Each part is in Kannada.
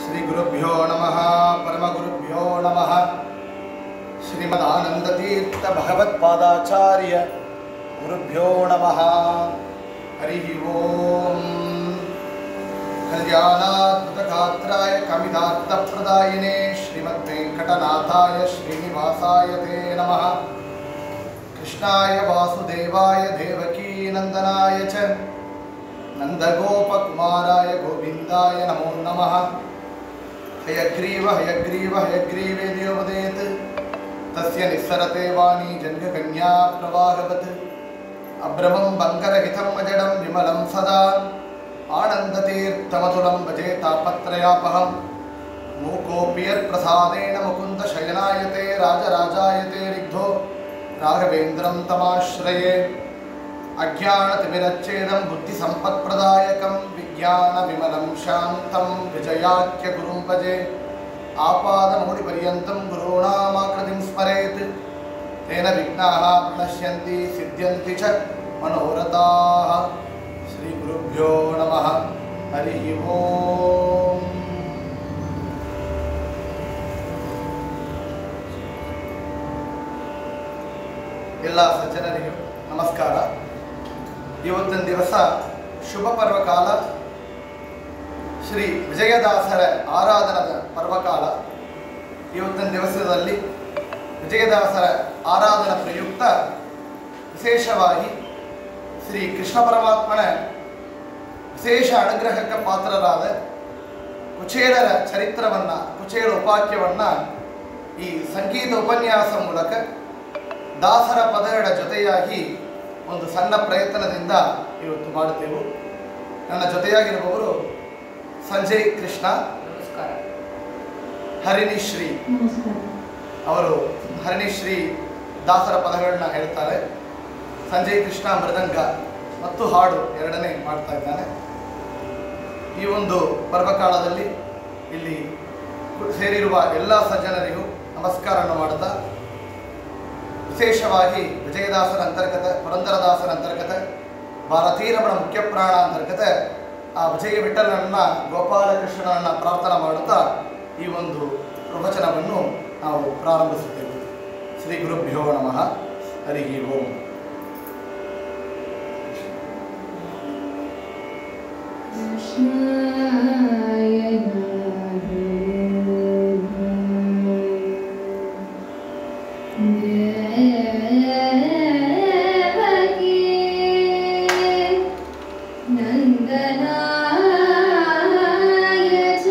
ಶ್ರೀಗುರುಭ್ಯೋ ನಮಃ ಪರಮಗುರುಭ್ಯೋ ನಮಃ ಶ್ರೀಮದಾನಂದತೀರ್ಥ ಭಗವತ್ಪಾದಾಚಾರ್ಯ ಗುರುಭ್ಯೋ ನಮಃ ಹರಿ ಓಂ ಕಲ್ಯಾಣಾದ್ಭುತಗಾತ್ರಾಯ ಕವಿದಾರ್ಥಪ್ರದಾಯಿನೇ ಶ್ರೀಮದ್ವೆಂಕಟನಾಥಾಯ ಶ್ರೀನಿವಾಸಾಯ ತೇ ನಮಃ ಕೃಷ್ಣಾಯ ವಾಸುದೇವಾಯ ದೇವಕೀನಂದನಾಯ ಚ ನಂದಗೋಪಕುಮಾರಾಯ ಗೋವಿಂದಾಯ ನಮೋ ನಮಃ ಹಯಗ್ರೀವ ಹಯಗ್ರೀವ ಹಯಗ್ರೀವೇದಿಯೋ ವದೇತ್ ತಸ್ಯ ನಿಸ್ಸರತೆ ವಾಣಿ ಜನ್ಯಕನ್ಯಾ ಪ್ರವಾಹವತ್ ಅಭ್ರಮಂ ಬಂಕರಹಿತಂ ಅಜಡಂ ವಿಮಲಂ ಸದಾ ಆನಂದತೀರ್ಥಮತುಲಂ ಭಜೆ ತಾಪತ್ರಯಾಪಹಂ ಮೂಕೋऽपि यत्प्रसादेन मुकुन्दशयनायते राजराजायते रिग्धो राघवेन्द्रं तमाश्रये अज्ञानतिमिरच्छेदं बुद्धिसम्पत्प्रदायकं विज्ञानविमलं शान्तं विजयाख्यगुरुं भजे आपादमौलिपर्यन्तं गुरूणामाकृतिं स्मरेत् तेन विघ्नाः प्रणश्यन्ति सिद्ध्यन्ति च मनोरथाः श्रीगुरुभ्यो नमः हरिः ओम् ಎಲ್ಲ ಸಜ್ಜನರಿಗೂ ನಮಸ್ಕಾರ ಇವತ್ತಿನ ದಿವಸ ಶುಭ ಪರ್ವಕಾಲ ಶ್ರೀ ವಿಜಯದಾಸರ ಆರಾಧನದ ಪರ್ವಕಾಲ ಇವತ್ತಿನ ದಿವಸದಲ್ಲಿ ವಿಜಯದಾಸರ ಆರಾಧನ ಪ್ರಯುಕ್ತ ವಿಶೇಷವಾಗಿ ಶ್ರೀ ಕೃಷ್ಣ ಪರಮಾತ್ಮನ ವಿಶೇಷ ಅನುಗ್ರಹಕ್ಕೆ ಪಾತ್ರರಾದ ಕುಚೇಲರ ಚರಿತ್ರವನ್ನು ಕುಚೇಲ ಉಪಾಖ್ಯವನ್ನು ಈ ಸಂಗೀತ ಉಪನ್ಯಾಸ ಮೂಲಕ ದಾಸರ ಪದಗಳ ಜೊತೆಯಾಗಿ ಒಂದು ಸಣ್ಣ ಪ್ರಯತ್ನದಿಂದ ಇವತ್ತು ಮಾಡುತ್ತೇವೆ ನನ್ನ ಜೊತೆಯಾಗಿರುವವರು ಸಂಜಯ್ ಕೃಷ್ಣ ನಮಸ್ಕಾರ ಹರಿಣಿಶ್ರೀ ನಮಸ್ಕಾರ ಅವರು ಹರಿಣಿಶ್ರೀ ದಾಸರ ಪದಗಳನ್ನ ಹೇಳ್ತಾರೆ ಸಂಜಯ್ ಕೃಷ್ಣ ಮೃದಂಗ ಮತ್ತು ಹಾಡು ಎರಡನೇ ಮಾಡ್ತಾ ಇದ್ದಾನೆ ಈ ಒಂದು ಪರ್ವಕಾಲದಲ್ಲಿ ಇಲ್ಲಿ ಸೇರಿರುವ ಎಲ್ಲ ಸಜ್ಜನರಿಗೂ ನಮಸ್ಕಾರವನ್ನು ಮಾಡುತ್ತಾ ವಿಶೇಷವಾಗಿ ವಿಜಯದಾಸರ ಅಂತರ್ಗತ ಪುರಂದರದಾಸರ ಅಂತರ್ಗತ ಭಾರತೀರಮಣ ಮುಖ್ಯ ಪ್ರಾಣ ಅಂತರ್ಗತ ಆ ವಿಜಯ ವಿಠಲನನ್ನ ಗೋಪಾಲಕೃಷ್ಣನನ್ನ ಪ್ರಾರ್ಥನಾ ಮಾಡುತ್ತಾ ಈ ಒಂದು ಪ್ರವಚನವನ್ನು ನಾವು ಪ್ರಾರಂಭಿಸುತ್ತೇವೆ ಶ್ರೀ ಗುರುಭ್ಯೋ ನಮಃ ಹರಿ ಓಂ ಕೃಷ್ಣಾಯ ದೇವಕೀ ನಂದನಾಯ ಚ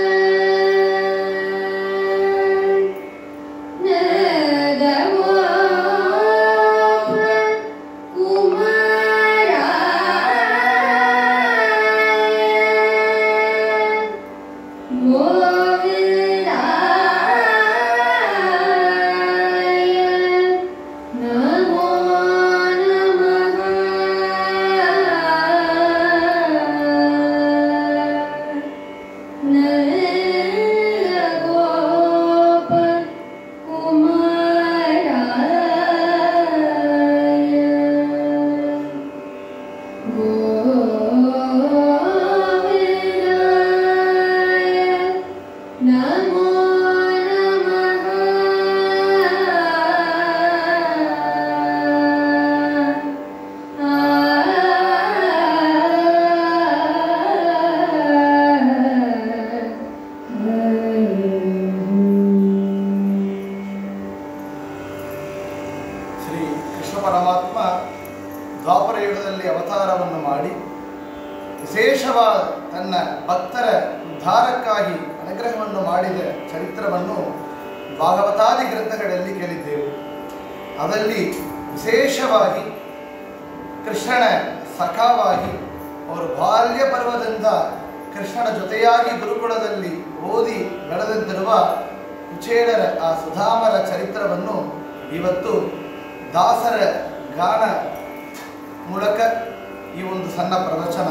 ಗೋಪ ಕುಮಾರಾಯ ಗೋವಿಂದಾಯ ನಮೋ ನಮಃ ಶ್ರೀ ಕೃಷ್ಣ ಪರಮಾತ್ಮ ದ್ವಾಪರ ಯುಗದಲ್ಲಿ ಅವತಾರವನ್ನು ಮಾಡಿ ವಿಶೇಷವಾದ ತನ್ನ ಭಕ್ತರ ಉದ್ಧಾರಕ್ಕಾಗಿ ಅನುಗ್ರಹವನ್ನು ಮಾಡಿದ ಚರಿತ್ರವನ್ನು ಭಾಗವತಾದಿ ಗ್ರಂಥಗಳಲ್ಲಿ ಕೇಳಿದ್ದೆವು ಅದರಲ್ಲಿ ವಿಶೇಷವಾಗಿ ಕೃಷ್ಣನ ಸಖಾವಾಗಿ ಅವರು ಬಾಲ್ಯ ಪರ್ವದಿಂದ ಕೃಷ್ಣನ ಜೊತೆಯಾಗಿ ಗುರುಕುಲದಲ್ಲಿ ಓದಿ ಬೆಳೆದಂತಿರುವ ಕುಚೇಲರ ಆ ಸುಧಾಮರ ಚರಿತ್ರವನ್ನು ಇವತ್ತು ದಾಸರ ಗಾನ ಮೂಲಕ ಈ ಒಂದು ಸಣ್ಣ ಪ್ರವಚನ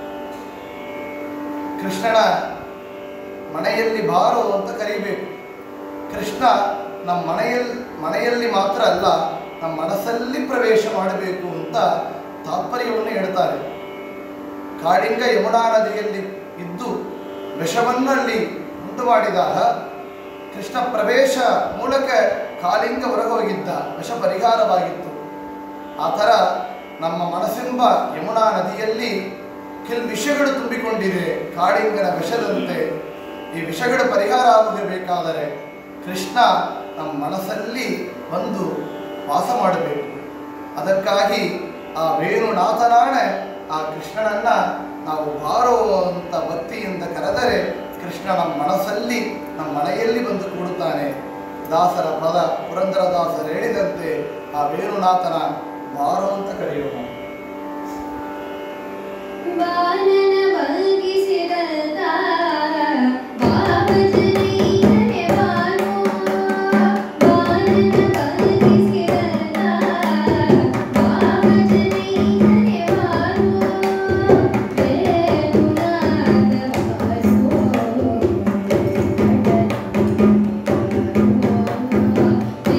ಕೃಷ್ಣನ ಮನೆಯಲ್ಲಿ ಬಾರೋ ಅಂತ ಕರಿಬೇಕು ಕೃಷ್ಣ ನಮ್ಮ ಮನೆಯಲ್ಲಿ ಮನೆಯಲ್ಲಿ ಮಾತ್ರ ಅಲ್ಲ ನಮ್ಮ ಮನಸ್ಸಲ್ಲಿ ಪ್ರವೇಶ ಮಾಡಬೇಕು ಅಂತ ತಾತ್ಪರ್ಯವನ್ನು ಹೇಳ್ತಾರೆ ಕಾಳಿಂಗ ಯಮುನಾ ನದಿಯಲ್ಲಿ ಇದ್ದು ವಿಷವನ್ನು ಅಲ್ಲಿ ಉಂಟು ಮಾಡಿದಾಗ ಕೃಷ್ಣ ಪ್ರವೇಶ ಮೂಲಕ ಕಾಲಿಂಗ ಹೊರಗೋಗಿದ್ದ ವಿಷ ಪರಿಹಾರವಾಗಿತ್ತು ಆ ಥರ ನಮ್ಮ ಮನಸ್ಸೆಂಬ ಯಮುನಾ ನದಿಯಲ್ಲಿ ಕೆಲವು ವಿಷಗಳು ತುಂಬಿಕೊಂಡಿದೆ ಕಾಳಿಂಗನ ವಿಷದಂತೆ ಈ ವಿಷಗಳು ಪರಿಹಾರ ಆಗಬೇಕಾದರೆ ಕೃಷ್ಣ ನಮ್ಮ ಮನಸ್ಸಲ್ಲಿ ಬಂದು ವಾಸ ಮಾಡಬೇಕು ಅದಕ್ಕಾಗಿ ಆ ವೇಣುನಾಥನಾಣೆ ಆ ಕೃಷ್ಣನನ್ನ ನಾವು ಬಾರೋ ಅಂತ ಭಕ್ತಿಯಿಂದ ಕರೆದರೆ ಕೃಷ್ಣ ನಮ್ಮ ಮನಸ್ಸಲ್ಲಿ ನಮ್ಮ ಮನೆಯಲ್ಲಿ ಬಂದು ಕೂಡುತ್ತಾನೆ ದಾಸರ ಪದ ಪುರಂದರದಾಸರು ಹೇಳಿದಂತೆ ಆ ವೇಣುನಾಥನ ಬಾರೋ ಅಂತ ಕರೆಯೋಣ ಬಾಲನ ಬಗ್ಗಿಸಿದಂತ ಬಾಬಜನೈಯನೆ ಬಾನು ಬಾಲನ ಬಗ್ಗಿಸಿದಂತ ಬಾಬಜನೈಯನೆ ಬಾನು ವೇಣುನಾಥ ಬಾನು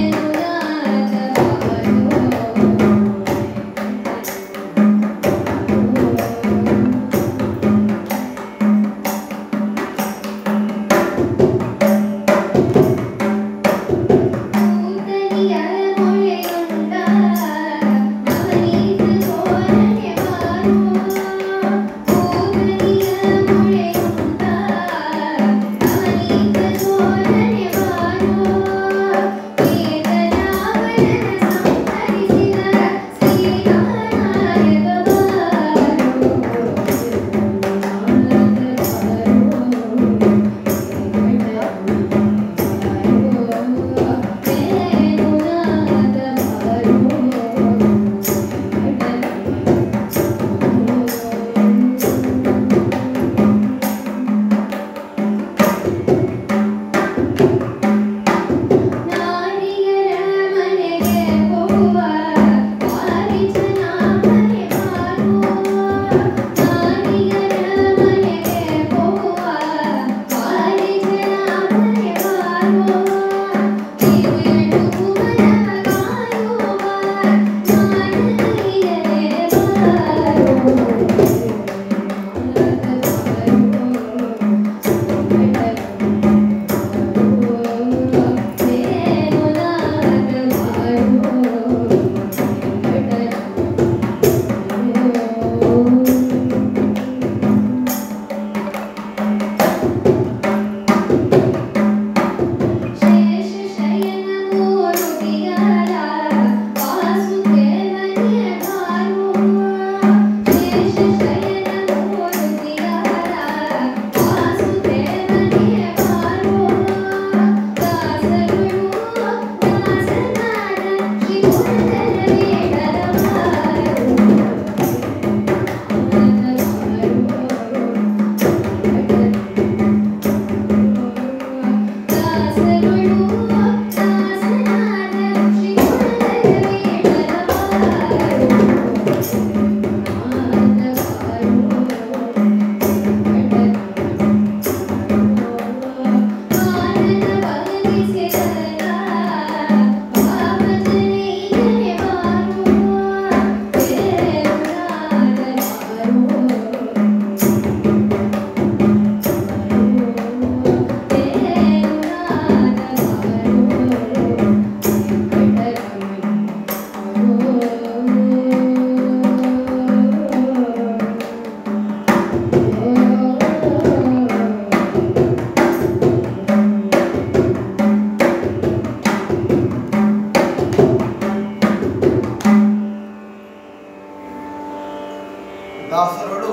ದಾಸರುಗಳು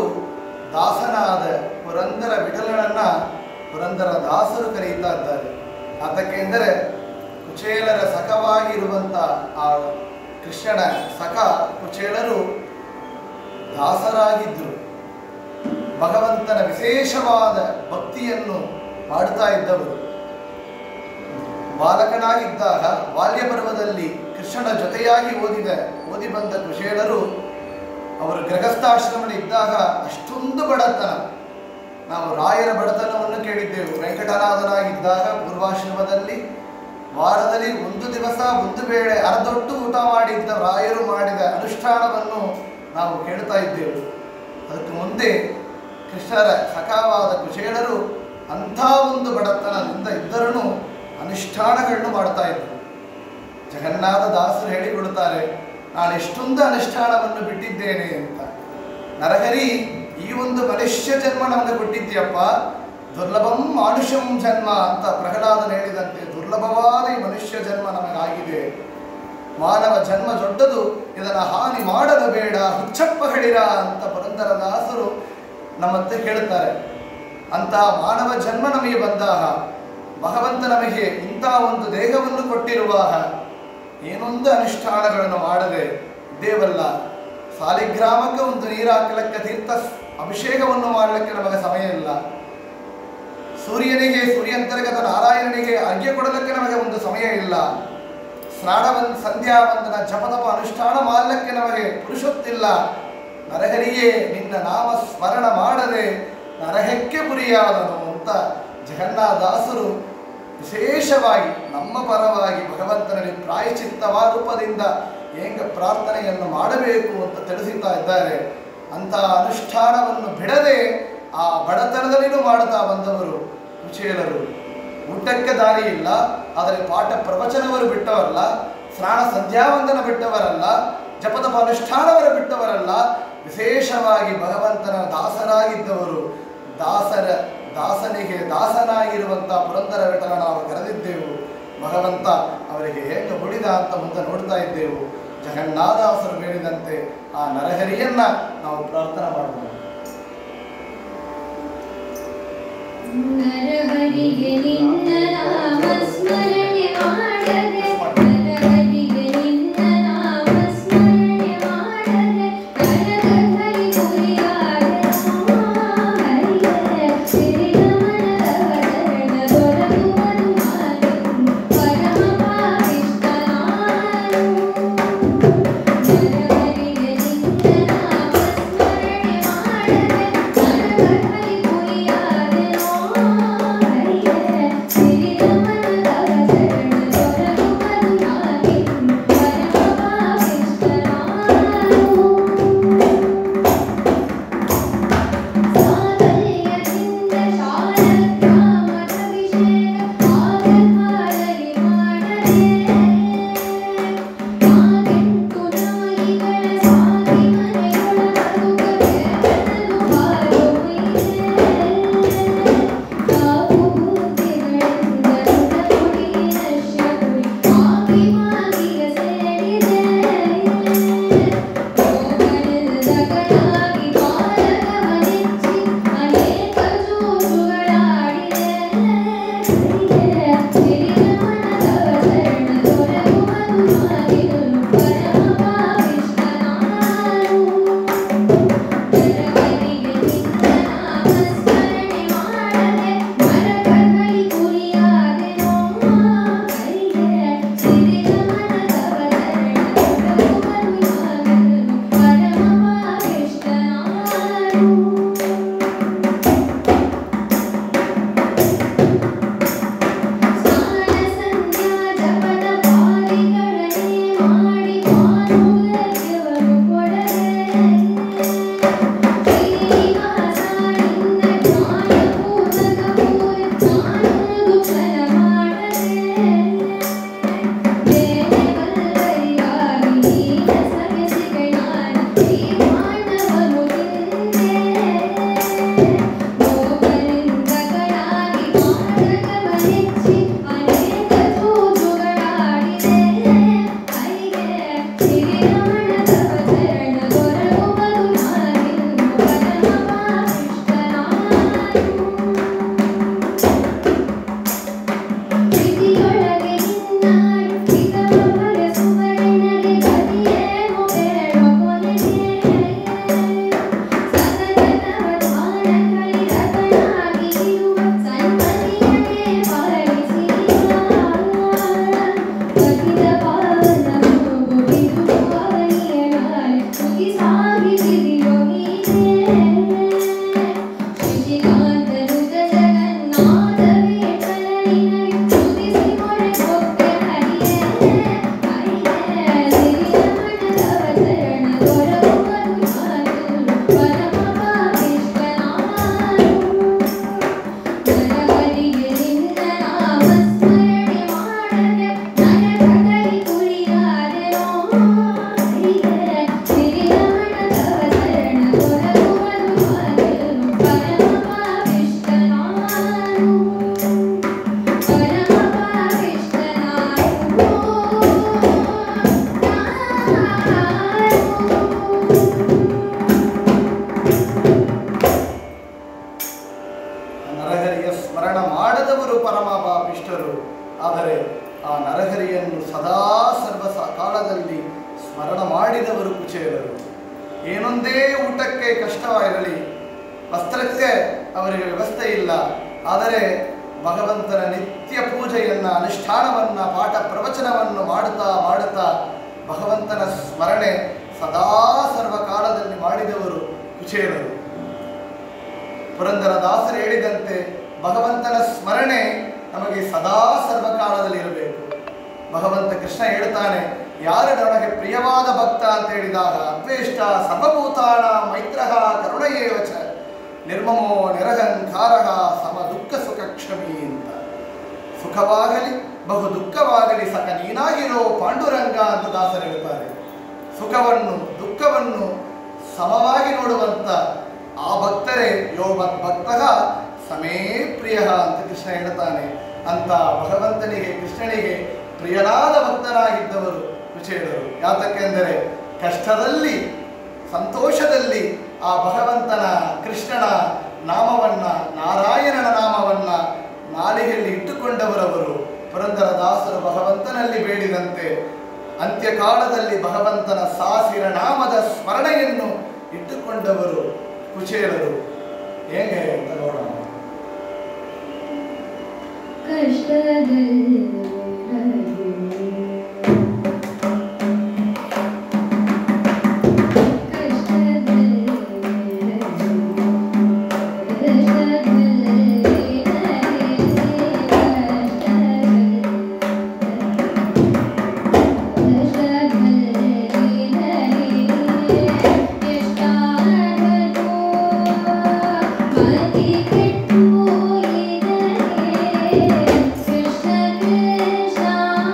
ದಾಸನಾದ ಪುರಂದರ ವಿಠಲನನ್ನ ಪುರಂದರ ದಾಸರು ಕರೆಯುತ್ತಾ ಇದ್ದಾರೆ ಅದಕ್ಕೆ ಎಂದರೆ ಕುಚೇಲರ ಸಖವಾಗಿರುವಂಥ ಆ ಕೃಷ್ಣನ ಸಖ ಕುಚೇಲರು ದಾಸರಾಗಿದ್ದರು ಭಗವಂತನ ವಿಶೇಷವಾದ ಭಕ್ತಿಯನ್ನು ಮಾಡುತ್ತಾ ಇದ್ದವರು ಬಾಲಕನಾಗಿದ್ದಾಗ ಬಾಲ್ಯ ಪರ್ವದಲ್ಲಿ ಕೃಷ್ಣನ ಜೊತೆಯಾಗಿ ಓದಿದ ಓದಿ ಬಂದ ಕುಶೇಲರು ಅವರು ಗೃಹಸ್ಥಾಶ್ರಮದಲ್ಲಿ ಇದ್ದಾಗ ಅಷ್ಟೊಂದು ಬಡತನ ನಾವು ರಾಯರ ಬಡತನವನ್ನು ಕೇಳಿದ್ದೆವು ವೆಂಕಟನಾಥನಾಗಿದ್ದಾಗ ಪೂರ್ವಾಶ್ರಮದಲ್ಲಿ ವಾರದಲ್ಲಿ ಒಂದು ದಿವಸ ಒಂದು ವೇಳೆ ಅರ್ಧೊಟ್ಟು ಊಟ ಮಾಡಿದ್ದ ರಾಯರು ಮಾಡಿದ ಅನುಷ್ಠಾನವನ್ನು ನಾವು ಕೇಳ್ತಾ ಇದ್ದೆವು ಅದಕ್ಕೆ ಮುಂದೆ ಕೃಷ್ಣರ ಸಖಾವಾದ ಕುಶೇಲರು ಅಂಥ ಒಂದು ಬಡತನದಿಂದ ಇದ್ದರೂ ಅನುಷ್ಠಾನಗಳನ್ನು ಮಾಡ್ತಾ ಇದ್ರು ಜಗನ್ನಾಥ ದಾಸರು ಹೇಳಿಕೊಡುತ್ತಾರೆ ನಾನು ಎಷ್ಟೊಂದು ಅನುಷ್ಠಾನವನ್ನು ಬಿಟ್ಟಿದ್ದೇನೆ ಅಂತ ನರಹರಿ ಈ ಒಂದು ಮನುಷ್ಯ ಜನ್ಮ ನಮಗೆ ಕೊಟ್ಟಿದ್ದೀಯಪ್ಪ ದುರ್ಲಭಂ ಮಾನುಷಂ ಜನ್ಮ ಅಂತ ಪ್ರಹ್ಲಾದನ ಹೇಳಿದಂತೆ ದುರ್ಲಭವಾದ ಈ ಮನುಷ್ಯ ಜನ್ಮ ನಮಗಾಗಿದೆ ಮಾನವ ಜನ್ಮ ದೊಡ್ಡದು ಇದನ್ನ ಹಾನಿ ಮಾಡಲು ಬೇಡ ಹುಚ್ಚಪ್ಪ ಹೇಳಿರ ಅಂತ ಪುರಂದರದಾಸರು ನಮ್ಮತ್ತೆ ಕೇಳುತ್ತಾರೆ ಅಂತ ಮಾನವ ಜನ್ಮ ನಮಗೆ ಬಂದಾಗ ಭಗವಂತ ನಮಗೆ ಇಂಥ ಒಂದು ದೇಹವನ್ನು ಕೊಟ್ಟಿರುವಾಗ ಏನೊಂದು ಅನುಷ್ಠಾನಗಳನ್ನು ಮಾಡದೆ ದೇವಲ್ಲ ಸಾಲಿಗ್ರಾಮಕ್ಕೆ ಒಂದು ನೀರು ಹಾಕಲಿಕ್ಕೆ ತೀರ್ಥ ಅಭಿಷೇಕವನ್ನು ಮಾಡಲಿಕ್ಕೆ ನಮಗೆ ಸಮಯ ಇಲ್ಲ ಸೂರ್ಯನಿಗೆ ಸೂರ್ಯಂತರ್ಗತ ನಾರಾಯಣನಿಗೆ ಅರ್ಘ್ಯ ಕೊಡಲಿಕ್ಕೆ ನಮಗೆ ಒಂದು ಸಮಯ ಇಲ್ಲ ಸ್ನಾನವನ್ ಸಂಧ್ಯಾ ವಂದನ ಜಪತಪ ಅನುಷ್ಠಾನ ಮಾಡಲಿಕ್ಕೆ ನಮಗೆ ಪುರುಷೊತ್ತಿಲ್ಲ ನರಹರಿಯೇ ನಿನ್ನ ನಾಮ ಸ್ಮರಣ ಮಾಡದೆ ನರಹಕ್ಕೆ ಪುರಿಯಾದನು ಅಂತ ಜಗನ್ನಾಥದಾಸರು ವಿಶೇಷವಾಗಿ ನಮ್ಮ ಪರವಾಗಿ ಭಗವಂತನಲ್ಲಿ ಪ್ರಾಯಚಿತ್ತವ ರೂಪದಿಂದ ಹೇಗ ಪ್ರಾರ್ಥನೆಯನ್ನು ಮಾಡಬೇಕು ಅಂತ ತಿಳಿಸುತ್ತಾ ಇದ್ದಾರೆ ಅಂತ ಅನುಷ್ಠಾನವನ್ನು ಬಿಡದೆ ಆ ಬಡತನದಲ್ಲಿನೂ ಮಾಡುತ್ತಾ ಬಂದವರು ಕುಚೇಲರು ಊಟಕ್ಕೆ ದಾರಿ ಇಲ್ಲ ಆದರೆ ಪಾಠ ಪ್ರವಚನವರು ಬಿಟ್ಟವರಲ್ಲ ಸ್ನಾನ ಸಂಧ್ಯಾವಂದನ ಬಿಟ್ಟವರಲ್ಲ ಜಪತಪ ಅನುಷ್ಠಾನವರು ಬಿಟ್ಟವರಲ್ಲ ವಿಶೇಷವಾಗಿ ಭಗವಂತನ ದಾಸರಾಗಿದ್ದವರು ದಾಸರ ದಾಸನಿಗೆ ದಾಸನಾಗಿರುವಂಥ ಪುರಂದರ ವಿಠಲ ನಾವು ಕರೆದಿದ್ದೆವು ಭಗವಂತ ಅವರಿಗೆ ಹೇಗೆ ಮುಡಿದ ಅಂತ ಮುಂದೆ ನೋಡ್ತಾ ಇದ್ದೆವು ಜಗನ್ನಾಥಾಸರು ಹೇಳಿದಂತೆ ಆ ನರಹರಿಯನ್ನ ನಾವು ಪ್ರಾರ್ಥನಾ ಮಾಡಬಹುದು ನರಹರಿಗೆ ನಿನ್ನ ನಾಮ ಸ್ಮರಣೆ ಮಾಡದೆ ನರಹರಿಗೆ ನಿನ್ನ ನಾಮ ಸ್ಮರಣೆ ಮಾಡದೆ ನರಕದಲ್ಲಿ ಗುರಿಯಾದ ಹರಿಯೇ ಶ್ರೀರಮಣರ ದೊರಕುವುದು ಮಾನು ಪರಮ ಪಾವಿಷ್ಠನಾನು ನರಹರಿಗೆ ನಿನ್ನ ನಾಮ ಸ್ಮರಣೆ ಮಾಡದೆ ನರಕದಲ್ಲಿ ಗುರಿಯಾದೆನೋ ಹರಿಯೇ ನರಹರಿಯ ಸ್ಮರಣ ಮಾಡದವರು ಪರಮ ಪಾಪಿಷ್ಟರು ಆದರೆ ಆ ನರಹರಿಯನ್ನು ಸದಾ ಸರ್ವ ಸ- ಕಾಲದಲ್ಲಿ ಸ್ಮರಣ ಮಾಡಿದವರು ಕುಚೇಲರು ಏನೊಂದೇ ಊಟಕ್ಕೆ ಕಷ್ಟವಾಗಿರಲಿ ವಸ್ತ್ರಕ್ಕೆ ಅವರಿಗೆ ವ್ಯವಸ್ಥೆ ಇಲ್ಲ ಆದರೆ ಭಗವಂತನ ನಿತ್ಯ ಪೂಜೆಯನ್ನ ಅನುಷ್ಠಾನವನ್ನ ಪಾಠ ಪ್ರವಚನವನ್ನು ಮಾಡುತ್ತಾ ಮಾಡುತ್ತಾ ಭಗವಂತನ ಸ್ಮರಣೆ ಸದಾ ಸರ್ವಕಾಲದಲ್ಲಿ ಮಾಡಿದವರು ಕುಚೇಲರು ಪುರಂದರದಾಸರು ಹೇಳಿದಂತೆ ಭಗವಂತನ ಸ್ಮರಣೆ ನಮಗೆ ಸದಾ ಸರ್ವಕಾಲದಲ್ಲಿ ಇರಬೇಕು ಭಗವಂತ ಕೃಷ್ಣ ಹೇಳ್ತಾನೆ ಯಾರು ನನಗೆ ಪ್ರಿಯವಾದ ಭಕ್ತ ಅಂತ ಹೇಳಿದಾಗ ಅದ್ವೇಷ್ಟ ಸರ್ವಭೂತಾನ ಮೈತ್ರಃ ಕರುಣಯೇವಚ ನಿರ್ಮಮೋ ನಿರಹಂಕಾರ ಸಮ ದುಃಖ ಸುಖ ಕ್ಷಮಿ ಅಂತ ಸುಖವಾಗಲಿ ಬಹು ದುಃಖವಾಗಲಿ ಸಕ ನೀನಾಗಿರೋ ಪಾಂಡುರಂಗ ಅಂತ ದಾಸರು ಹೇಳ್ತಾರೆ ಸುಖವನ್ನು ದುಃಖವನ್ನು ಸಮವಾಗಿ ನೋಡುವಂತ ಆ ಭಕ್ತರೇ ಯೋ ಮತ್ ಭಕ್ತಃ ಸಮೇ ಪ್ರಿಯ ಅಂತ ಕೃಷ್ಣ ಹೇಳ್ತಾನೆ ಅಂತ ಭಗವಂತನಿಗೆ ಕೃಷ್ಣನಿಗೆ ಪ್ರಿಯನಾದ ಭಕ್ತರಾಗಿದ್ದವರು ಕುಚೇಲರು ಯಾತಕ್ಕೆಂದರೆ ಕಷ್ಟದಲ್ಲಿ ಸಂತೋಷದಲ್ಲಿ ಆ ಭಗವಂತನ ಕೃಷ್ಣನ ನಾಮವನ್ನ ನಾರಾಯಣನ ನಾಮವನ್ನ ನಾಲಿಗೆಯಲ್ಲಿ ಇಟ್ಟುಕೊಂಡವರವರು ಪುರಂದರದಾಸರು ಭಗವಂತನಲ್ಲಿ ಬೇಡಿದಂತೆ ಅಂತ್ಯಕಾಲದಲ್ಲಿ ಭಗವಂತನ ಸಾಸಿರ ನಾಮದ ಸ್ಮರಣೆಯನ್ನು ಇಟ್ಟುಕೊಂಡವರು ಕುಚೇಲರು ಹೇಗೆ ಅಂತ ನೋಡೋಣ ಕೃಷ್ಣ ಕೃಷ್ಣ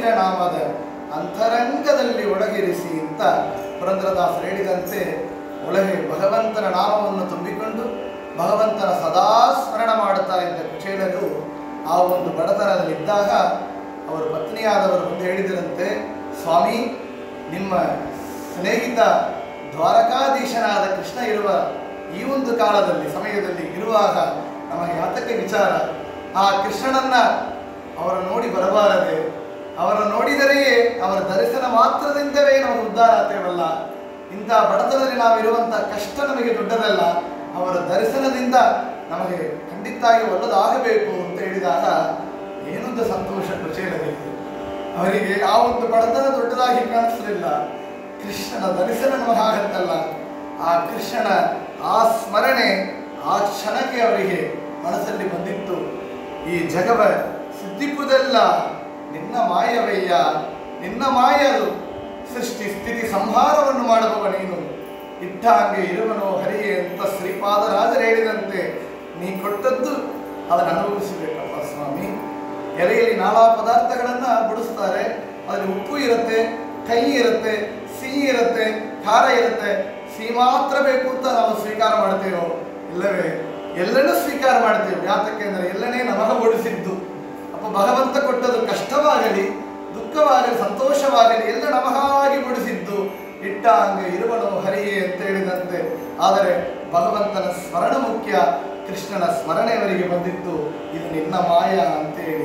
ಸಾವಿರ ನಾಮದ ಅಂತರಂಗದಲ್ಲಿ ಒಳಗಿರಿಸಿ ಅಂತ ಪುರಂದರದಾಸರು ಹೇಳಿದಂತೆ ಒಳಗೆ ಭಗವಂತನ ನಾಮವನ್ನು ತುಂಬಿಕೊಂಡು ಭಗವಂತನ ಸದಾ ಸ್ಮರಣ ಮಾಡುತ್ತಾ ಇದ್ದ ಕುಚೇಲರು ಆ ಒಂದು ಬಡತನದಲ್ಲಿದ್ದಾಗ ಅವರ ಪತ್ನಿಯಾದವರು ಮುಂದೆ ಹೇಳಿದರಂತೆ ಸ್ವಾಮಿ ನಿಮ್ಮ ಸ್ನೇಹಿತ ದ್ವಾರಕಾಧೀಶನಾದ ಕೃಷ್ಣ ಇರುವ ಈ ಒಂದು ಕಾಲದಲ್ಲಿ ಸಮಯದಲ್ಲಿ ಇರುವಾಗ ನಮಗೆ ಯಾತಕ್ಕೆ ವಿಚಾರ ಆ ಕೃಷ್ಣನನ್ನ ಅವರ ನೋಡಿ ಬರಬಾರದೆ ಅವರ ನೋಡಿದರೆಯೇ ಅವರ ದರ್ಶನ ಮಾತ್ರದಿಂದಲೇ ನಾವು ಉದ್ಧಾರ ಆಗ್ತೇವಲ್ಲ ಇಂಥ ಬಡತನದಲ್ಲಿ ನಾವಿರುವಂಥ ಕಷ್ಟ ನಮಗೆ ದೊಡ್ಡದಲ್ಲ ಅವರ ದರ್ಶನದಿಂದ ನಮಗೆ ಖಂಡಿತಾಗಿ ಒಳ್ಳೆದಾಗಬೇಕು ಅಂತ ಹೇಳಿದಾಗ ಏನೊಂದು ಸಂತೋಷ ಕುಚೇಲರಿಗೆ ಅವರಿಗೆ ಆ ಒಂದು ಬಡತನ ದೊಡ್ಡದಾಗಿ ಕಾಣಿಸಲಿಲ್ಲ ಕೃಷ್ಣನ ದರ್ಶನ ನಮಗಾಗತ್ತಲ್ಲ ಆ ಕೃಷ್ಣನ ಆ ಸ್ಮರಣೆ ಆ ಕ್ಷಣಕ್ಕೆ ಅವರಿಗೆ ಮನಸ್ಸಲ್ಲಿ ಬಂದಿತ್ತು ಈ ಜಗವ ಸಿದ್ಧಿಪುದೆಲ್ಲ ನಿನ್ನ ಮಾಯವಯ್ಯ ನಿನ್ನ ಮಾಯದು ಸೃಷ್ಟಿ ಸ್ಥಿತಿ ಸಂಹಾರವನ್ನು ಮಾಡುವವ ನೀನು ಇಟ್ಟ ಹಾಗೆ ಇರುವನು ಹರಿಯೇ ಅಂತ ಶ್ರೀಪಾದರಾಜರು ಹೇಳಿದಂತೆ ನೀ ಕೊಟ್ಟದ್ದು ಅದನ್ನು ಅನುಭವಿಸಬೇಕಪ್ಪ ಸ್ವಾಮಿ ಎಲೆಯಲ್ಲಿ ನಾನಾ ಪದಾರ್ಥಗಳನ್ನ ಬಡಿಸ್ತಾರೆ ಅದರಲ್ಲಿ ಉಪ್ಪು ಇರುತ್ತೆ ಕಹಿ ಇರುತ್ತೆ ಸಿಹಿ ಇರುತ್ತೆ ಖಾರ ಇರುತ್ತೆ ಸಿಹಿ ಮಾತ್ರ ಬೇಕು ಅಂತ ನಾವು ಸ್ವೀಕಾರ ಮಾಡ್ತೇವೋ ಇಲ್ಲವೇ ಎಲ್ಲನೂ ಸ್ವೀಕಾರ ಮಾಡ್ತೇವೆ ಯಾತಕ್ಕೆ ಅಂದರೆ ಎಲ್ಲನೇ ನಮಗ ಬಡಿಸಿದ್ದು ಅಪ್ಪ ಭಗವಂತ ಕೊಟ್ಟದ್ದು ಕಷ್ಟವಾಗಲಿ ದುಃಖವಾಗಲಿ ಸಂತೋಷವಾಗಲಿ ಎಲ್ಲ ನಮಗಾಗಿ ಬಡಿಸಿದ್ದು ಇಟ್ಟ ಹಂಗೆ ಇರುವನು ಹರಿಯೇ ಅಂತ ಹೇಳಿದಂತೆ ಆದರೆ ಭಗವಂತನ ಸ್ಮರಣ ಮುಖ್ಯ ಕೃಷ್ಣನ ಸ್ಮರಣೆ ಅವರಿಗೆ ಬಂದಿತ್ತು ಇದು ನಿನ್ನ ಮಾಯ ಅಂತೇಳಿ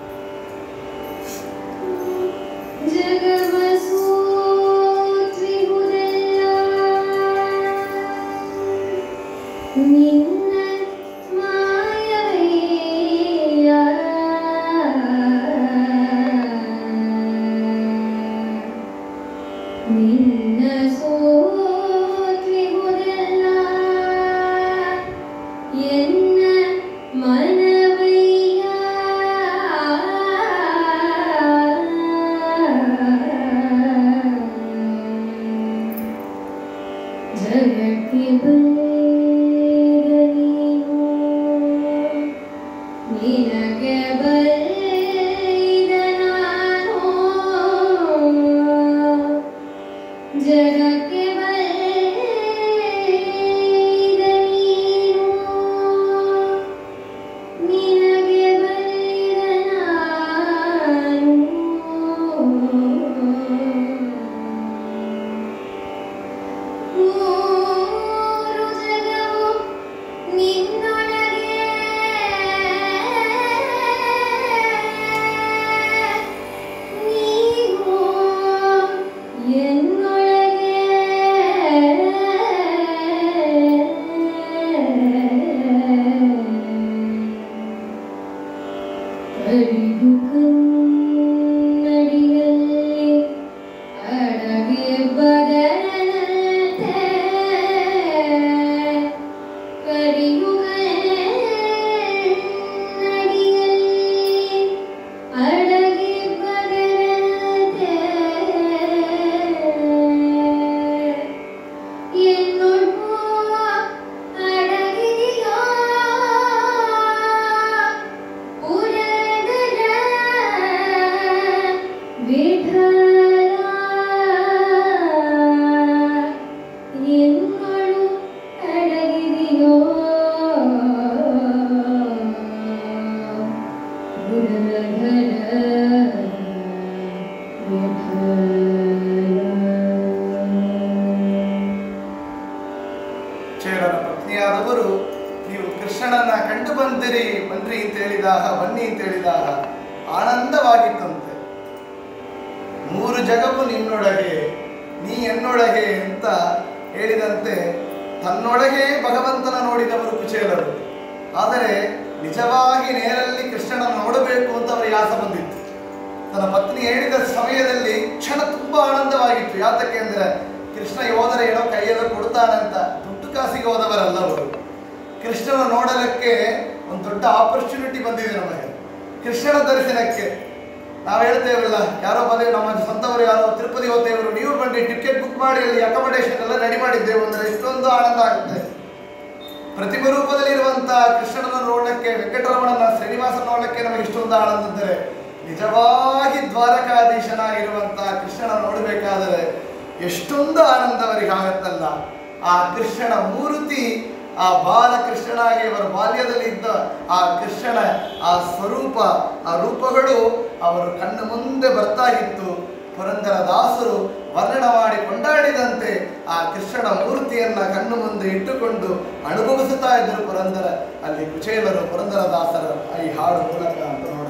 ನಿನ್ನ ಮಾಯವಯ್ಯ ನಿನ್ನ ಸೋತ್ವಿಹುದೆಲ್ಲ ಎನ್ನ ಮನವಯ್ಯ ಜಗಕ್ಕೆ ಬಲ್ಲೆಗ ನೀನು ನಿನಗೆ ಬಲ್ಲಿದ ನಾನು ಜಗಕ್ಕೆ ಬಲ್ಲಿದ ನೀನು ನಿನಗೆ ಬಲ್ಲಿದ ನಾನು ಮೂರು ಜಗವು ನಿನ್ನೊಳಗೆ ನೀನು ಎನ್ನೊಳಗೆ ಅರಿದು ಕನ್ನಡಿಯಲ್ಲಿ ಅಡಗಿ ಬದಲಂತೆ ಕರಿಯುಗನ್ನಡಿಯಲ್ಲಿ ಅಡಗಿ ಬದಲಂತೆ ಎನ್ನೊಳ್ಳು ಅಡಗಿದೆಯೋ ಪುರದರ ವಿಠಲ ಎನ್ನೊಳು ಅಡಗಿದೆಯೋ ಪುರದರ ವಿಠಲ ಚೇಳನ ಪತ್ನಿಯಾದವರು ನೀವು ಕೃಷ್ಣನನ್ನ ಕಂಡು ಬಂದಿರಿ ಬನ್ರಿ ಅಂತ ಹೇಳಿದಾಗ ಬನ್ನಿ ಅಂತ ಹೇಳಿದಾಗ ಆನಂದವಾಗಿತ್ತಂತೆ ಮೂರು ಜಗವು ನಿನ್ನೊಳಗೆ ನೀ ಎನ್ನೊಳಗೆ ಅಂತ ಹೇಳಿದಂತೆ ತನ್ನೊಳಗೆ ಭಗವಂತನ ನೋಡಿದವರು ಕುಚೇಲರು ಆದರೆ ನಿಜವಾಗಿ ನೇರಲ್ಲಿ ಕೃಷ್ಣನನ್ನು ನೋಡಬೇಕು ಅಂತ ಅವರಿಗೆ ಆಸೆ ಬಂದಿತ್ತು ತನ್ನ ಪತ್ನಿ ಹೇಳಿದ ಸಮಯದಲ್ಲಿ ಕ್ಷಣ ತುಂಬಾ ಆನಂದವಾಗಿತ್ತು ಯಾತಕ್ಕೆ ಅಂದ್ರೆ ಕೃಷ್ಣ ಹೋದರೆ ಏನೋ ಕೈಯಲ್ಲಿ ಕೊಡ್ತಾನಂತ ದುಡ್ಡು ಕಾಸಿಗೆ ಹೋದವರಲ್ಲ ಅವರು ಕೃಷ್ಣನ ನೋಡಲಿಕ್ಕೆ ಒಂದು ದೊಡ್ಡ ಆಪರ್ಚುನಿಟಿ ಬಂದಿದೆ ನಮಗೆ ಕೃಷ್ಣನ ದರ್ಶನಕ್ಕೆ ನಾವು ಹೇಳ್ತೇವಲ್ಲ ಯಾರೋ ಬಂದ್ರೆ ನಮ್ಮ ಸ್ವಂತವರು ಯಾರೋ ತಿರುಪತಿ ಹೋಗ್ತೇವರು ನೀವು ಬನ್ನಿ ಟಿಕೆಟ್ ಬುಕ್ ಮಾಡಿ ಅಲ್ಲಿ ಅಕಾಮಡೇಷನ್ ಎಲ್ಲ ರೆಡಿ ಮಾಡಿದ್ದೇವೆ ಅಂದ್ರೆ ಇಷ್ಟೊಂದು ಆನಂದ ಆಗುತ್ತೆ ಪ್ರತಿಮೆ ರೂಪದಲ್ಲಿ ಇರುವಂತಹ ಕೃಷ್ಣನನ್ನು ನೋಡಲಿಕ್ಕೆ ವೆಂಕಟರಮಣನ ಶ್ರೀನಿವಾಸ ನೋಡಲಿಕ್ಕೆ ನಮಗೆ ಇಷ್ಟೊಂದು ಆನಂದ ಇದ್ದರೆ ನಿಜವಾಗಿ ದ್ವಾರಕಾಧೀಶನಾಗಿರುವಂತಹ ಕೃಷ್ಣನ ನೋಡಬೇಕಾದರೆ ಎಷ್ಟೊಂದು ಆನಂದ ಅವರಿಗಾಗತ್ತಲ್ಲ ಆ ಕೃಷ್ಣನ ಮೂರ್ತಿ ಆ ಬಾಲಕೃಷ್ಣನಾಗಿ ಅವರ ಬಾಲ್ಯದಲ್ಲಿ ಇದ್ದ ಆ ಕೃಷ್ಣನ ಆ ಸ್ವರೂಪ ಆ ರೂಪಗಳು ಅವರು ಕಣ್ಣ ಮುಂದೆ ಬರ್ತಾ ಇತ್ತು ಪುರಂದರ ದಾಸರು ವರ್ಣನ ಮಾಡಿ ಕೊಂಡಾಡಿದಂತೆ ಆ ಕೃಷ್ಣನ ಮೂರ್ತಿಯನ್ನ ಕಣ್ಣು ಮುಂದೆ ಇಟ್ಟುಕೊಂಡು ಅನುಭವಿಸುತ್ತಾ ಇದ್ದರು ಪುರಂದರ ಅಲ್ಲಿ ಕುಚೇಲರು ಪುರಂದರ ದಾಸರ ಈ ಹಾಡು ಮೂಲಕ ಅಂತ ನೋಡೋಣ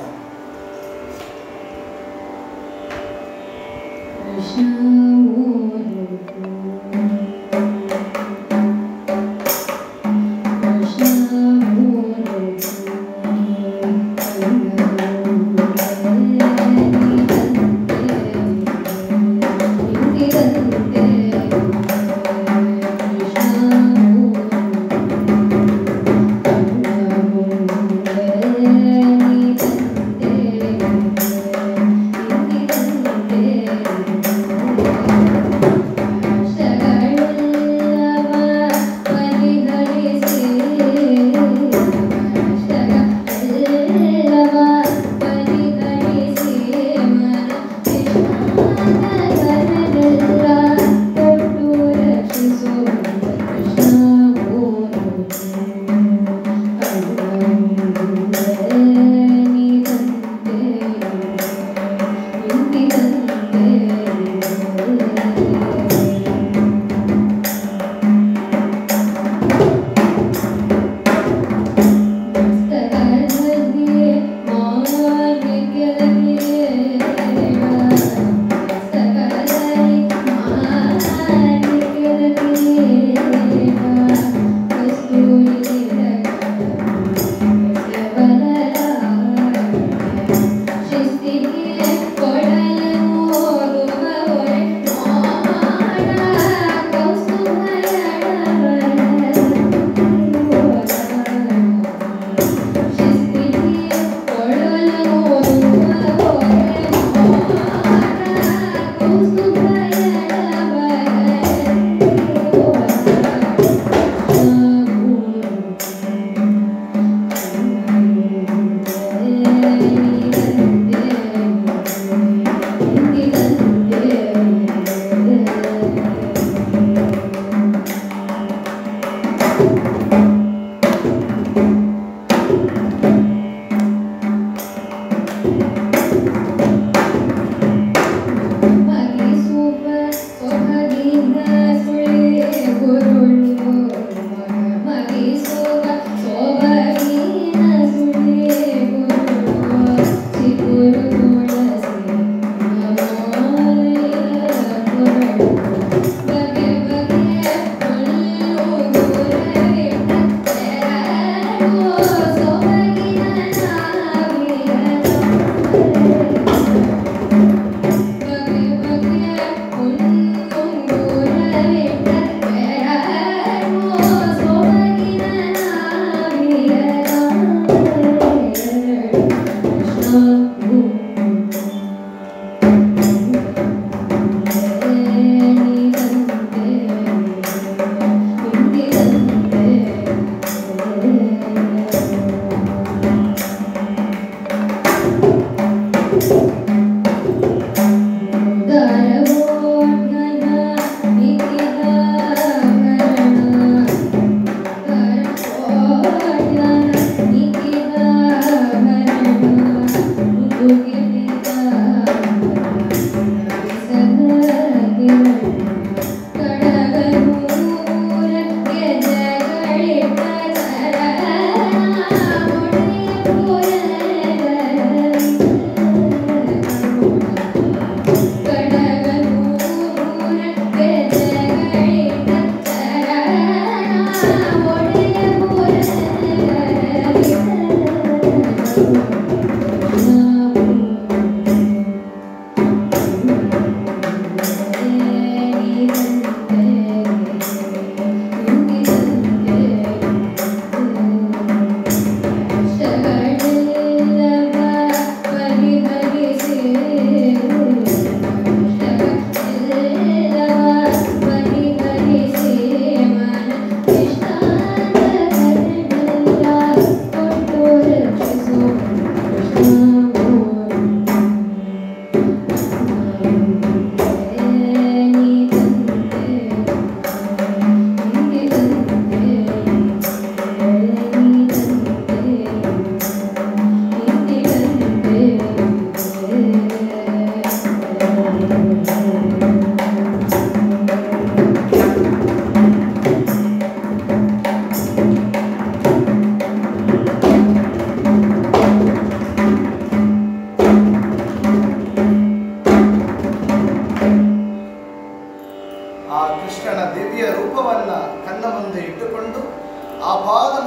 Thank you.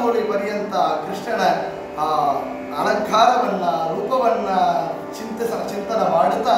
ಪಾದಮೂಲಿ ಪರ್ಯಂತ ಕೃಷ್ಣನ ಆ ಅಲಂಕಾರವನ್ನ ರೂಪವನ್ನ ಚಿಂತಿಸ ಚಿಂತನ ಮಾಡುತ್ತಾ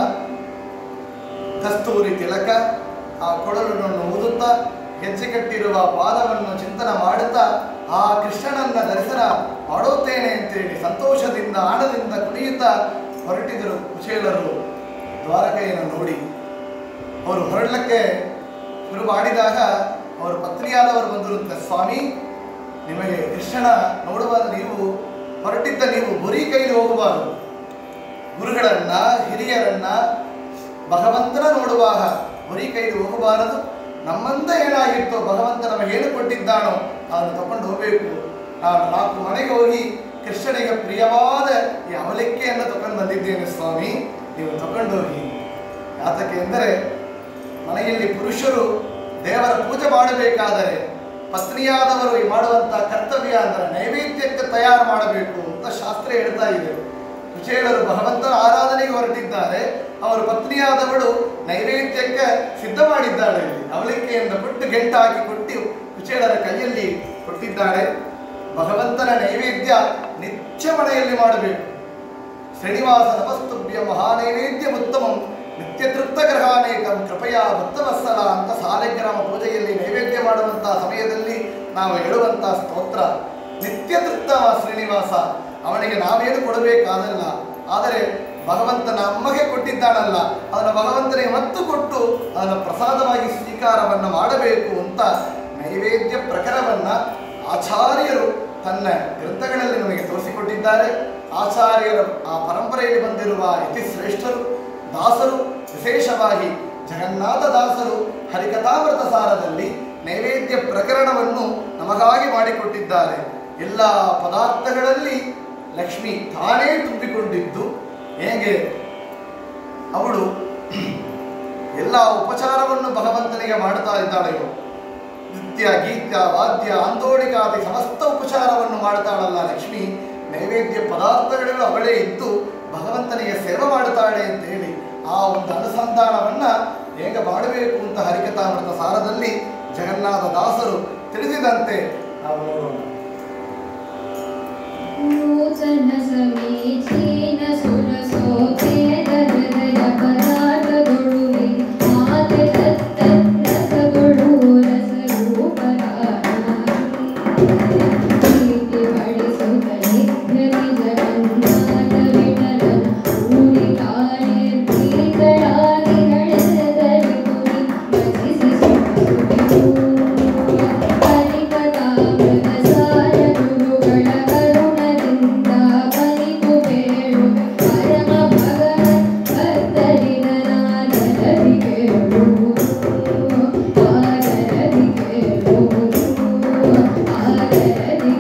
ಕಸ್ತೂರಿ ತಿಲಕ ಆ ಕೊಡಲನ್ನು ಊದುತ್ತಾ ಹೆಜ್ಜೆ ಕಟ್ಟಿರುವ ಪಾದವನ್ನು ಚಿಂತನ ಮಾಡುತ್ತಾ ಆ ಕೃಷ್ಣನನ್ನ ದರ್ಶನ ಮಾಡುತ್ತೇನೆ ಅಂತೇಳಿ ಸಂತೋಷದಿಂದ ಆನದಿಂದ ಕುಣಿಯುತ್ತಾ ಹೊರಟಿದರು ಕುಚೇಲರು ದ್ವಾರಕೆಯನ್ನು ನೋಡಿ ಅವರು ಹೊರಡಲಿಕ್ಕೆ ಶುರು ಮಾಡಿದಾಗ ಅವರ ಪತ್ನಿಯಾದವರು ಬಂದಿರುತ್ತೆ ಸ್ವಾಮಿ ನಿಮಗೆ ಕೃಷ್ಣನ ನೋಡುವಾಗ ನೀವು ಹೊರಟಿದ್ದ ನೀವು ಬರೀ ಕೈಲಿ ಹೋಗಬಾರದು ಗುರುಗಳನ್ನ ಹಿರಿಯರನ್ನ ಭಗವಂತನ ನೋಡುವಾಗ ಬರೀ ಕೈಲಿ ಹೋಗಬಾರದು ನಮ್ಮಂದ ಏನಾಗಿತ್ತೋ ಭಗವಂತ ನಮಗೆ ಏನು ಕೊಟ್ಟಿದ್ದಾನೋ ಅದನ್ನು ತಗೊಂಡು ಹೋಗಬೇಕು ನಾನು ನಾಲ್ಕು ಮನೆಗೆ ಹೋಗಿ ಕೃಷ್ಣನಿಗೆ ಪ್ರಿಯವಾದ ಈ ಅವಲಕ್ಕಿಯನ್ನು ತಗೊಂಡು ಬಂದಿದ್ದೇನೆ ಸ್ವಾಮಿ ನೀವು ತಗೊಂಡು ಹೋಗಿ ಯಾತಕ್ಕೆ ಎಂದರೆ ಮನೆಯಲ್ಲಿ ಪುರುಷರು ದೇವರ ಪೂಜೆ ಮಾಡಬೇಕಾದರೆ ಪತ್ನಿಯಾದವರು ಈ ಮಾಡುವಂತ ಕರ್ತವ್ಯ ಅಂದರೆ ನೈವೇದ್ಯಕ್ಕೆ ತಯಾರು ಮಾಡಬೇಕು ಅಂತ ಶಾಸ್ತ್ರ ಹೇಳ್ತಾ ಇದೆ ಕುಚೇಲರು ಭಗವಂತನ ಆರಾಧನೆಗೆ ಹೊರಟಿದ್ದಾರೆ ಅವರ ಪತ್ನಿಯಾದವಳು ನೈವೇದ್ಯಕ್ಕೆ ಸಿದ್ಧ ಮಾಡಿದ್ದಾಳೆ ಇಲ್ಲಿ ಅವಲಕ್ಕಿಯಿಂದ ಕೊಟ್ಟು ಗೆಂಟ ಹಾಕಿ ಕೊಟ್ಟು ಕುಚೇಲರ ಕೈಯಲ್ಲಿ ಕೊಟ್ಟಿದ್ದಾಳೆ ಭಗವಂತನ ನೈವೇದ್ಯ ನಿತ್ಯ ಮನೆಯಲ್ಲಿ ಮಾಡಬೇಕು ಶ್ರೀನಿವಾಸ ನಮಸ್ತುಭ್ಯ ಮಹಾನೈವೇದ್ಯ ಉತ್ತಮಂ ನಿತ್ಯ ತೃಪ್ತ ಗ್ರಹಾನೇಕಂ ಕೃಪಯಾ ಭಕ್ತವತ್ಸಲ ಅಂತ ಸಾಲೆಗ್ರಾಮ ಪೂಜೆಯಲ್ಲಿ ನೈವೇದ್ಯ ಮಾಡುವಂತಹ ಸಮಯದಲ್ಲಿ ನಾವು ಹೇಳುವಂತಹ ಸ್ತೋತ್ರ ನಿತ್ಯ ತೃಪ್ತ ಶ್ರೀನಿವಾಸ ಅವನಿಗೆ ನಾವೇನು ಕೊಡಬೇಕಾದಲ್ಲ ಆದರೆ ಭಗವಂತ ನಮಗೆ ಕೊಟ್ಟಿದ್ದಾನಲ್ಲ ಅದನ್ನು ಭಗವಂತನಿಗೆ ಮತ್ತು ಕೊಟ್ಟು ಅದನ್ನು ಪ್ರಸಾದವಾಗಿ ಸ್ವೀಕಾರವನ್ನು ಮಾಡಬೇಕು ಅಂತ ನೈವೇದ್ಯ ಪ್ರಕರವನ್ನ ಆಚಾರ್ಯರು ತನ್ನ ಗ್ರಂಥಗಳಲ್ಲಿ ನಮಗೆ ತೋರಿಸಿಕೊಟ್ಟಿದ್ದಾರೆ ಆಚಾರ್ಯರ ಆ ಪರಂಪರೆಯಲ್ಲಿ ಬಂದಿರುವ ಇತಿ ಶ್ರೇಷ್ಠರು ದಾಸರು ವಿಶೇಷವಾಗಿ ಜಗನ್ನಾಥ ದಾಸರು ಹರಿಕಥಾಮೃತ ಸಾರದಲ್ಲಿ ನೈವೇದ್ಯ ಪ್ರಕರಣವನ್ನು ನಮಗಾಗಿ ಮಾಡಿಕೊಟ್ಟಿದ್ದಾರೆ ಎಲ್ಲ ಪದಾರ್ಥಗಳಲ್ಲಿ ಲಕ್ಷ್ಮಿ ತಾನೇ ತುಂಬಿಕೊಂಡಿದ್ದು ಹೇಗೆ ಅವಳು ಎಲ್ಲ ಉಪಚಾರವನ್ನು ಭಗವಂತನಿಗೆ ಮಾಡ್ತಾ ಇದ್ದಾಳೆಯೋ ನೃತ್ಯ ಗೀತ್ಯ ವಾದ್ಯ ಆಂದೋಳಿಕಾದಿ ಸಮಸ್ತ ಉಪಚಾರವನ್ನು ಮಾಡ್ತಾಳಲ್ಲ ಲಕ್ಷ್ಮಿ ನೈವೇದ್ಯ ಪದಾರ್ಥಗಳು ಅವಳೇ ಇದ್ದು ಭಗವಂತನಿಗೆ ಸೇವೆ ಮಾಡುತ್ತಾಳೆ ಅಂತ ಹೇಳಿ ಆ ಒಂದು ಅನುಸಂಧಾನವನ್ನ ಹೇಗೆ ಮಾಡಬೇಕು ಅಂತ ಹರಿಕಥಾಮೃತ ಸಾರದಲ್ಲಿ ಜಗನ್ನಾಥ ದಾಸರು ತಿಳಿಸಿದಂತೆ ನಾವು ನೋಡೋಣ ನೂತನ ಸಮೀಚೀನ ಸುರಸೋಪೇತ ಹೃದಯ ಪದಾರ್ಥಗೊಳುವೆ ಮಾತೆ ದತ್ತ ರಸಗೊಳು ರಸರೂಪರಾಗಿ ಬಡಿಸುತ್ತ ನಿತ್ಯದಿ ಜಗನ್ನಾಥ ವಿಠಲನ ಊರಿ ಕಾರ್ಯರ್ಪೀಗಳಾಗಿ ನಡೆಸದರಿ ಗುರಿ ಭಜಿಸಿ ಸುಖಸುಖವು ಹರಿಕಥಾಮೃತ ಸಾರ ಗುರುಗಳ ಕರುಣದಿಂದ ಬಲಿತು ಬೇಡು ಪರಮ ಭಗವನ್ ಭಕ್ತರಿದನಾದರದಿ ಕೇಳುವುದು ಆದರದಿ ಕೇಳುವುದು ಆದರದಿ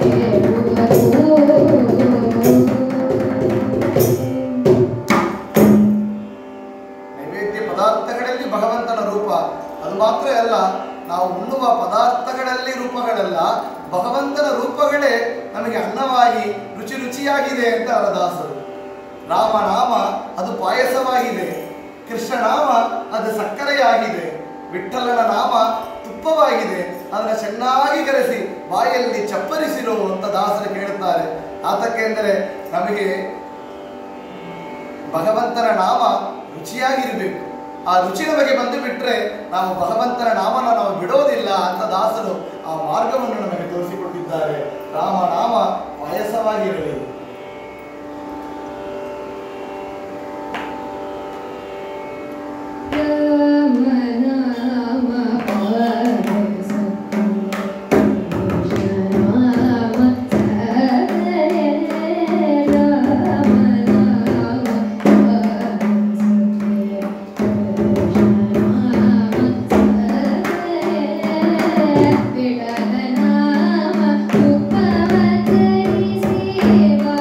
ಕೇಳುವುದು ನೈವೇದ್ಯ ಪದಾರ್ಥಗಳಲ್ಲಿ ಭಗವಂತನ ರೂಪ ಅದು ಮಾತ್ರ ಅಲ್ಲ ನಾವು ಉಣ್ಣುವ ಪದಾರ್ಥಗಳಲ್ಲಿ ರೂಪಗಳಲ್ಲ ಭಗವಂತನ ರೂಪಗಳೇ ನಮಗೆ ಅನ್ನವಾಗಿ ರುಚಿ ರುಚಿಯಾಗಿದೆ ಅಂತ ದಾಸರು ರಾಮನಾಮ ಅದು ಪಾಯಸವಾಗಿದೆ ಕೃಷ್ಣನಾಮ ಅದು ಸಕ್ಕರೆಯಾಗಿದೆ ವಿಠ್ಠಲನ ನಾಮ ತುಪ್ಪವಾಗಿದೆ ಅದನ್ನು ಚೆನ್ನಾಗಿ ಕರೆಸಿ ಬಾಯಲ್ಲಿ ಚಪ್ಪರಿಸಿರು ಅಂತ ದಾಸರು ಕೇಳುತ್ತಾರೆ ಆತಕ್ಕೆ ಅಂದರೆ ನಮಗೆ ಭಗವಂತನ ನಾಮ ರುಚಿಯಾಗಿರಬೇಕು ಆ ರುಚಿ ನಮಗೆ ಬಂದು ಬಿಟ್ರೆ ನಾವು ಭಗವಂತನ ನಾಮನ ನಾವು ಬಿಡೋದಿಲ್ಲ ಅಂತ ದಾಸರು ಆ ಮಾರ್ಗವನ್ನು ನಮಗೆ ತೋರಿಸಿಕೊಟ್ಟಿದ್ದಾರೆ ರಾಮ ನಾಮ ಪಾಯಸವಾಗಿರಲಿ ರಾಮ ನಾಮ ಪಾರಸ ರಾಮ ಸರೆ ರಾಮ ನಾಮ ಪಾರಸ ರಾಮ ಸರೆ ವಿಠಲ ನಾಮ ಉಪವತರಿ ಸೇವಾ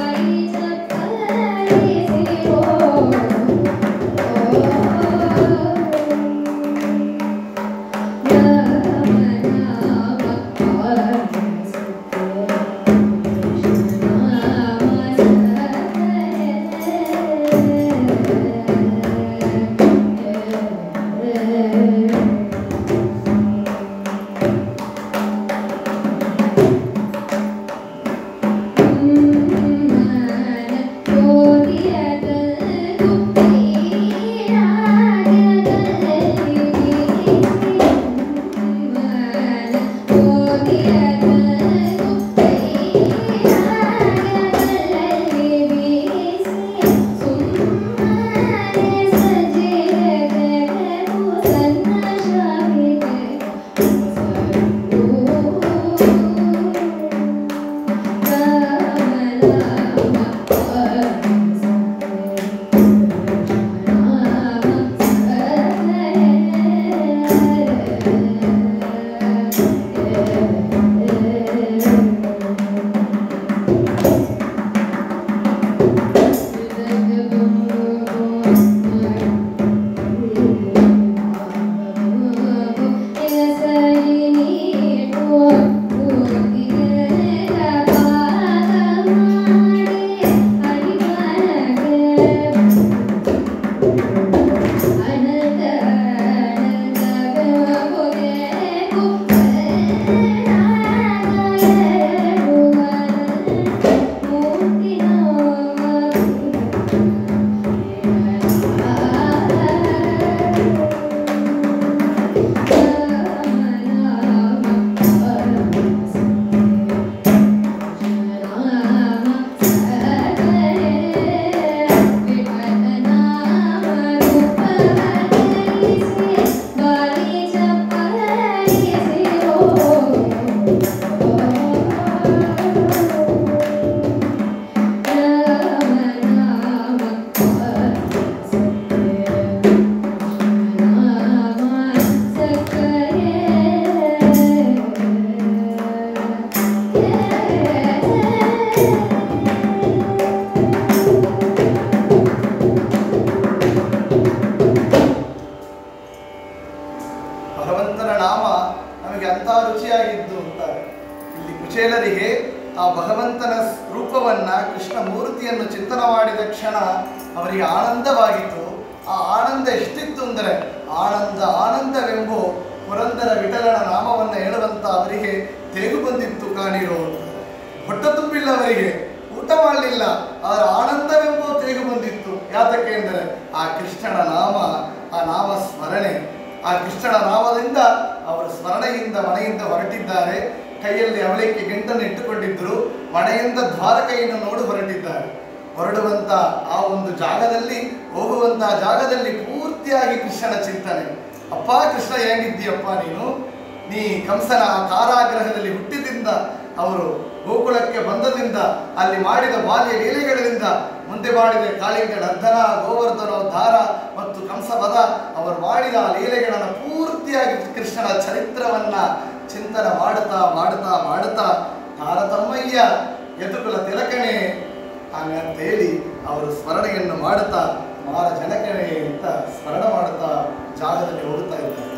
ಭಗವಂತನ ರೂಪವನ್ನ ಕೃಷ್ಣ ಮೂರ್ತಿಯನ್ನು ಚಿಂತನ ಮಾಡಿದ ಕ್ಷಣ ಅವರಿಗೆ ಆನಂದವಾಗಿತ್ತು ಆ ಆನಂದ ಎಷ್ಟಿತ್ತು ಅಂದರೆ ಆನಂದ ಆನಂದವೆಂಬು ಪುರಂದರ ವಿಠಲನ ನಾಮವನ್ನು ಹೇಳುವಂತ ಅವರಿಗೆ ತೇಗು ಬಂದಿತ್ತು ಕಾಣಿರೋ ಹೊಟ್ಟೆ ತುಂಬಿಲ್ಲ ಅವರಿಗೆ ಊಟ ಮಾಡಲಿಲ್ಲ ಅವರ ಆನಂದವೆಂಬ ತೇಗು ಬಂದಿತ್ತು ಯಾತಕ್ಕೆ ಎಂದರೆ ಆ ಕೃಷ್ಣನ ನಾಮ ಆ ನಾಮ ಸ್ಮರಣೆ ಆ ಕೃಷ್ಣನ ನಾಮದಿಂದ ಅವರು ಸ್ಮರಣೆಯಿಂದ ಮನೆಯಿಂದ ಹೊರಟಿದ್ದಾರೆ ಕೈಯಲ್ಲಿ ಅವಳಿಕೆ ಗಂಟನ್ನು ಇಟ್ಟುಕೊಂಡಿದ್ದರು ಮನೆಯಿಂದ ದ್ವಾರಕೆಯನ್ನು ನೋಡಿ ಹೊರಟಿದ್ದಾರೆ ಹೊರಡುವಂತ ಆ ಒಂದು ಜಾಗದಲ್ಲಿ ಹೋಗುವಂತ ಜಾಗದಲ್ಲಿ ಪೂರ್ತಿಯಾಗಿ ಕೃಷ್ಣನ ಚಿಂತನೆ ಅಪ್ಪ ಕೃಷ್ಣ ಹೇಗಿದ್ದೀಯಪ್ಪ ನೀನು ನೀ ಕಂಸನ ಆ ಕಾರಾಗೃಹದಲ್ಲಿ ಹುಟ್ಟಿದಿಂದ ಅವರು ಗೋಕುಲಕ್ಕೆ ಬಂದದಿಂದ ಅಲ್ಲಿ ಮಾಡಿದ ಬಾಲ್ಯ ಲೀಲೆಗಳಿಂದ ಮುಂದೆ ಮಾಡಿದ ಕಾಳಿಂಗ ನರ್ಧನ ಗೋವರ್ಧನೋದ್ಧಾರ ಮತ್ತು ಕಂಸವಧ ಅವರು ಮಾಡಿದ ಆ ಲೀಲೆಗಳನ್ನು ಪೂರ್ತಿಯಾಗಿ ಕೃಷ್ಣನ ಚರಿತ್ರವನ್ನ ಚಿಂತನ ಮಾಡುತ್ತಾ ಮಾಡುತ್ತಾ ಮಾಡುತ್ತಾ ತಾರತಮ್ಮಯ್ಯ ಯದುಕುಲ ತಿಲಕಣೆ ಹಂಗಂತ ಹೇಳಿ ಅವರು ಸ್ಮರಣೆಯನ್ನು ಮಾಡುತ್ತಾ ಮಾರ ಜನಕಣೆ ಅಂತ ಸ್ಮರಣ ಮಾಡುತ್ತಾ ಜಾಗದಲ್ಲಿ ಹೋಗುತ್ತಾ ಇದ್ದಾರೆ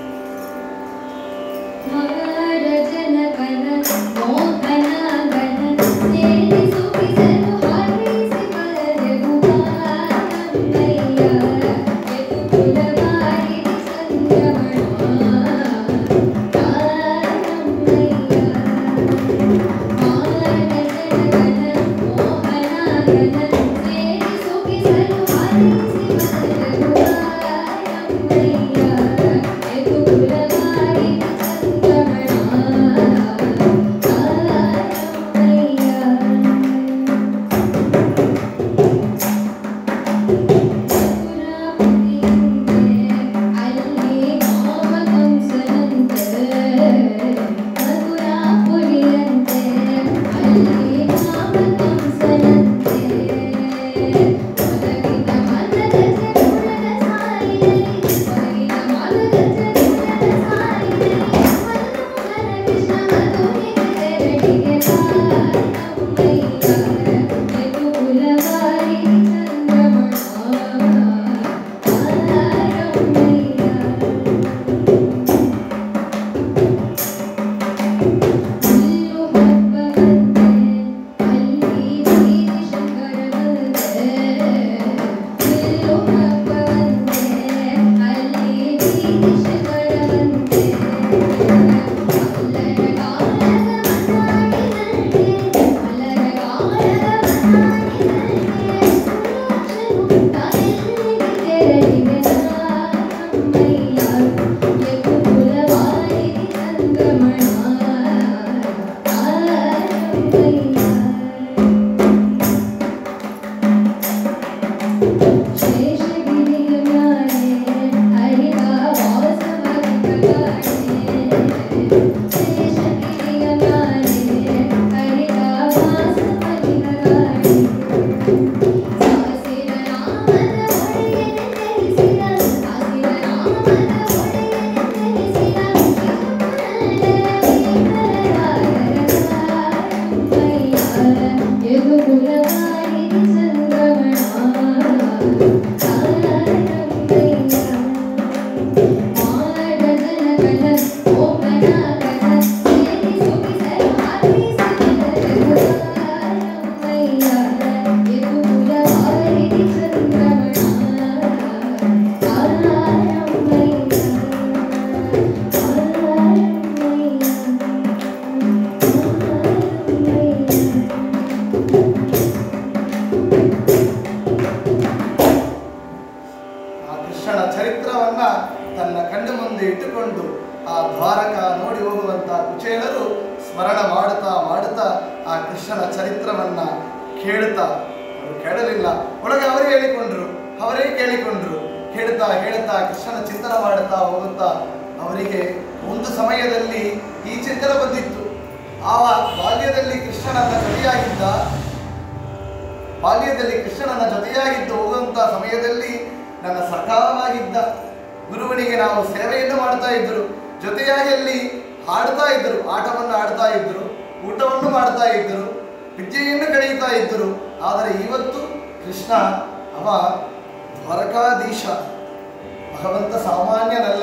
ಮಾರಜನಕನ ಮೋಹನಗನ ಸೇರಿ ಸುಖಿಸಲು ಹಾರೈಸಿ ಬರೆವು ಮಾರಮ್ಮಯ್ಯ ಯದುಕುಲವಾರಿ ಸಂಗಮಣ ಮಾರಮ್ಮಯ್ಯ ಮಾರಜನಕನ ಮೋಹನಗನ ಸೇರಿ ಸುಖಿಸಲು ಹಾರೈಸಿ ಬರೆವು ಮಾರಮ್ಮಯ್ಯ ಯದುಕುಲವಾರಿ ಆ ಕೃಷ್ಣನ ಚರಿತ್ರವನ್ನ ತನ್ನ ಕಣ್ಣು ಮುಂದೆ ಇಟ್ಟುಕೊಂಡು ಆ ದ್ವಾರಕ ನೋಡಿ ಹೋಗುವಂತ ಕುಚೇಲರು ಸ್ಮರಣ ಮಾಡುತ್ತಾ ಮಾಡುತ್ತಾ ಆ ಕೃಷ್ಣನ ಚರಿತ್ರವನ್ನ ಕೇಳುತ್ತಾ ಅವರು ಕೇಳಲಿಲ್ಲ ಒಳಗೆ ಅವರೇ ಹೇಳಿಕೊಂಡ್ರು ಅವರೇ ಕೇಳಿಕೊಂಡ್ರು ಕೇಳುತ್ತಾ ಹೇಳುತ್ತಾ ಕೃಷ್ಣನ ಚಿಂತನ ಮಾಡುತ್ತಾ ಹೋಗುತ್ತಾ ಅವರಿಗೆ ಒಂದು ಸಮಯದಲ್ಲಿ ಈ ಚಿಂತನೆ ಬಂದಿತ್ತು ಆ ಬಾಲ್ಯದಲ್ಲಿ ಕೃಷ್ಣನನ್ನ ಜೊತೆಯಾಗಿದ್ದ ಬಾಲ್ಯದಲ್ಲಿ ಕೃಷ್ಣನನ್ನ ಜೊತೆಯಾಗಿದ್ದು ಹೋಗುವಂತ ಸಮಯದಲ್ಲಿ ನನ್ನ ಸಖಾವಾಗಿದ್ದ ಗುರುವನಿಗೆ ನಾವು ಸೇವೆಯನ್ನು ಮಾಡ್ತಾ ಇದ್ರು ಜೊತೆಯಾಗಿ ಅಲ್ಲಿ ಹಾಡ್ತಾ ಇದ್ದರು ಆಟವನ್ನು ಆಡ್ತಾ ಇದ್ದರು ಊಟವನ್ನು ಮಾಡ್ತಾ ಇದ್ದರು ವಿದ್ಯೆಯನ್ನು ಕಳೆಯುತ್ತಾ ಇದ್ದರು ಆದರೆ ಇವತ್ತು ಕೃಷ್ಣ ಅವ ದ್ವಾರಕಾಧೀಶ ಭಗವಂತ ಸಾಮಾನ್ಯನಲ್ಲ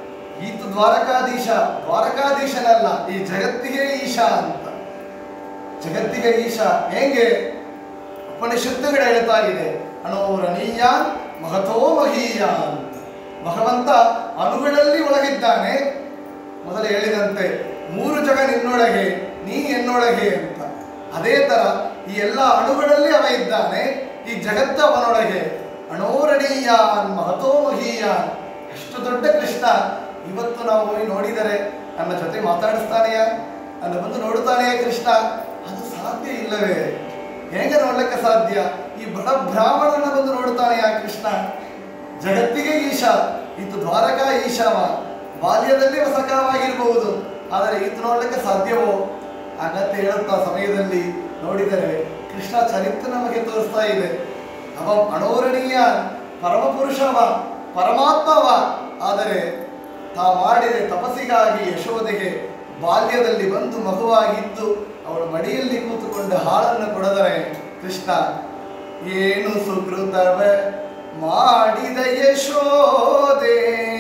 ಈತ ದ್ವಾರಕಾಧೀಶ ದ್ವಾರಕಾಧೀಶನಲ್ಲ ಈ ಜಗತ್ತಿಗೆ ಈಶ ಅಂತ ಜಗತ್ತಿಗೆ ಈಶ ಹೇಗೆ ಉಪನಿಷತ್ತುಗಳು ಹೇಳ್ತಾ ಇದೆ ಅಣೋರಣೀಯ ಮಹತೋ ಮಹೀಯಾನ್ ಭಗವಂತ ಅಣುಗಳಲ್ಲಿ ಒಳಗಿದ್ದಾನೆ ಮೊದಲು ಹೇಳಿದಂತೆ ಮೂರು ಜಗ ನಿನ್ನೊಳಗೆ ನೀ ಎನ್ನೊಳಗೆ ಅಂತ ಅದೇ ತರ ಈ ಎಲ್ಲ ಅಣುಗಳಲ್ಲಿ ಅವ ಇದ್ದಾನೆ ಈ ಜಗತ್ತು ಅವನೊಳಗೆ ಅಣೋರಣೀಯಾನ್ ಮಹತೋ ಮಹೀಯಾನ್ ಎಷ್ಟು ದೊಡ್ಡ ಕೃಷ್ಣ ಇವತ್ತು ನಾವು ಹೋಗಿ ನೋಡಿದರೆ ನನ್ನ ಜೊತೆ ಮಾತಾಡಿಸ್ತಾನೆಯಾ ನನ್ನ ಬಂದು ನೋಡುತ್ತಾನೆಯಾ ಕೃಷ್ಣ ಅದು ಸಾಧ್ಯ ಇಲ್ಲವೇ ಹೇಗೆ ನೋಡ್ಲಿಕ್ಕೆ ಸಾಧ್ಯ ಈ ಬಡ ಬ್ರಾಹ್ಮಣನ ಬಂದು ನೋಡುತ್ತಾನೆಯಾ ಕೃಷ್ಣ ಜಗತ್ತಿಗೆ ಈಶ ಇದು ದ್ವಾರಕಾ ಈಶಾವ ಬಾಲ್ಯದಲ್ಲಿ ವಸಕವಾಗಿರಬಹುದು ಆದರೆ ಇದು ನೋಡ್ಲಿಕ್ಕೆ ಸಾಧ್ಯವೋ ಅಗತ್ಯ ಹೇಳುತ್ತಾ ಸಮಯದಲ್ಲಿ ನೋಡಿದರೆ ಕೃಷ್ಣ ಚರಿತ್ರೆ ನಮಗೆ ತೋರಿಸ್ತಾ ಇದೆ ಅವ ಅಣೋರಣೀಯ ಪರಮಪುರುಷವ ಪರಮಾತ್ಮವ ಆದರೆ ತಾ ಮಾಡಿದ ತಪಸ್ಸಿಗಾಗಿ ಯಶೋದೆಗೆ ಬಾಲ್ಯದಲ್ಲಿ ಬಂದು ಮಗುವಾಗಿದ್ದು ಅವಳ ಮಡಿಯಲ್ಲಿ ಕೂತುಕೊಂಡು ಹಾಳನ್ನು ಕೊಡದರೆ ಕೃಷ್ಣ ಏನು ಸುಕೃತವ ಮಾಡಿದ ಯಶೋದೆ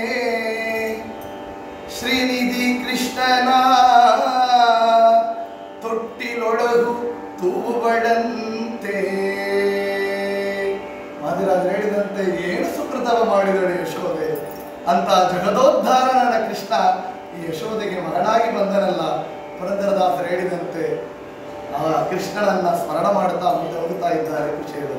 ಶ್ರೀನಿಧಿ ಕೃಷ್ಣನ ತೊಟ್ಟಿಲೊಳಗು ತೂಬಡಂತೆ ಮಾದಿರಾಜ್ ಹೇಳಿದಂತೆ ಏನು ಸುಕೃತವ ಮಾಡಿದಳು ಯಶೋದೆ ಅಂತ ಜಗದೋದ್ಧಾರನ ಕೃಷ್ಣ ಈ ಯಶೋದೆಗೆ ಮಗನಾಗಿ ಬಂದನಲ್ಲ ಪುರಂದರದಾಸರು ಹೇಳಿದಂತೆ ಆ ಕೃಷ್ಣನನ್ನ ಸ್ಮರಣ ಮಾಡ್ತಾ ಮುಂದೆ ಹೋಗುತ್ತಾ ಇದ್ದಾರೆ ವಿಷಯದಲ್ಲಿ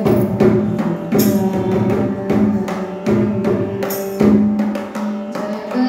ಜಗ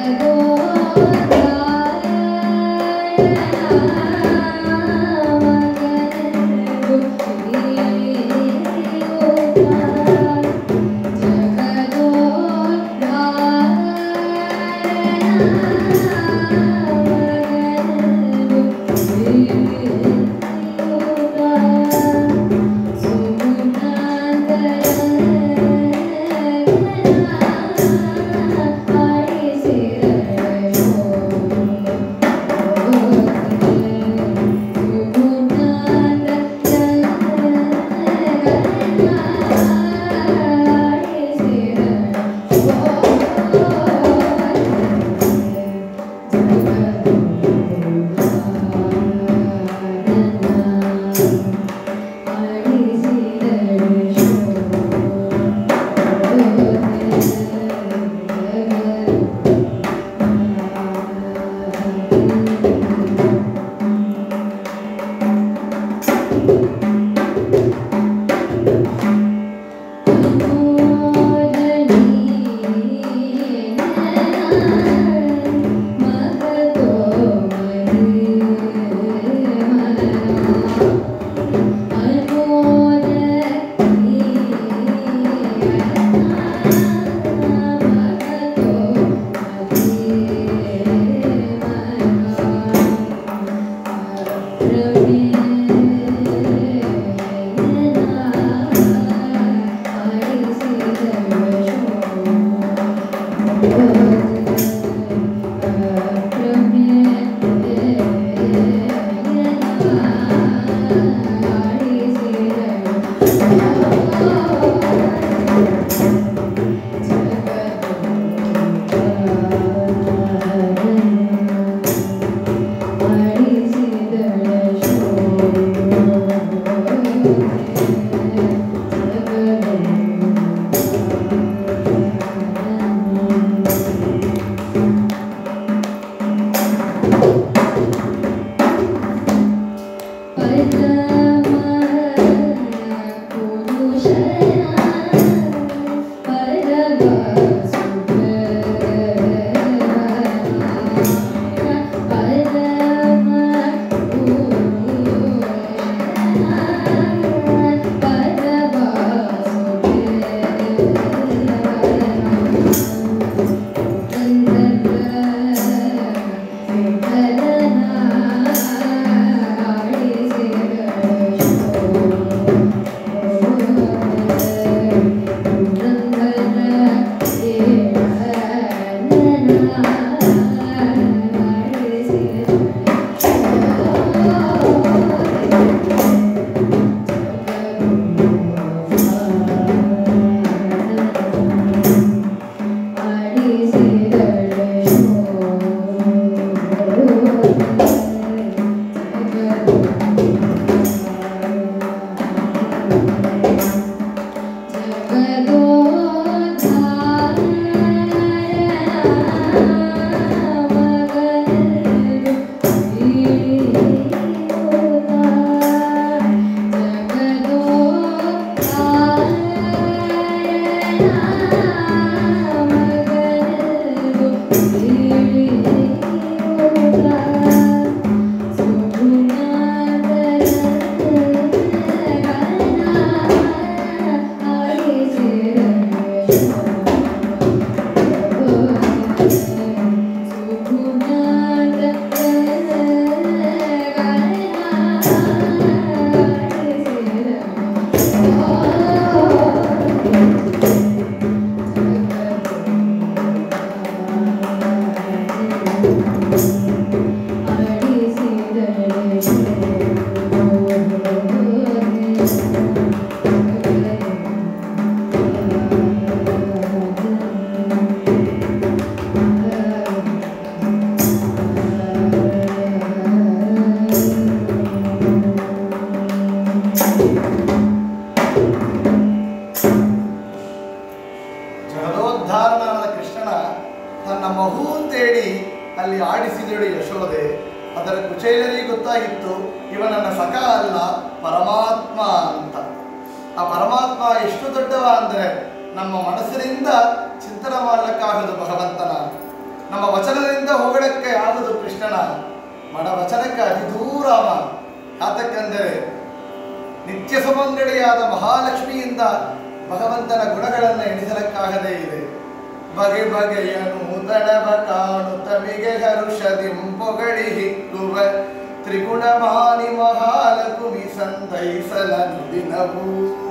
ಜಗದೋದ್ಧಾರನಾದ ಕೃಷ್ಣನ ತನ್ನ ಮಹು ಅಂತೇಳಿ ಅಲ್ಲಿ ಆಡಿಸಿದಳು ಯಶೋದೆ ಅದರ ಕುಚೇಲರಿಗೆ ಗೊತ್ತಾಗಿತ್ತು ಇವ ನನ್ನ ಸಖ ಅಲ್ಲ ಪರಮಾತ್ಮ ಅಂತ ಆ ಪರಮಾತ್ಮ ಎಷ್ಟು ದೊಡ್ಡವ ಅಂದರೆ ನಮ್ಮ ಮನಸ್ಸಿನಿಂದ ಚಿಂತನೆ ಮಾಡಲಿಕ್ಕಾಗದು ಭಗವಂತನ ನಮ್ಮ ವಚನದಿಂದ ಹೊಗಳಕ್ಕೆ ಆಗದು ಕೃಷ್ಣನ ಮನ ವಚನಕ್ಕೆ ಅತಿ ದೂರವ ಯಾತಕ್ಕೆಂದರೆ ನಿತ್ಯ ಸುಮಂಗಡಿಯಾದ ಮಹಾಲಕ್ಷ್ಮಿಯಿಂದ ಭಗವಂತನ ಗುಣಗಳನ್ನು ಎಣಿಸಲಕ್ಕಾಗದೇ ಇದೆ ಬಗೆ ಬಗೆಯ ನೂತನವ ಕಾಣುತ್ತ ಮಿಗೆ ಹರುಷದಿಂ ಪೊಗಳಿ ಹಿಕ್ಕುವ ತ್ರಿಗುಣಮಾನಿ ಮಹಾಲಕುಮಿ ಸಂತೈಸಲ ನುಡಿನವು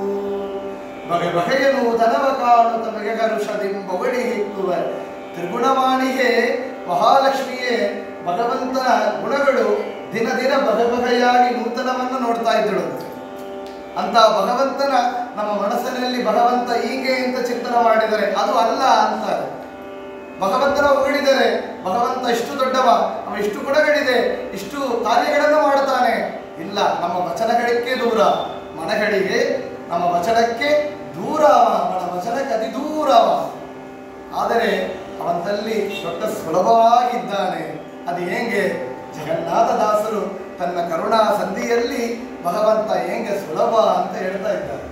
ಬಗೆ ಬಗೆಯ ನೂತನವ ಕಾಣುತ್ತ ಮಿಗೆ ಹರುಷದಿಂ ಪೊಗಳಿ ಹಿಕ್ಕುವ ತ್ರಿಗುಣಮಾನಿಗೆ ಮಹಾಲಕ್ಷ್ಮಿಯೇ ಭಗವಂತನ ಗುಣಗಳು ದಿನ ದಿನ ಬಗೆ ಬಗೆಯಾಗಿ ನೂತನವನ್ನು ನೋಡ್ತಾ ಇದ್ದಳು ಅಂತ ಭಗವಂತನ ನಮ್ಮ ಮನಸ್ಸಿನಲ್ಲಿ ಭಗವಂತ ಹೀಗೆ ಅಂತ ಚಿಂತನೆ ಮಾಡಿದರೆ ಅದು ಅಲ್ಲ ಅಂತಾರೆ ಭಗವಂತನ ಹೊಗಳಿದರೆ ಭಗವಂತ ಇಷ್ಟು ದೊಡ್ಡವ ಅವ ಇಷ್ಟು ಗುಣಗಳಿದೆ ಇಷ್ಟು ಕಾರ್ಯಗಳನ್ನು ಮಾಡ್ತಾನೆ ಇಲ್ಲ ನಮ್ಮ ವಚನಗಳಿಗೆ ದೂರ ಮನಗಳಿಗೆ ನಮ್ಮ ವಚನಕ್ಕೆ ದೂರ ಅವ ಅವನ ವಚನಕ್ಕೆ ಅತಿ ದೂರ ಅವ ಆದರೆ ಅವನಲ್ಲಿ ದೊಡ್ಡ ಸುಲಭವಾಗಿದ್ದಾನೆ ಅದು ಹೇಗೆ ಜಗನ್ನಾಥ ದಾಸರು ತನ್ನ ಕರುಣಾ ಸಂಧಿಯಲ್ಲಿ ಭಗವಂತ ಹೇಗೆ ಸುಲಭ ಅಂತ ಹೇಳ್ತಾ ಇದ್ದಾರೆ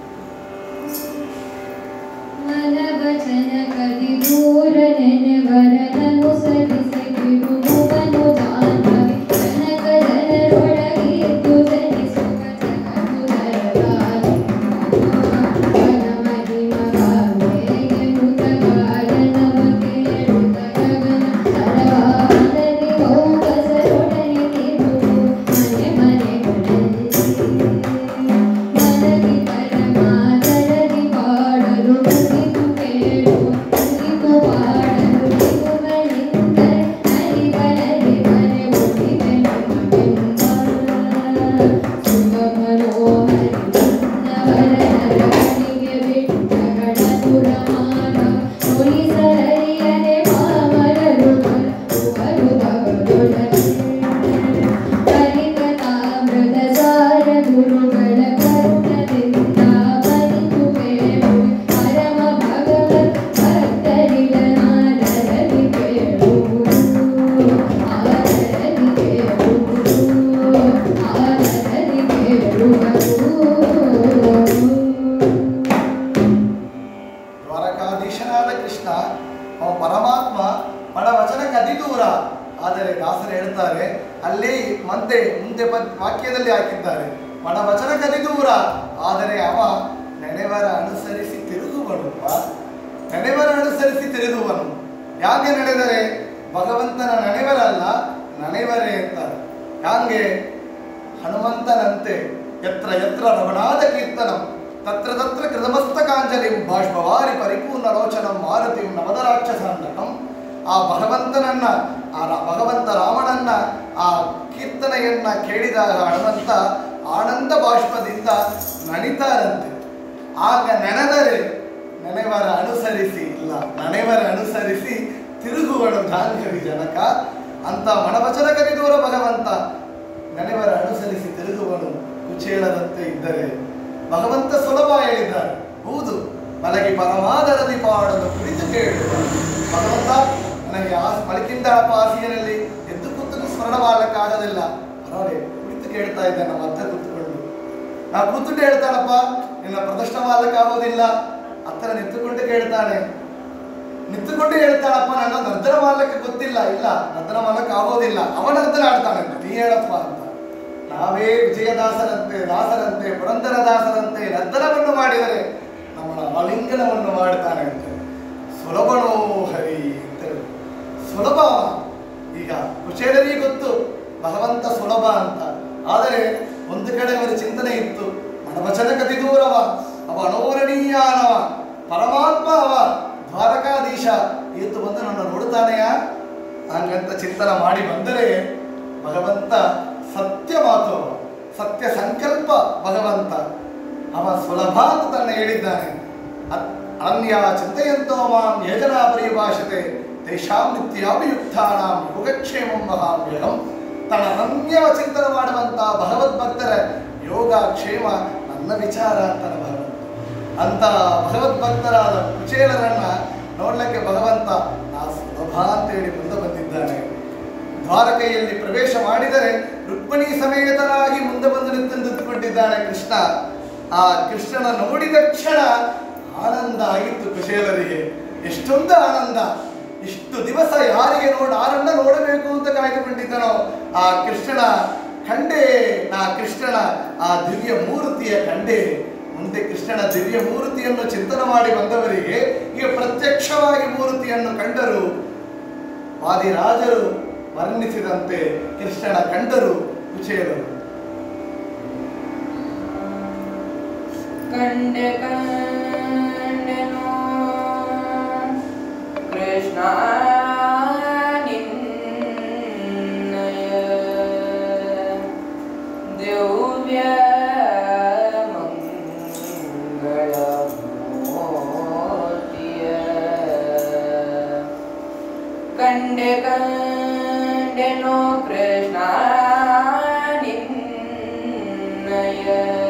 ಮನವಚನ ಕದಿ ದೂರ ನೆನೆವರನನು ಸರಿಸಿ ಬಿಡುವನು ಜಾಹ್ನವಿ ಜನಕ ಜನರೊಳಗಿದ್ದು ಜನಿಸುವ ಜಗದುದರಗಾಲಿ ಮಹಿಮಗಾಮೆಯನುತ ಕಾರಣವ ಕೇಳುತ್ತ ಗಗನ ಸರವಾನದಿ ಭೋಗಸರೊಡನೆ ತಿರುಗು ಮನೆ ಮನೆಗಳಲ್ಲಿ ಮನದಿ ಪರಮಾದರದಿ ಪಾಡಲು ಮುಗಿದು ಕೇಳು ಮುಗಿದು ಪಾಡಲು ತಿರುಗಳಿಂದರೆ ಹರಿವರದಿ ಮನೆ ಮುಗಿದೆ ನಮಗೆಂದ ಸುಖ ಮನೋಹರಿ ನವರನರವನಿಗೆ ಬಿಟ್ಟಗಳನು ರಮಾನ ನುಡಿಸಲರಿಯದೆ ಮಾಮರರು ಬರುವರು ಭಗದೊಡನೆ ಕಲಿಕತಾಮೃತ ಸಾರ ಗುರುಗಳ ಕರುಣದಿಂದ ಬರಿದು ಕೇಳು ಪರಮ ಭಗವತ್ ಭಕ್ತರಿಗನಾದರದಿ ಕೇಳುವುದು ಆದರದಿ ಕೇಳುವುದು ಆದರದಿ ಕೇಳುವುದು ದ್ವಾರಕಾಧೀಶನಾದ ಕೃಷ್ಣ ಅವ ಪರಮಾತ್ಮ ಮನ ವಚನಕ್ಕೆ ಅತಿ ದೂರ ಆದರೆ ದಾಸರು ಹೇಳ್ತಾರೆ ಅಲ್ಲಿ ಮತ್ತೆ ಮುಂದೆ ಪದ್ ವಾಕ್ಯದಲ್ಲಿ ಹಾಕಿದ್ದಾರೆ ಮನ ವಚನಕ್ಕೆ ಅತಿ ದೂರ ಆದರೆ ಅವ ನೆನೆವರ ಅನುಸರಿಸಿ ತಿರುಗುವನುಪ್ಪ ನೆನೆವರ ಅನುಸರಿಸಿ ತಿರುಗುವನು ಯಾಕೆ ನಡೆದರೆ ಭಗವಂತನ ನೆನೆವರಲ್ಲ ನೆನೆವರೇ ಅಂತಾರೆ ಹಂಗೆ ಹನುಮಂತನಂತೆ ಯತ್ರ ಯತ್ರ ರಮಣಾದ ಕೀರ್ತನಂ ತತ್ರ ತತ್ರ ಕೃತಮಸ್ತಕಾಂಜಲಿಂ ಬಾಷ್ಪವಾರಿ ಪರಿಪೂರ್ಣ ಲೋಚನಂ ಮಾರುತಿಂ ನವದರಾಕ್ಷಸಾಂಡಕಂ ಆ ಭಗವಂತನನ್ನ ಆ ರ- ಭಗವಂತ ರಾಮನನ್ನ ಆ ಕೀರ್ತನೆಯನ್ನ ಕೇಳಿದಾಗ ಹನುಮಂತ ಆನಂದ ಬಾಷ್ಪದಿಂದ ನಣಿತಾರಂತೆ ಆಗ ನೆನೆದರೆ ನೆನೆವರ ಅನುಸರಿಸಿ ಇಲ್ಲ ನೆನೆವರ ಅನುಸರಿಸಿ ತಿರುಗುವಳು ಜಾಹ್ನವಿ ಜನಕ ಅಂತ ಮನವಚನ ಕರಿದೂರ ಭಗವಂತ ನೆನೆವರ ಅನುಸರಿಸಿ ತಿರುಗುವನು ಕುಚೇಲದಂತೆ ಇದ್ದರೆ ಭಗವಂತ ಸುಲಭ ಹೇಳಿದ್ದಾರೆ ಹೌದು ಮಲಗಿ ಪರಮಾದರದಿ ಪಾಡಲು ಕುಳಿತು ಕೇಳುವ ಭಗವಂತ ನನಗೆ ಆ ಮಲಗಿಂದ ಪಾಸಿಯಲ್ಲಿ ಎದ್ದು ಕೂತು ಸ್ಮರಣ ಮಾಡಲಿಕ್ಕಾಗೋದಿಲ್ಲ ಪರವಾಗಿಲ್ಲ ಕುಳಿತು ಕೇಳ್ತಾ ಇದ್ದೆ ನಮ್ಮ ಅರ್ಥ ಕೂತ್ಕೊಂಡು ನಾ ಕೂತ್ಕೊಂಡು ಹೇಳ್ತಾನಪ್ಪ ನಿನ್ನ ಪ್ರದರ್ಶನ ಮಾಡ್ಲಿಕ್ಕಾಗೋದಿಲ್ಲ ಹತ್ತಿರ ನಿಂತುಕೊಂಡು ಕೇಳ್ತಾನೆ ನಿಂತುಕೊಂಡು ಹೇಳ್ತಾಳಪ್ಪ ನನ್ನ ನರ್ದನ ಮಾಡ್ಲಿಕ್ಕೆ ಗೊತ್ತಿಲ್ಲ ಇಲ್ಲ ನರ್ದನ ಮಾಡ್ಲಿಕ್ಕೆ ಆಗೋದಿಲ್ಲ ಅವನ ನರ್ದನ ಆಡ್ತಾನೆ ನೀ ಹೇಳಪ್ಪ ಅಂತ ನಾವೇ ವಿಜಯದಾಸರಂತೆ ದಾಸರಂತೆ ಪುರಂದರ ದಾಸರಂತೆ ನರ್ದನವನ್ನು ಮಾಡಿದರೆ ನಮ್ಮ ಆಲಿಂಗನವನ್ನು ಮಾಡ್ತಾನೆ ಅಂತ ಸುಲಭನೋ ಹರಿ ಅಂತ ಹೇಳಿ. ಸುಲಭ ಈಗ ಕುಶೇಲರಿಗೆ ಗೊತ್ತು ಭಗವಂತ ಸುಲಭ ಅಂತ ಆದರೆ ಒಂದು ಕಡೆ ಅವರ ಚಿಂತನೆ ಇತ್ತು ಮನವಚನ ಕತಿ ದೂರವ ಅವ ಅನೋರಣೀಯಾನವ ಪರಮಾತ್ಮ ಅವ ದ್ವಾರಕಾಧೀಶ ಇವತ್ತು ಬಂದು ನನ್ನ ನೋಡ್ತಾನೆಯ ಹಂಗಂತ ಚಿಂತನೆ ಮಾಡಿ ಬಂದರೆ ಭಗವಂತ ಸತ್ಯ ಮಾತು ಅವ ಸತ್ಯ ಸಂಕಲ್ಪ ಭಗವಂತ ಅವ ಸುಲಭ ಅಂತ ತನ್ನ ಹೇಳಿದ್ದಾನೆ ಅ- ಅನನ್ಯ ಚಿಂತೆಯಂತೋ ಮಾಂ ಯೋಜನಾ ಪರಿಭಾಷತೆ ತೇಷಾಂ ನಿತ್ಯಾಭಿಯುಕ್ತಾನಾಂ ಯೋಗಕ್ಷೇಮಂ ಮಹಾವ್ಯಹಂ ತನ್ನ ಅನನ್ಯ ಚಿಂತನೆ ಮಾಡುವಂತ ಭಗವದ್ಭಕ್ತರ ಯೋಗ ಕ್ಷೇಮ ನನ್ನ ವಿಚಾರ ಅಂತಾನೆ ಭಗವಂತ ಅಂತ ಭಗವದ್ಭಕ್ತರಾದ ಕುಚೇಲರನ್ನ ನೋಡ್ಲಿಕ್ಕೆ ಭಗವಂತ ನಾ ಸುಲಭ ಅಂತೇಳಿ ಮುಂದೆ ಬಂದಿದ್ದಾನೆ ದ್ವಾರಕೆಯಲ್ಲಿ ಪ್ರವೇಶ ಮಾಡಿದರೆ ರುಕ್ಮಿಣಿ ಸಮೇತನಾಗಿ ಮುಂದೆ ಬಂದು ನಿಂತು ನಿಂತುಕೊಂಡಿದ್ದಾನೆ ಕೃಷ್ಣ ಆ ಕೃಷ್ಣನ ನೋಡಿದ ಕ್ಷಣ ಆನಂದ ಆಗಿತ್ತು ಕುಶೇಲರಿಗೆ ಎಷ್ಟೊಂದು ಆನಂದ ಇಷ್ಟು ದಿವಸ ಯಾರಿಗೆ ನೋಡ ಆರನ್ನ ನೋಡಬೇಕು ಅಂತ ಕಾಯ್ದುಕೊಂಡಿದ್ದನೋ ಆ ಕೃಷ್ಣನ ಕಂಡೆ ಆ ಕೃಷ್ಣನ ಆ ದಿವ್ಯ ಮೂರ್ತಿಯ ಕಂಡೆ ಮುಂದೆ ಕೃಷ್ಣನ ದಿವ್ಯ ಮೂರ್ತಿಯನ್ನು ಚಿಂತನೆ ಮಾಡಿ ಬಂದವರಿಗೆ ಈಗ ಪ್ರತ್ಯಕ್ಷವಾಗಿ ಮೂರ್ತಿಯನ್ನು ಕಂಡರು ವಾದಿರಾಜರು ವರ್ಣಿಸಿದಂತೆ ಕೃಷ್ಣನ ಕಂಡರು ಕುಚೇಲರು ಕಂಡ ಕಂಡನು ಕೃಷ್ಣ ನಿನ್ನಯ ದಿವ್ಯ ಮಂಗಳ ಮೂರ್ತಿಯ ಕಂಡೆ ಕಂಡೆನೋ ಕೃಷ್ಣ ನಿನ್ನಯ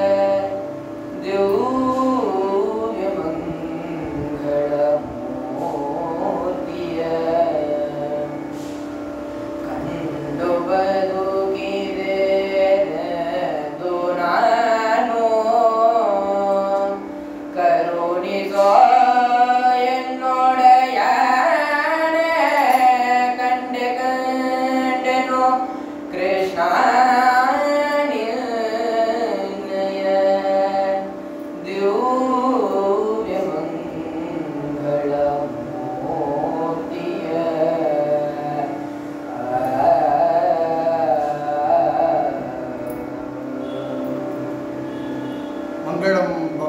ದಿವ್ಯ ಮಂಗಳ ಮೂರ್ತಿಯ ಕಂಡು ಬದುಕಿದೆ ನೆಂದು ನಾನು ಕರುಣಿಸೋ ಎನ್ನೊಡೆಯನೆ ಕಂಡೆ ಕಂಡೆನು ಕೃಷ್ಣ ನಿನ್ನಯ ದಿವ್ಯ ಮಂಗಳ ಮೂರ್ತಿಯ ಮಂಗಳಂ ಬ-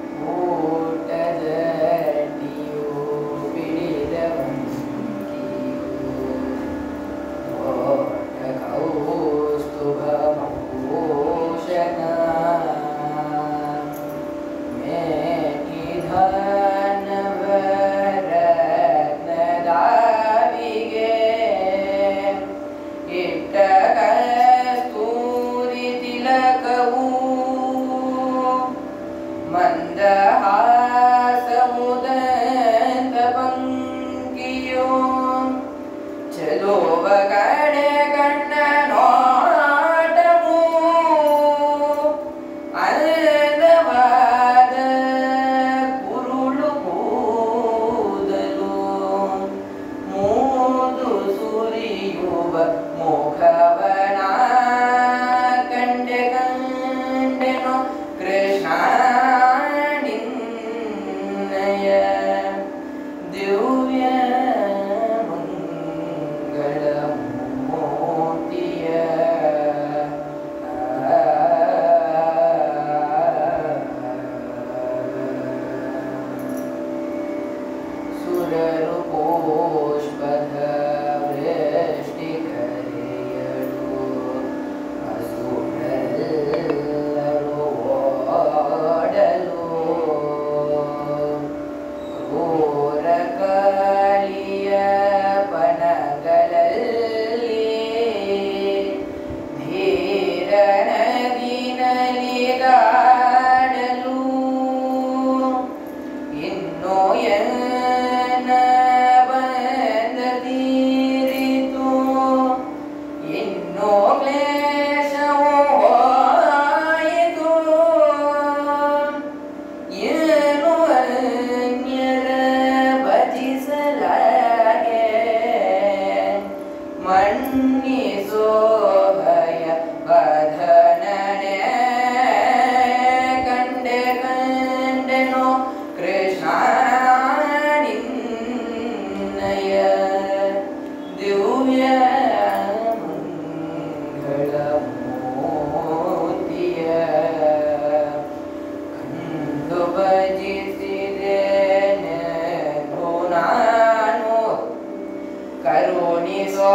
ಊಟದಡಿಯು ಬಿಡಿದ ಓಟ ಕೌಸ್ತುಭ ಭೂಷಣ ಮೇಟಿಧನವರತ್ನದಾವಿಗೆ ಇಟ್ಟ ಕಸ್ತೂರಿ ತಿಲಕವು ಮಂದಹಾಸಮುದಂತ ಪಂಕಿಯೋ ಚಲೋವ ಕಡೆ ಕಣ್ಣ ನೋಟಮು ಅಂದವಾದ ಕುರುಳು ಕೂದಲು ಮೂದು ಸುರಿಯುವ ಮುಖವನ ಕಂಡೆ ಕಂಡೆನು ಕೃಷ್ಣ ನಿನ್ನಯ ದಿವ್ಯ ಮಂಗಳ ಮೂರ್ತಿಯ ಸುರರು ಪುಷ್ಪದ ವೃಷ್ಟಿ ಕರೆಯಲು ಅಸುರರೆಲ್ಲರೂ ಓಡಲು ಕ್ರೂರ ಕಾಳಿಯ ಪಣಗಳಲ್ಲಿ ಧೀರ ನದಿನಲಿ ದಾಡಲು ಕೃಷ್ಣ ನಿನ್ನಯ ದಿವ್ಯ ಮಂಗಳ ಮೋತಿಯ ಕಂಡು ಭಜಿಸಿದೇನೆ ನಾನು ಕರುಣಿಸೋ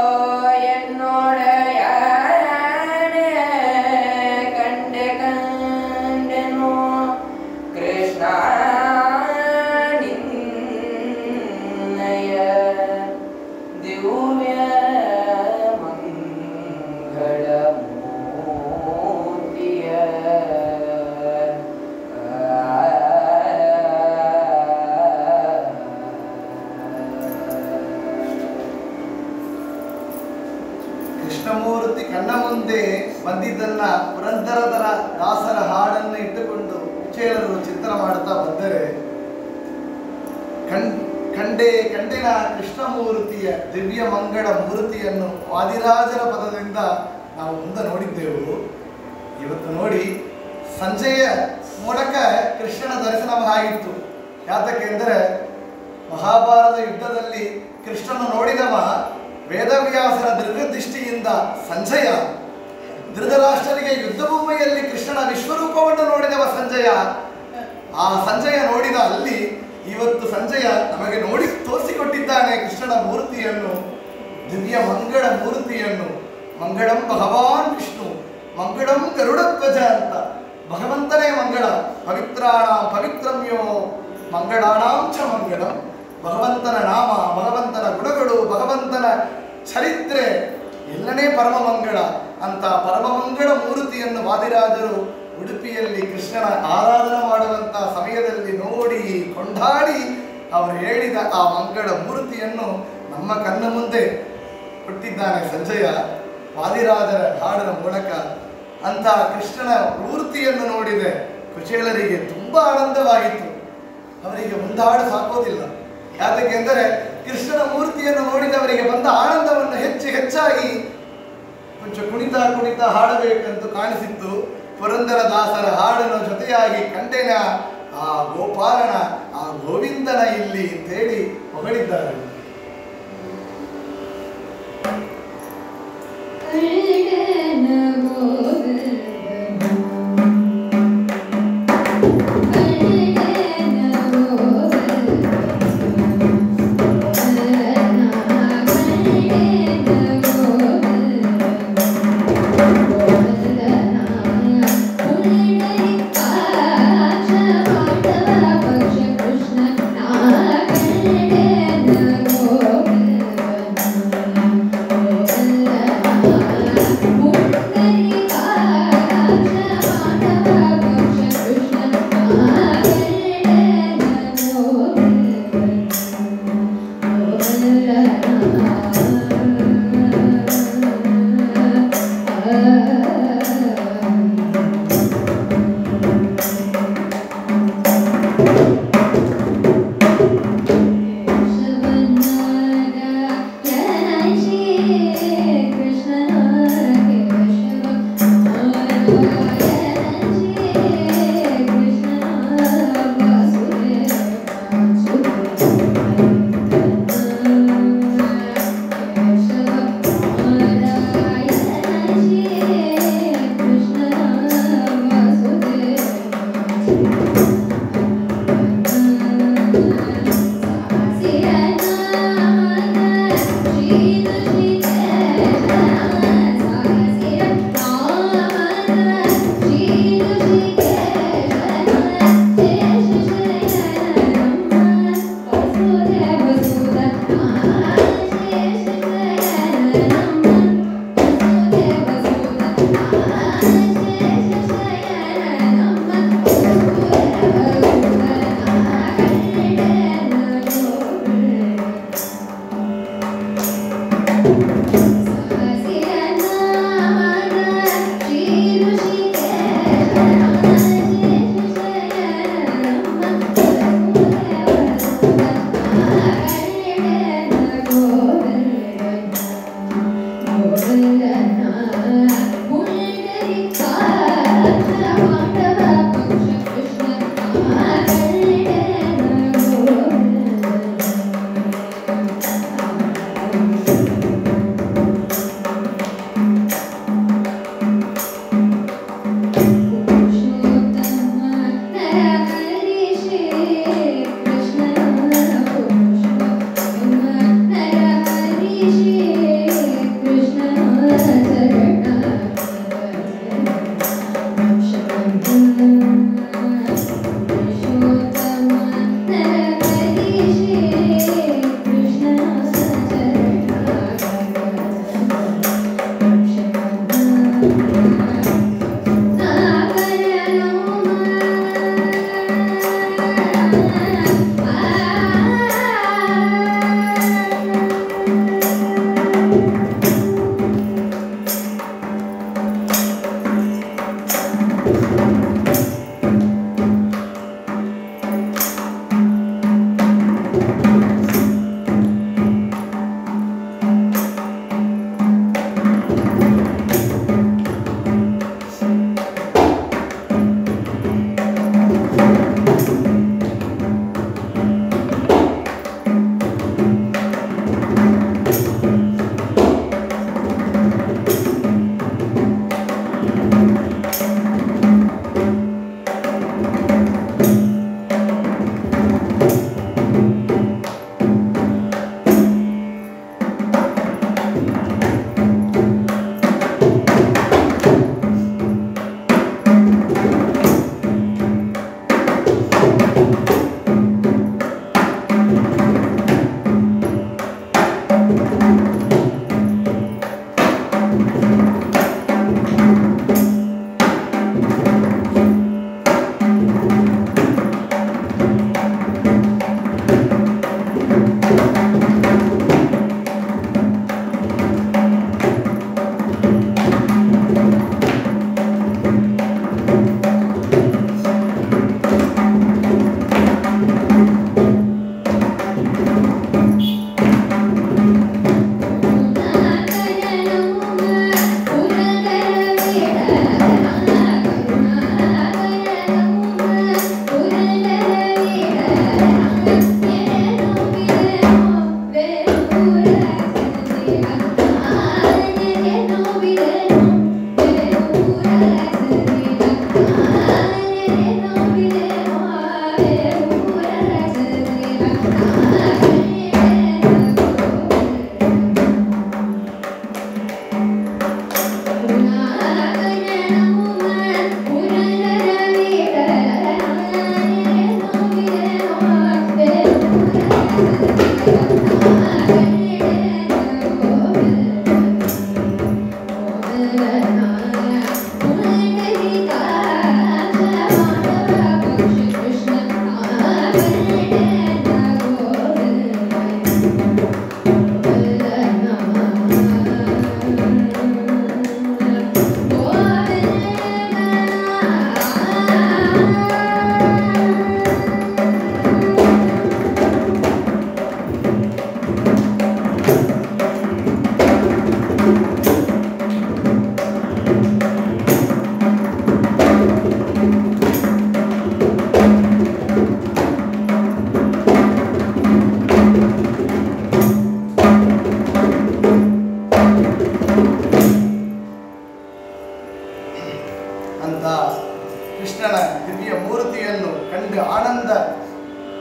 ಎನ್ನೊಡೆಯನೆ ಕಂಡೆ ಕಂಡೆನು ಕೃಷ್ಣ ನಿನ್ನಯ ದಿವ್ಯ ಮಂಗಳ ಮೂರ್ತಿಯ ಕೃಷ್ಣಮೂರ್ತಿ ಕಣ್ಣ ಮುಂದೆ ಬಂದಿದ್ದನ್ನ ಪುರಂದರದರ ದಾಸರ ಹಾಡನ್ನು ಇಟ್ಟುಕೊಂಡು ಕುಚೇಲರು ಚಿತ್ರ ಮಾಡ್ತಾ ಬಂದರೆ ಕಣ್ ಕಂಡೆ ಕಂಡಿನ ಕೃಷ್ಣಮೂರ್ತಿಯ ದಿವ್ಯ ಮಂಗಳ ಮೂರ್ತಿಯನ್ನು ವಾದಿರಾಜರ ಪದದಿಂದ ನಾವು ಮುಂದೆ ನೋಡಿದ್ದೆವು ಇವತ್ತು ನೋಡಿ ಸಂಜೆಯ ಮೂಲಕ ಕೃಷ್ಣನ ದರ್ಶನವಾಗಿತ್ತು ಯಾತಕ್ಕೆಂದರೆ ಮಹಾಭಾರತ ಯುದ್ಧದಲ್ಲಿ ಕೃಷ್ಣನ ನೋಡಿದವ ವೇದವ್ಯಾಸರ ದೃಢದೃಷ್ಟಿಯಿಂದ ಸಂಜಯ ಧೃತರಾಷ್ಟ್ರನಿಗೆ ಯುದ್ಧ ಭೂಮಿಯಲ್ಲಿ ಕೃಷ್ಣನ ವಿಶ್ವರೂಪವನ್ನು ನೋಡಿದವ ಸಂಜಯ ಆ ಸಂಜಯ ನೋಡಿದ ಅಲ್ಲಿ ಇವತ್ತು ಸಂಜಯ ನಮಗೆ ನೋಡಿ ತೋರಿಸಿಕೊಟ್ಟಿದ್ದಾನೆ ಕೃಷ್ಣನ ಮೂರ್ತಿಯನ್ನು ದಿವ್ಯ ಮಂಗಳ ಮೂರ್ತಿಯನ್ನು ಮಂಗಳಂ ಭಗವಾನ್ ವಿಷ್ಣು ಮಂಗಳಂ ಗರುಡಧ್ವಜ ಅಂತ ಭಗವಂತನೇ ಮಂಗಳ ಪವಿತ್ರಾಣ ಪವಿತ್ರಮ್ಯೋ ಮಂಗಳಾಣಾಂ ಚ ಮಂಗಳಂ ಭಗವಂತನ ನಾಮ ಭಗವಂತನ ಗುಣಗಳು ಭಗವಂತನ ಚರಿತ್ರೆ ಎಲ್ಲನೇ ಪರಮ ಮಂಗಳ ಅಂತ ಪರಮ ಮಂಗಳ ಮೂರ್ತಿಯನ್ನು ವಾದಿರಾಜರು ಉಡುಪಿಯಲ್ಲಿ ಕೃಷ್ಣನ ಆರಾಧನೆ ಮಾಡುವಂತ ಸಮಯದಲ್ಲಿ ನೋಡಿ ಕೊಂಡಾಡಿ ಅವರು ಹೇಳಿದ ಆ ಮಂಗಳ ಮೂರ್ತಿಯನ್ನು ನಮ್ಮ ಕಣ್ಣ ಮುಂದೆ ಕೊಟ್ಟಿದ್ದಾನೆ ಸಂಜಯ ವಾದಿರಾಜರ ಹಾಡಿನ ಮೂಲಕ ಅಂತ ಕೃಷ್ಣನ ಮೂರ್ತಿಯನ್ನು ನೋಡಿದೆ ಕುಚೇಲರಿಗೆ ತುಂಬಾ ಆನಂದವಾಗಿತ್ತು ಅವರಿಗೆ ಒಂದು ಹಾಡು ಸಾಕೋದಿಲ್ಲ ಯಾತಕ್ಕೆಂದರೆ ಕೃಷ್ಣನ ಮೂರ್ತಿಯನ್ನು ನೋಡಿದವರಿಗೆ ಬಂದ ಆನಂದವನ್ನು ಹೆಚ್ಚು ಹೆಚ್ಚಾಗಿ ಕೊಂಚ ಕುಣಿತ ಕುಣಿತ ಹಾಡಬೇಕಂತ ಕಾಣಿಸಿತ್ತು ಪುರಂದರ ದಾಸರ ಹಾಡನ ಜೊತೆಯಾಗಿ ಕಂಡೆನ ಆ ಗೋಪಾಲನ ಆ ಗೋವಿಂದನ ಇಲ್ಲಿ ಅಂತೇಳಿ ಹೊಗಳಿದ್ದಾರೆ ಕೃಷ್ಣ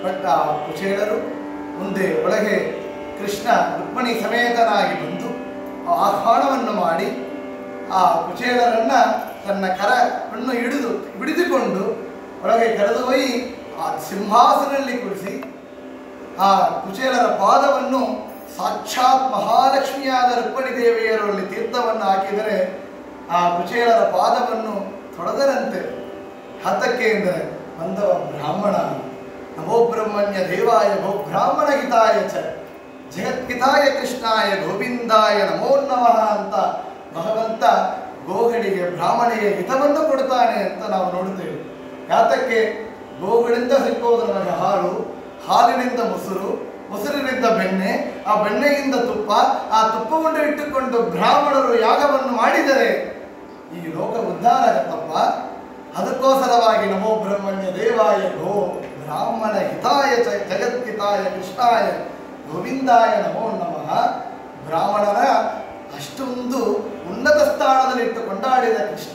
ಬಟ್ ಆ ಕುಚೇಲರು ಮುಂದೆ ಒಳಗೆ ಕೃಷ್ಣ ರುಕ್ಮಿಣಿ ಸಮೇತನಾಗಿ ಬಂದು ಆ ಆಹ್ವಾನವನ್ನು ಮಾಡಿ ಆ ಕುಚೇಲರನ್ನ ತನ್ನ ಕರವನ್ನು ಹಿಡಿದು ಹಿಡಿದುಕೊಂಡು ಒಳಗೆ ಕರೆದೊಯ್ಯಿ ಆ ಸಿಂಹಾಸನದಲ್ಲಿ ಕುಳಿಸಿ ಆ ಕುಚೇಲರ ಪಾದವನ್ನು ಸಾಕ್ಷಾತ್ ಮಹಾಲಕ್ಷ್ಮಿಯಾದ ರುಕ್ಮಿಣಿ ದೇವಿಯರಲ್ಲಿ ತೀರ್ಥವನ್ನು ಹಾಕಿದರೆ ಆ ಕುಚೇಲರ ಪಾದವನ್ನು ತೊಳೆದರಂತೆ ಹತಕ್ಕೆ ಎಂದರೆ ಬಂದವ ಬ್ರಾಹ್ಮಣ ನಮೋ ಬ್ರಹ್ಮಣ್ಯ ದೇವಾಯ ಭೋ ಬ್ರಾಹ್ಮಣ ಹಿತಾಯ ಚ ಜಗದ್ಗಿತಾಯ ಕೃಷ್ಣಾಯ ಗೋವಿಂದಾಯ ನಮೋ ನಮಃ ಅಂತ ಭಗವಂತ ಗೋಗಳಿಗೆ ಬ್ರಾಹ್ಮಣಿಗೆ ಹಿತವನ್ನು ಕೊಡ್ತಾನೆ ಅಂತ ನಾವು ನೋಡುತ್ತೇವೆ ಯಾತಕ್ಕೆ ಗೋಗಳಿಂದ ಸಿಕ್ಕೋದು ನಮಗೆ ಹಾಲು ಹಾಲಿನಿಂದ ಮೊಸರು ಮೊಸರಿನಿಂದ ಬೆಣ್ಣೆ ಆ ಬೆಣ್ಣೆಯಿಂದ ತುಪ್ಪ ಆ ತುಪ್ಪವನ್ನು ಇಟ್ಟುಕೊಂಡು ಬ್ರಾಹ್ಮಣರು ಯಾಗವನ್ನು ಮಾಡಿದರೆ ಈ ಲೋಕ ಉದ್ಧಾರ ಆಗತ್ತಪ್ಪ ಅದಕ್ಕೋಸ್ಕರವಾಗಿ ನಮೋ ಬ್ರಹ್ಮಣ್ಯ ದೇವಾಯ ಗೋ ಬ್ರಾಹ್ಮಣ ಹಿತಾಯ ಚ ಜಗದ್ಗಿತಾಯ ಕೃಷ್ಣಾಯ ಗೋವಿಂದಾಯ ನಮೋ ನಮಃ ಬ್ರಾಹ್ಮಣರ ಅಷ್ಟೊಂದು ಉನ್ನತ ಸ್ಥಾನದಲ್ಲಿಟ್ಟು ಕೊಂಡಾಡಿದ ಕೃಷ್ಣ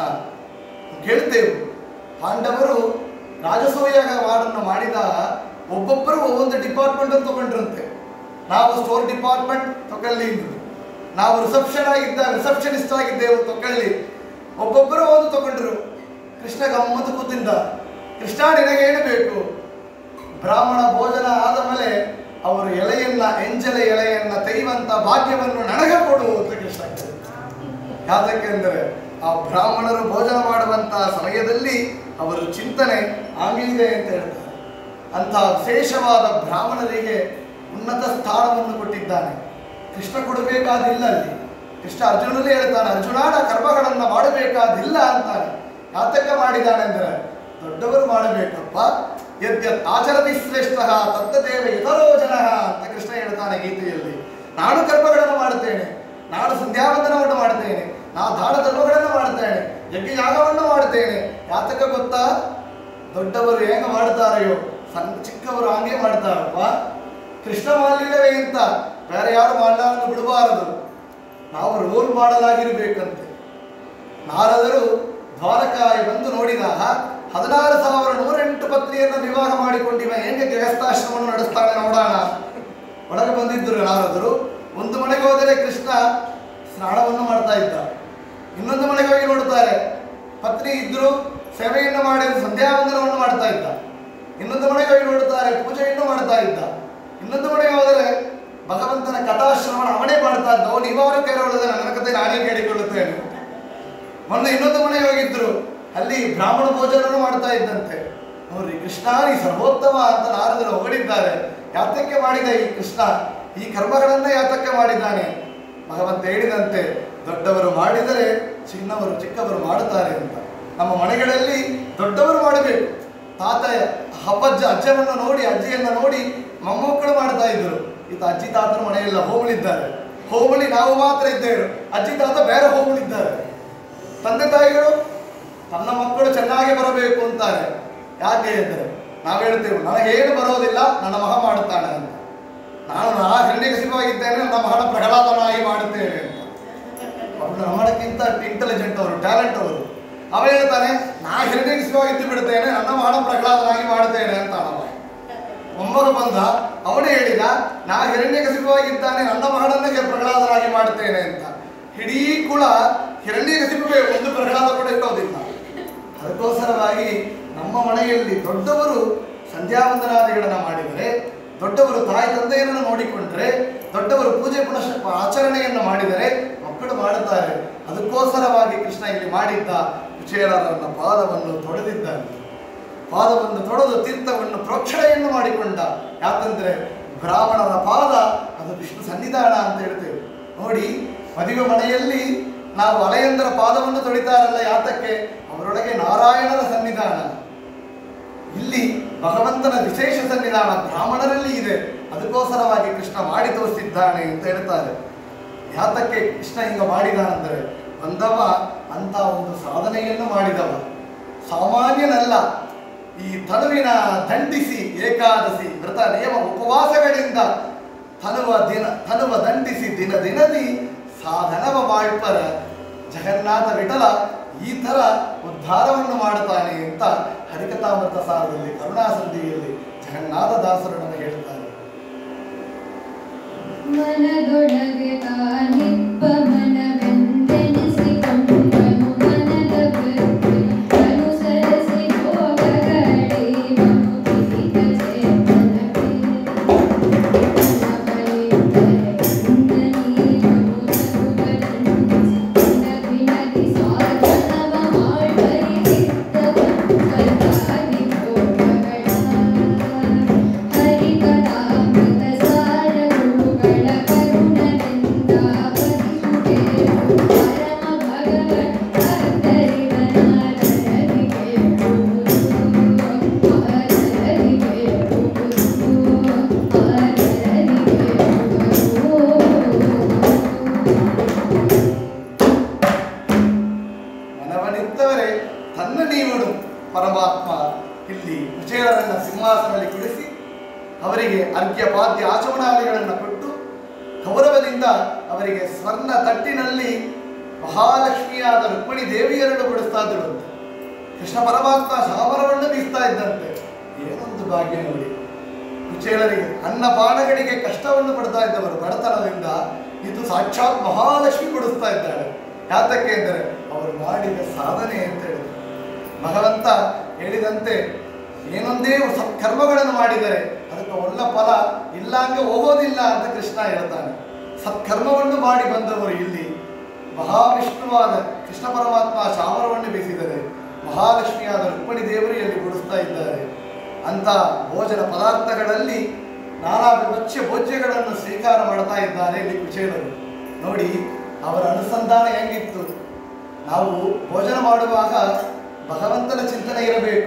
ಕೇಳ್ತೇವೆ ಪಾಂಡವರು ರಾಜಸೂಯ ವಾರನ್ನು ಮಾಡಿದಾಗ ಒಬ್ಬೊಬ್ಬರು ಒಂದೊಂದು ಡಿಪಾರ್ಟ್ಮೆಂಟ್ ಅಂತ ತಗೊಂಡ್ರಂತೆ ನಾವು ಸ್ಟೋರ್ ಡಿಪಾರ್ಟ್ಮೆಂಟ್ ತಗೊಳ್ಳಿ ಅಂದ್ರು. ನಾವು ರಿಸೆಪ್ಷನ್ ಆಗಿದ್ದ ರಿಸೆಪ್ಷನಿಸ್ಟ್ ಆಗಿದ್ದೆವು ತಗೊಳ್ಳಿ ಒಬ್ಬೊಬ್ಬರು ಒಂದು ತಗೊಂಡ್ರು ಕೃಷ್ಣ ಗಮ್ಮತ್ತು ಕೂತಿದ್ದ ಕೃಷ್ಣ ನಿನಗೆ ಏನು ಬೇಕು ಬ್ರಾಹ್ಮಣ ಭೋಜನ ಆದ ಮೇಲೆ ಅವರು ಎಲೆಯನ್ನ ಎಂಜಲ ಎಲೆಯನ್ನ ತೆಗೆಯುವಂತ ಭಾಗ್ಯವನ್ನು ನನಗೆ ಕೊಡು ಅಂತ ಕೃಷ್ಣ ಕೇಳಿದ. ಯಾತಕ್ಕೆಂದರೆ ಆ ಬ್ರಾಹ್ಮಣರು ಭೋಜನ ಮಾಡುವಂತಹ ಸಮಯದಲ್ಲಿ ಅವರ ಚಿಂತನೆ ಆಗಿದೆ ಅಂತ ಹೇಳ್ತಾರೆ ಅಂತಹ ವಿಶೇಷವಾದ ಬ್ರಾಹ್ಮಣರಿಗೆ ಉನ್ನತ ಸ್ಥಾನವನ್ನು ಕೊಟ್ಟಿದ್ದಾನೆ ಕೃಷ್ಣ ಕೊಡಬೇಕಾದಿಲ್ಲ ಅಲ್ಲಿ ಕೃಷ್ಣ ಅರ್ಜುನನೇ ಹೇಳ್ತಾನೆ ಅರ್ಜುನಾನ ಕರ್ಮಗಳನ್ನು ಮಾಡಬೇಕಾದಿಲ್ಲ ಅಂತಾನೆ ಯಾತಕ್ಕೆ ಮಾಡಿದ್ದಾನೆ ಅಂದರೆ ದೊಡ್ಡವರು ಮಾಡಬೇಕಪ್ಪ ಯದ್ಯತ್ ಆಚರತಿ ಶ್ರೇಷ್ಠ ತತ್ತದೇವ ಇತರೋ ಜನ ಅಂತ ಕೃಷ್ಣ ಹೇಳ್ತಾನೆ ಗೀತೆಯಲ್ಲಿ ನಾನು ಕರ್ಮಗಳನ್ನು ಮಾಡುತ್ತೇನೆ ನಾನು ಸಂಧ್ಯಾವಂದನವನ್ನು ಮಾಡುತ್ತೇನೆ ನಾ ದಾನ ಧರ್ಮಗಳನ್ನು ಮಾಡುತ್ತೇನೆ ಯಜ್ಞ ಯಾಗವನ್ನು ಮಾಡುತ್ತೇನೆ ಯಾತಕ ಗೊತ್ತಾ ದೊಡ್ಡವರು ಹೇಗೆ ಮಾಡ್ತಾರೆಯೋ ಸಣ್ಣ ಚಿಕ್ಕವರು ಹಂಗೆ ಮಾಡ್ತಾರಪ್ಪ ಕೃಷ್ಣ ಮಾಡಲಿಲ್ಲವೇ ಅಂತ ಬೇರೆ ಯಾರು ಮಾಡಲಾರನ್ನು ಬಿಡಬಾರದು ನಾವು ರೋಲ್ ಮಾಡಲಾಗಿರ್ಬೇಕಂತೆ ನಾರದರು ದ್ವಾರಕಾಯಿ ಬಂದು ನೋಡಿದಾಗ ಹದಿನಾರು ಸಾವಿರ ನೂರೆಂಟು ಪತ್ನಿಯನ್ನು ವಿವಾಹ ಮಾಡಿಕೊಂಡಿವ ಹೆಂಗೆ ಗೃಹಸ್ಥಾಶ್ರಮವನ್ನು ನಡೆಸ್ತಾನೆ ನೋಡೋಣ ಒಳಗೆ ಬಂದಿದ್ದರು ನಾರದರು ಒಂದು ಮನೆಗೆ ಹೋದರೆ ಕೃಷ್ಣ ಸ್ನಾನವನ್ನು ಮಾಡ್ತಾ ಇದ್ದ ಇನ್ನೊಂದು ಮನೆಗೆ ಹೋಗಿ ನೋಡುತ್ತಾರೆ ಪತ್ನಿ ಇದ್ರು ಸೇವೆಯನ್ನು ಮಾಡಿ ಸಂಧ್ಯಾವಂದನವನ್ನು ಮಾಡ್ತಾ ಇದ್ದ ಇನ್ನೊಂದು ಮನೆಗೆ ಹೋಗಿ ನೋಡುತ್ತಾರೆ ಪೂಜೆಯನ್ನು ಮಾಡ್ತಾ ಇದ್ದ ಇನ್ನೊಂದು ಮನೆಗೆ ಹೋದರೆ ಭಗವಂತನ ಕಥಾಶ್ರವಣ ಅವನೇ ಮಾಡ್ತಾ ಇದ್ದ ಅವನು ಇವರು ಕೇಳೋಳಿದ್ರೆ ನನ್ನ ಕತೆ ನಾನೇ ಕೇಳಿಕೊಳ್ಳುತ್ತೇನೆ ಮೊನ್ನೆ ಇನ್ನೊಂದು ಮನೆಗೆ ಹೋಗಿದ್ರು ಅಲ್ಲಿ ಬ್ರಾಹ್ಮಣ ಭೋಜನವನ್ನು ಮಾಡ್ತಾ ಇದ್ದಂತೆ ನೋಡ್ರಿ ಕೃಷ್ಣ ನೀ ಸರ್ವೋತ್ತಮ ಅಂತ ನಾರದರು ಹೊಗಳಿದ್ದಾರೆ ಯಾತಕ್ಕೆ ಮಾಡಿದ ಈ ಕೃಷ್ಣ ಈ ಕರ್ಮಗಳನ್ನ ಯಾತಕ್ಕೆ ಮಾಡಿದ್ದಾನೆ ಭಗವಂತ ಹೇಳಿದಂತೆ ದೊಡ್ಡವರು ಮಾಡಿದರೆ ಚಿನ್ನವರು ಚಿಕ್ಕವರು ಮಾಡುತ್ತಾರೆ ಅಂತ ನಮ್ಮ ಮನೆಗಳಲ್ಲಿ ದೊಡ್ಡವರು ಮಾಡಬೇಕು ತಾತ ಹಬ್ಬಜ್ಜ ಅಜ್ಜನನ್ನು ನೋಡಿ ಅಜ್ಜಿಯನ್ನ ನೋಡಿ ಮೊಮ್ಮಕ್ಕಳು ಮಾಡ್ತಾ ಇದ್ರು ಇದು ಅಜ್ಜಿ ತಾತನ ಮನೆಯಲ್ಲ ಹೋಮಳಿದ್ದಾರೆ ಹೋಮಳಿ ನಾವು ಮಾತ್ರ ಇದ್ದೇವೆ ಅಜ್ಜಿ ತಾತ ಬೇರೆ ಹೋಮಳಿದ್ದಾರೆ ತಂದೆ ತಾಯಿಗಳು ತನ್ನ ಮಕ್ಕಳು ಚೆನ್ನಾಗಿ ಬರಬೇಕು ಅಂತಾರೆ ಯಾಕೆ ಅಂದರೆ ನಾವು ಹೇಳ್ತೇವೆ ನನಗೇನು ಬರೋದಿಲ್ಲ ನನ್ನ ಮಗ ಮಾಡುತ್ತಾನೆ ಅಂತ ನಾನು ನಾ ಹಿರಣ್ಯಕಶಿಪವಾಗಿದ್ದೇನೆ ನನ್ನ ಮಗನ ಪ್ರಹ್ಲಾದನಾಗಿ ಮಾಡುತ್ತೇನೆ ಅಂತ ಅವನು ನಮ್ಮಕ್ಕಿಂತ ಇಂಟೆಲಿಜೆಂಟ್ ಅವರು ಟ್ಯಾಲೆಂಟ್ ಅವರು ಅವ ಹೇಳ್ತಾನೆ ನಾ ಹಿರಣ್ಯಕಶಿಪವಾಗಿದ್ದು ಬಿಡ್ತೇನೆ ನನ್ನ ಮಗನ ಪ್ರಹ್ಲಾದನಾಗಿ ಮಾಡುತ್ತೇನೆ ಅಂತ ಅವ ಮೊಮ್ಮಗ ಬಂದ ಅವನೇ ಹೇಳಿದ ನಾ ಹಿರಣ್ಯಕಶಿಪವಾಗಿದ್ದಾನೆ ನನ್ನ ಮಗನನ್ನೇ ಪ್ರಹ್ಲಾದನಾಗಿ ಮಾಡುತ್ತೇನೆ ಅಂತ ಇಡೀ ಕುಳ ಹಿರಣ್ಯಕಶಿಪುವೆ ಒಂದು ಪ್ರಹ್ಲಾದ ಕೂಡ ಇರೋದಿಲ್ಲ ಅದಕ್ಕೋಸ್ಕರವಾಗಿ ನಮ್ಮ ಮನೆಯಲ್ಲಿ ದೊಡ್ಡವರು ಸಂಧ್ಯಾವಂದನಾದಿಗಳನ್ನು ಮಾಡಿದರೆ ದೊಡ್ಡವರು ತಾಯಿ ತಂದೆಯರನ್ನು ನೋಡಿಕೊಂಡ್ರೆ ದೊಡ್ಡವರು ಪೂಜೆ ಪುನಃ ಆಚರಣೆಯನ್ನು ಮಾಡಿದರೆ ಮಕ್ಕಳು ಮಾಡುತ್ತಾರೆ ಅದಕ್ಕೋಸ್ಕರವಾಗಿ ಕೃಷ್ಣ ಇಲ್ಲಿ ಮಾಡಿದ್ದ ಕುಚೇಲರನ್ನ ಪಾದವನ್ನು ತೊಳೆದಿದ್ದಾನೆ ಪಾದವನ್ನು ತೊಳೆದು ತೀರ್ಥವನ್ನು ಪ್ರೋಕ್ಷಣೆಯನ್ನು ಮಾಡಿಕೊಂಡ ಯಾಕಂದ್ರೆ ಬ್ರಾಹ್ಮಣರ ಪಾದ ಅದು ವಿಷ್ಣು ಸನ್ನಿಧಾನ ಅಂತ ಹೇಳ್ತೇವೆ ನೋಡಿ ಮದುವೆ ಮನೆಯಲ್ಲಿ ನಾವು ಅಲೆಯಂದರ ಪಾದವನ್ನು ತೊಳಿತಾರಲ್ಲ ಯಾತಕ್ಕೆ ಅವರೊಳಗೆ ನಾರಾಯಣನ ಸನ್ನಿಧಾನ ಇಲ್ಲಿ ಭಗವಂತನ ವಿಶೇಷ ಸನ್ನಿಧಾನ ಬ್ರಾಹ್ಮಣರಲ್ಲಿ ಇದೆ ಅದಕ್ಕೋಸ್ಕರವಾಗಿ ಕೃಷ್ಣ ಮಾಡಿ ತೋರಿಸಿದ್ದಾನೆ ಅಂತ ಹೇಳ್ತಾರೆ ಯಾತಕ್ಕೆ ಕೃಷ್ಣ ಹಿಂಗ ಮಾಡಿದಾನೆಂದರೆ ಬಂದವ ಅಂತ ಒಂದು ಸಾಧನೆಯನ್ನು ಮಾಡಿದವ ಸಾಮಾನ್ಯನಲ್ಲ ಈ ತನುವಿನ ದಂಡಿಸಿ ಏಕಾದಶಿ ವ್ರತ ನಿಯಮ ಉಪವಾಸಗಳಿಂದ ತನುವ ದಿನ ತನುವ ದಂಡಿಸಿ ದಿನ ದಿನದಿ ಸಾಧನವ ಮಾಡ್ಪರ ಜಗನ್ನಾಥ ವಿಠಲ ಈ ಥರ ಉದ್ಧಾರವನ್ನು ಮಾಡುತ್ತಾನೆ ಅಂತ ಹರಿಕಥಾಮೃತ ಸಾರದಲ್ಲಿ ಕರುಣಾಸಂಧಿಯಲ್ಲಿ ಜಗನ್ನಾಥದಾಸರು ನಮಗೆ ಹೇಳ್ತಾರೆ ಮನದೊಳಗೆ ತಾನಿಪ್ಪ ಮನವೆಂದೆನಿಸಿಕೊಂಡನು ಮನದ ವೃತ್ತಿಯ ಅನುಸರಿಸಿ ಹೋಗಗಳೆಯುವನು ಕಿರಿತ ಚೇತನಕ್ಕೆ. ಮನವಳಿದ್ದರೆ ಕುಂದನೀಯನು ನಗುವನೆಂದಿಸಿ ನದಿನದಿ ಸಾಧನವ ಮಾಡ್ಬರಿಸಿದ್ದವನು ಕಲ್ಪಾದಿ ಭೋಗಗಳ. ಹರಿಕಥಾಮೃತ ಸಾರ ಗುರುಗಳ ಕರುಣದಿಂದ ಬರಿಸುವೆ ಪರಮ ಭಗವನ್ ಭಕ್ತರಿವನಾದರದಿಗೆ ಆದರದಿಗೆ ಆದರದಿಗೆ ಮನವನಿದ್ದವರೇ ತನ್ನ ನೀವನು ಪರಮಾತ್ಮ ಇಲ್ಲಿ ಕುಚೇಲರನ್ನ ಸಿಂಹಾಸನದಲ್ಲಿ ಕುಳಿಸಿ ಅವರಿಗೆ ಅರ್ಘ್ಯ ಪಾದ್ಯ ಆಚಮನಾದಿಗಳನ್ನು ಕೊಟ್ಟು ಗೌರವದಿಂದ ಅವರಿಗೆ ಸ್ವರ್ಣ ತಟ್ಟಿನಲ್ಲಿ ಮಹಾಲಕ್ಷ್ಮಿಯಾದ ರುಕ್ಮಿಣಿ ದೇವಿಯರನ್ನು ಬಿಡಿಸ್ತಾ ಇದ್ದಳಂತೆ ಕೃಷ್ಣ ಪರಮಾತ್ಮ ಶಾಮರವನ್ನು ಬೀಸ್ತಾ ಇದ್ದಂತೆ ಏನೊಂದು ಭಾಗ್ಯ ನೋಡಿ ಕುಚೇಲರಿಗೆ ಅನ್ನಪಾನಗಳಿಗೆ ಕಷ್ಟವನ್ನು ಪಡ್ತಾ ಇದ್ದವರು ಬಡತನದಿಂದ ಇದು ಸಾಕ್ಷಾತ್ ಮಹಾಲಕ್ಷ್ಮಿ ಕೊಡಿಸ್ತಾ ಇದ್ದಾಳೆ ಯಾತಕ್ಕೆ ಅಂದರೆ ಅವರು ಮಾಡಿದ ಸಾಧನೆ ಅಂತ ಹೇಳಿದ್ರು ಭಗವಂತ ಹೇಳಿದಂತೆ ಏನೊಂದೇ ಸತ್ಕರ್ಮಗಳನ್ನು ಮಾಡಿದರೆ ಅದಕ್ಕೆ ಒಳ್ಳೆ ಫಲ ಇಲ್ಲ ಹಂಗೆ ಹೋಗೋದಿಲ್ಲ ಅಂತ ಕೃಷ್ಣ ಹೇಳ್ತಾನೆ ಸತ್ಕರ್ಮವನ್ನು ಮಾಡಿ ಬಂದವರು ಇಲ್ಲಿ ಮಹಾವಿಷ್ಣುವಾದ ಕೃಷ್ಣ ಪರಮಾತ್ಮ ಚಾಮರವನ್ನು ಬೀಸಿದರೆ ಮಹಾಲಕ್ಷ್ಮಿಯಾದ ರುಕ್ಮಿಣಿ ದೇವರು ಇಲ್ಲಿ ಗುಡಿಸ್ತಾ ಇದ್ದಾರೆ ಅಂತ ಭೋಜನ ಪದಾರ್ಥಗಳಲ್ಲಿ ನಾನಾ ವಿಭಜ್ಯ ಭೋಜ್ಯಗಳನ್ನು ಸ್ವೀಕಾರ ಮಾಡ್ತಾ ಇದ್ದಾರೆ ಇಲ್ಲಿ ಕುಚೇಲರು ನೋಡಿ ಅವರ ಅನುಸಂಧಾನ ಹೆಂಗಿತ್ತು ನಾವು ಭೋಜನ ಮಾಡುವಾಗ ಭಗವಂತನ ಚಿಂತನೆ ಇರಬೇಕು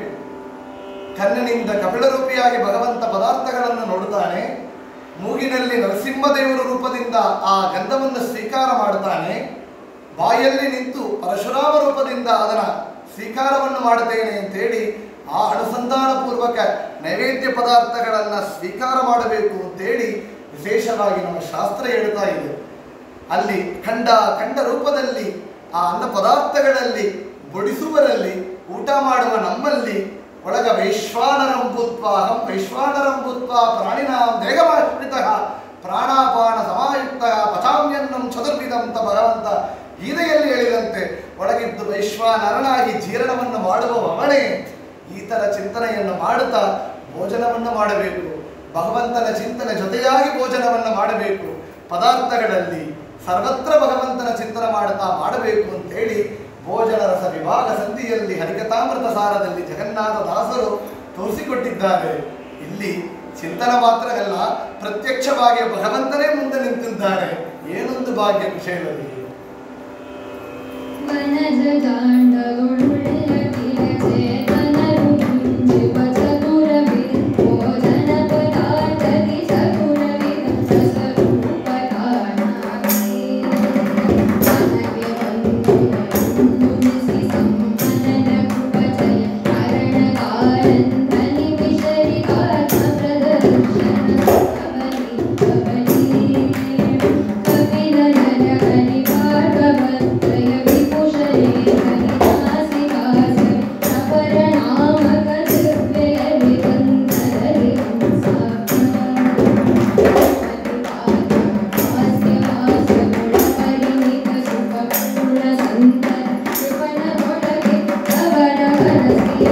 ಕಣ್ಣಿನಿಂದ ಕಪಿಲರೂಪಿಯಾಗಿ ಭಗವಂತ ಪದಾರ್ಥಗಳನ್ನು ನೋಡುತ್ತಾನೆ ಮೂಗಿನಲ್ಲಿ ನರಸಿಂಹದೇವರ ರೂಪದಿಂದ ಆ ಗಂಧವನ್ನು ಸ್ವೀಕಾರ ಮಾಡುತ್ತಾನೆ ಬಾಯಲ್ಲಿ ನಿಂತು ಪರಶುರಾಮ ರೂಪದಿಂದ ಅದರ ಸ್ವೀಕಾರವನ್ನು ಮಾಡುತ್ತೇನೆ ಅಂತೇಳಿ ಆ ಅನುಸಂಧಾನ ಪೂರ್ವಕ ನೈವೇದ್ಯ ಪದಾರ್ಥಗಳನ್ನು ಸ್ವೀಕಾರ ಮಾಡಬೇಕು ಅಂತೇಳಿ ವಿಶೇಷವಾಗಿ ನಮ್ಮ ಶಾಸ್ತ್ರ ಹೇಳ್ತಾ ಇದೆ ಅಲ್ಲಿ ಖಂಡ ಖಂಡ ರೂಪದಲ್ಲಿ ಆ ಅನ್ನ ಪದಾರ್ಥಗಳಲ್ಲಿ ಬಡಿಸುವರಲ್ಲಿ ಊಟ ಮಾಡುವ ನಮ್ಮಲ್ಲಿ ಒಳಗ ವೈಶ್ವಾನರಂಭೂತ್ವ ಅಹಂ ವೈಶ್ವಾನರಂಭೂತ್ವ ಪ್ರಾಣಿನಾಂ ದೇಹಮಾಶ್ರಿತ ಪ್ರಾಣಾಪಾನ ಸಮಾಯುಕ್ತ ಪಚಾಮ್ಯನ್ನಂ ಚತುರ್ವಿಧಂ ಅಂತ ಭಗವಂತ ಗೀತೆಯಲ್ಲಿ ಹೇಳಿದಂತೆ ಒಳಗಿದ್ದು ವೈಶ್ವಾನರನಾಗಿ ಜೀರ್ಣವನ್ನು ಮಾಡುವ ಅವನೇ ಈ ಥರ ಚಿಂತನೆಯನ್ನು ಮಾಡುತ್ತಾ ಭೋಜನವನ್ನು ಮಾಡಬೇಕು ಭಗವಂತನ ಚಿಂತನೆ ಜೊತೆಯಾಗಿ ಭೋಜನವನ್ನು ಮಾಡಬೇಕು ಪದಾರ್ಥಗಳಲ್ಲಿ ಸರ್ವತ್ರ ಭಗವಂತನ ಚಿಂತನೆ ಮಾಡುತ್ತಾ ಮಾಡಬೇಕು ಅಂತೇಳಿ ಭೋಜನ ರಸ ವಿಭಾಗ ಸಂಧಿಯಲ್ಲಿ ಹರಿಕಥಾಮೃತ ಸಾರದಲ್ಲಿ ಜಗನ್ನಾಥ ದಾಸರು ತೋರಿಸಿಕೊಟ್ಟಿದ್ದಾರೆ ಇಲ್ಲಿ ಚಿಂತನೆ ಮಾತ್ರವಲ್ಲ ಪ್ರತ್ಯಕ್ಷವಾಗಿ ಭಗವಂತನೇ ಮುಂದೆ ನಿಂತಿದ್ದಾರೆ ಏನೊಂದು ಭಾಗ್ಯ ಕುಶೇಲರಿಗೆ ಮನದ ದಾಂಡಗುಳ್ಳ ಚೇತನರು ಮುಂಜುವ ಚತುರವಿದ ಭೋಜನ ಪದಾರ್ಥದಿ ಚತುರವಿದ ರಸರೂಪ ಕಾರಣಾಗಿ ನನಗೆ ಬಂದು ಮುನಿಸಿ ಸಂಪನ್ನನ ಕೃಪಜಯ ಕಾರಣಕಾರಂಧನಿ ವಿಷರಿಕಾತ್ಮ ಪ್ರದರ್ಶನ ಕಬಲಿ ಕಬಲಿ ಕಪಿಲನರ ಹರಿ ಭಾಗವತ್ರಯ ವಿಪುಷರೇ ಹರಿದಾಸಿಕಾಸಿ ಅಪರನಾಮಕ ದಿವ್ಯಯ ವಿವಂದರರಿ ಪರಿಣಿತ ಸುಖ ಪೂರ್ಣ ಸಂತರ ಶಿವನೊಳಗೆ ಅವರ ಮನಸ್ಸಿ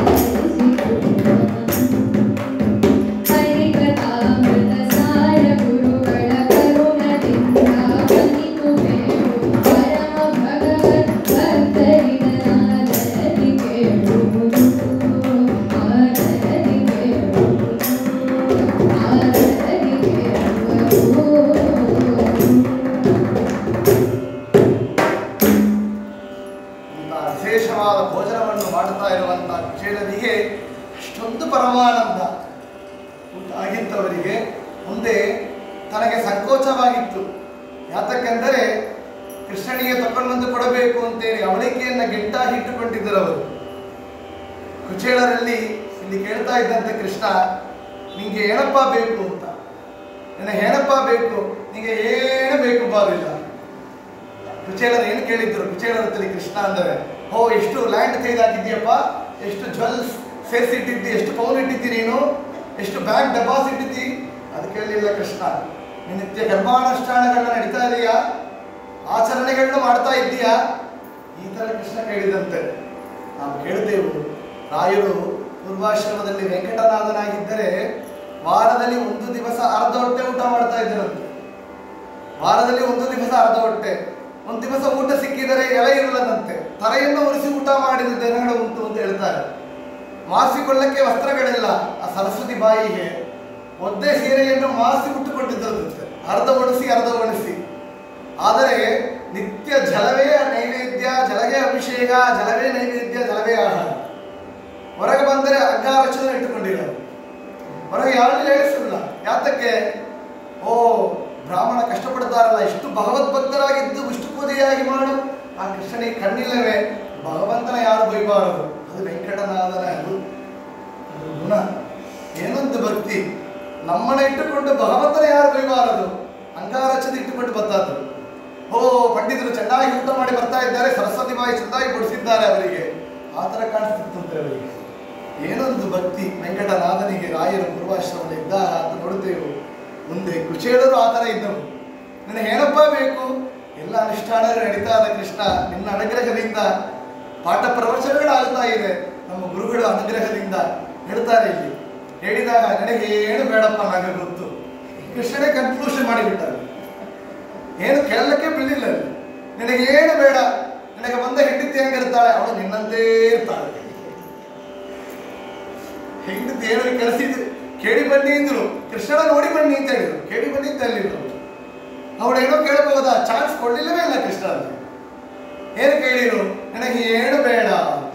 ಹರಿಕಥಾಮೃತ ಸಾರ ಗುರುಗಳ ಕರುಣದಿಂದ ಬನಿತು ಬೇಡು ಪರಮ ಭಗವತ್ ಭಕ್ತರಿಗನಾದರದಿ ಕೇಳುವುದು ಆದರದಿ ಕೇಳುವುದು ಆದರದಿ ಕೇಳುವುದು ಇಂಥ ವಿಶೇಷವಾದ ಭೋಜನವನ್ನು ಮಾಡುತ್ತಾ ಇರುವಂತಹ ಕುಚೇಲರಿಗೆ ಅಷ್ಟೊಂದು ಪರಮಾನಂದ ಊಟ ಆಗಿದ್ದವರಿಗೆ ಮುಂದೆ ತನಗೆ ಸಂಕೋಚವಾಗಿತ್ತು ಯಾತಕ್ಕೆಂದರೆ ಕೃಷ್ಣನಿಗೆ ತಗೊಂಡು ಕೊಡಬೇಕು ಅಂತೇಳಿ ಅವಳಿಕೆಯನ್ನು ಗೆಟ್ಟಾಗಿ ಇಟ್ಟುಕೊಂಡಿದ್ದರು ಅವರು ಕುಚೇಲರಲ್ಲಿ ಇಲ್ಲಿ ಕೇಳ್ತಾ ಇದ್ದಂತೆ ಕೃಷ್ಣ ನಿಂಗೆ ಏನಪ್ಪ ಬೇಕು ಅಂತ ನಿನಗೆ ಏನಪ್ಪ ಬೇಕು ನಿಂಗೆ ಏನು ಬೇಕು ಬಾರಿಲ್ಲ ಕುಚೇಲರು ಏನು ಕೇಳಿದ್ರು ಕುಚೇಲರ ಹತ್ರ ಕೃಷ್ಣ ಅಂದರೆ ಓ ಎಷ್ಟು ಲ್ಯಾಂಡ್ ತೆಗೆದಾಕಿದ್ಯಪ್ಪ ಎಷ್ಟು ಜ್ವೆಲ್ಸ್ ಸೇರಿಸಿಟ್ಟಿದ್ದಿ ಎಷ್ಟು ಪೌನ್ ಇಟ್ಟಿದ್ದಿ ನೀನು ಎಷ್ಟು ಬ್ಯಾಂಕ್ ಡೆಪಾಸಿಟ್ ಇದ್ದಿ ಅದು ಕೇಳಲಿಲ್ಲ ಕೃಷ್ಣ ನೀನು ನಿತ್ಯ ಕರ್ಮಾನುಷ್ಠಾನಗಳನ್ನ ನಡೀತಾ ಇದೆಯಾ ಆಚರಣೆಗಳನ್ನ ಮಾಡ್ತಾ ಇದ್ದೀಯಾ ಈ ಥರ ಕೃಷ್ಣ ಕೇಳಿದಂತೆ ನಾವು ಕೇಳಿದೆವು ರಾಯರು ಪೂರ್ವಾಶ್ರಮದಲ್ಲಿ ವೆಂಕಟನಾಥನಾಗಿದ್ದರೆ ವಾರದಲ್ಲಿ ಒಂದು ದಿವಸ ಅರ್ಧ ಹೊಟ್ಟೆ ಊಟ ಮಾಡ್ತಾ ಇದ್ದರಂತೆ ವಾರದಲ್ಲಿ ಒಂದು ದಿವಸ ಅರ್ಧ ಹೊಟ್ಟೆ ಒಂದು ದಿವಸ ಊಟ ಸಿಕ್ಕಿದರೆ ಎಲೆ ಇರಲದಂತೆ ತಲೆಯನ್ನು ಉರಿಸಿ ಊಟ ಮಾಡಿದ ದಿನಗಳು ಉಂಟು ಅಂತ ಹೇಳ್ತಾರೆ ಮಾಸಿಕೊಳ್ಳಕ್ಕೆ ವಸ್ತ್ರಗಳಿಲ್ಲ ಆ ಸರಸ್ವತಿ ಬಾಯಿಗೆ ಒದ್ದೆ ಸೀರೆಯನ್ನು ಮಾಸಿ ಉಟ್ಟುಕೊಂಡಿದ್ದರಂತೆ ಅರ್ಧ ಒಣಸಿ ಅರ್ಧ ಒಣಸಿ ಆದರೆ ನಿತ್ಯ ಜಲವೇ ನೈವೇದ್ಯ ಜಲವೇ ಅಭಿಷೇಕ ಜಲವೇ ನೈವೇದ್ಯ ಜಲವೇ ಆಹಾರ ಹೊರಗೆ ಬಂದರೆ ಅಗ್ಗಾರಚನೆ ಇಟ್ಟುಕೊಂಡಿರೋರು ಹೊರಗೆ ಯಾರಲ್ಲಿ ಹೇಳಿಸಿಲ್ಲ ಯಾತಕ್ಕೆ ಓ ಬ್ರಾಹ್ಮಣ ಕಷ್ಟಪಡ್ತಾರಲ್ಲ ಇಷ್ಟು ಭಗವದ್ಭಕ್ತರಾಗಿದ್ದು ಇಷ್ಟು ಪೂಜೆಯಾಗಿ ಮಾಡು ಆ ಕೃಷ್ಣನಿಗೆ ಕಣ್ಣಿಲ್ಲವೇ ಭಗವಂತನ ಯಾರು ಬೈಬಾರದು ಅದು ವೆಂಕಟನಾಥನ ಅದು ಅದು ಗುಣ ಏನೊಂದು ಭಕ್ತಿ ನಮ್ಮನ್ನ ಇಟ್ಟುಕೊಂಡು ಭಗವಂತನ ಯಾರು ಬೈಬಾರದು ಅಂಗಾರಚನೆ ಇಟ್ಟುಕೊಂಡು ಬಂದದ್ದು ಓ ಪಂಡಿತರು ಚೆನ್ನಾಗಿ ಊಟ ಮಾಡಿ ಬರ್ತಾ ಇದ್ದಾರೆ ಸರಸ್ವತಿ ಬಾಯಿ ಚೆನ್ನಾಗಿ ಬಡಿಸಿದ್ದಾರೆ ಅವರಿಗೆ ಆ ಥರ ಕಾಣಿಸ್ತಿತ್ತಂತೆ ಅವರಿಗೆ ಏನೊಂದು ಭಕ್ತಿ ವೆಂಕಟನಾಥನಿಗೆ ರಾಯರು ಪೂರ್ವಾಶ್ರಮದಲ್ಲಿ ಇದ್ದ ಅಂತ ನೋಡುತ್ತೇವೆ ಮುಂದೆ ಕುಚೇಲರು ಆ ಥರ ಇದ್ದವು ನನಗೆ ಏನಪ್ಪ ಬೇಕು ಎಲ್ಲ ಅನುಷ್ಠಾನಗಳು ನಡೀತಾ ಇದೆ ಕೃಷ್ಣ ನಿನ್ನ ಅನುಗ್ರಹದಿಂದ ಪಾಠ ಪ್ರವಚನಗಳಾಗ್ತಾ ಇದೆ ನಮ್ಮ ಗುರುಗಳು ಅನುಗ್ರಹದಿಂದ ಹೇಳ್ತಾರೆ ಇಲ್ಲಿ ಹೇಳಿದಾಗ ನನಗೆ ಏನು ಬೇಡಪ್ಪ ನನಗೆ ಗೊತ್ತು ಕೃಷ್ಣನೇ ಕನ್ಕ್ಲೂಷನ್ ಮಾಡಿಬಿಟ್ಟಾರೆ ಏನು ಕೇಳಲಿಕ್ಕೆ ಬಿಡಲಿಲ್ಲ ಅಲ್ಲಿ. ನಿನಗೆ ಏನು ಬೇಡ ನಿನಗೆ ಬಂದ ಹೆಂಡತಿ ಹೆಂಗಿರ್ತಾಳೆ ಅವಳು ನಿನ್ನಂತೇ ಇರ್ತಾಳೆ ಹೆಂಡತಿ ಏನು ಕಳಿಸಿದ್ರು ಕೇಳಿ ಬನ್ನಿ ಅಂದ್ರು ಕೃಷ್ಣನ ನೋಡಿ ಬನ್ನಿ ಅಂತ ಹೇಳಿದ್ರು ಕೇಳಿ ಬನ್ನಿ ಅಂತ ಹೇಳಿದ್ರು ಅವಳು ಏನೋ ಕೇಳಬಹುದಾ ಚಾನ್ಸ್ ಕೊಡ್ಲಿಲ್ಲವೇ ಇಲ್ಲ ಕೃಷ್ಣ ಅಲ್ಲಿ ಏನು ಕೇಳಿರು ನನಗೆ ಏನು ಬೇಡ ಅಂತ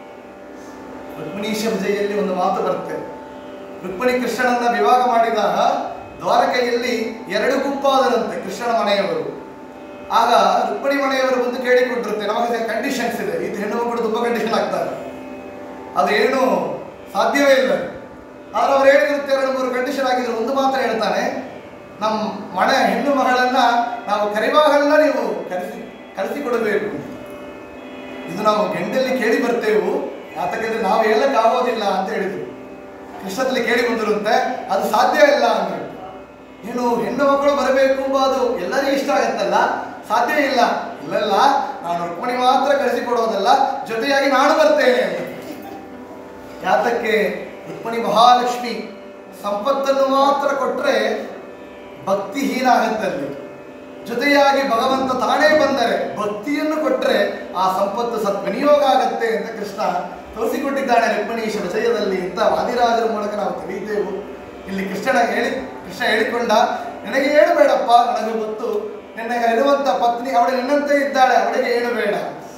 ರುಕ್ಮಿಣೀಶ ವಿಜಯಲ್ಲಿ ಒಂದು ಮಾತು ಬರುತ್ತೆ ರುಕ್ಮಿಣಿ ಕೃಷ್ಣನನ್ನ ವಿವಾಹ ಮಾಡಿದಾಗ ದ್ವಾರಕೆಯಲ್ಲಿ ಎರಡು ಗುಂಪಾದರಂತೆ ಕೃಷ್ಣನ ಮನೆಯವರು ಆಗ ರುಕ್ಮಿಣಿ ಮನೆಯವರು ಬಂದು ಕೇಳಿಕೊಂಡಿರುತ್ತೆ ನಮಗೆ ಕಂಡೀಷನ್ಸ್ ಇದೆ ಇದು ಹೆಣ್ಣು ಮಕ್ಕಳು ತುಂಬ ಕಂಡೀಷನ್ ಆಗ್ತಾರೆ ಅದೇನು ಸಾಧ್ಯವೇ ಇಲ್ಲ ಆದ್ರೆ ಅವ್ರು ಹೇಳಿರುತ್ತೆ ಎರಡು ಮೂರು ಕಂಡೀಷನ್ ಆಗಿದ್ರು ಒಂದು ಮಾತ್ರ ಹೇಳ್ತಾನೆ ನಮ್ಮ ಮನೆ ಹೆಣ್ಣು ಮಗಳನ್ನ ನಾವು ಕರಿವಾಗಲ್ಲ ನೀವು ಕರೆಸಿ ಕರೆಸಿಕೊಡಬೇಕು ಇದು ನಾವು ಗಂಡಲ್ಲಿ ಕೇಳಿ ಬರ್ತೇವು ಯಾತಕ್ಕೆಂದ್ರೆ ನಾವು ಹೇಳಕ್ ಆಗೋದಿಲ್ಲ ಅಂತ ಹೇಳಿದ್ರು ಕೃಷ್ಣದಲ್ಲಿ ಕೇಳಿ ಬಂದಿರುತ್ತೆ ಅದು ಸಾಧ್ಯ ಇಲ್ಲ ಅಂದ್ರೆ ಏನು ಹೆಣ್ಣು ಮಕ್ಕಳು ಬರಬೇಕು ಎಂಬ ಅದು ಎಲ್ಲರಿಗೂ ಇಷ್ಟ ಆಗತ್ತಲ್ಲ ಸಾಧ್ಯ ಇಲ್ಲ ಇಲ್ಲಲ್ಲ ನಾನು ರುಕ್ಮಿಣಿ ಮಾತ್ರ ಕರೆಸಿಕೊಡೋದಲ್ಲ ಜೊತೆಯಾಗಿ ನಾನು ಬರ್ತೇನೆ ಯಾತಕ್ಕೆ ರುಕ್ಮಿಣಿ ಮಹಾಲಕ್ಷ್ಮಿ ಸಂಪತ್ತನ್ನು ಮಾತ್ರ ಕೊಟ್ಟರೆ ಭಕ್ತಿಹೀನ ಆಗತ್ತಲ್ಲಿ ಜೊತೆಯಾಗಿ ಭಗವಂತ ತಾನೇ ಬಂದರೆ ಭಕ್ತಿಯನ್ನು ಕೊಟ್ಟರೆ ಆ ಸಂಪತ್ತು ಸದ್ವಿನಿಯೋಗ ಆಗತ್ತೆ ಅಂತ ಕೃಷ್ಣ ತೋರಿಸಿಕೊಟ್ಟಿದ್ದಾನೆ ರುಕ್ಮಿಣೀಶ ವಿಜಯದಲ್ಲಿ ಅಂತ ವಾದಿರಾಜರ ಮೂಲಕ ನಾವು ತಿಳಿಯುತ್ತೇವೆ ಇಲ್ಲಿ ಕೃಷ್ಣನ ಹೇಳಿ ಕೃಷ್ಣ ಹೇಳಿಕೊಂಡ ನನಗೆ ಏನು ಬೇಡಪ್ಪ ನನಗೆ ಗೊತ್ತು ನಿನಗೆ ಇರುವಂತ ಪತ್ನಿ ಅವಳು ನಿನ್ನಂತೆ ಇದ್ದಾಳೆ ಅವಳಿಗೆ ಏನು ಬೇಡ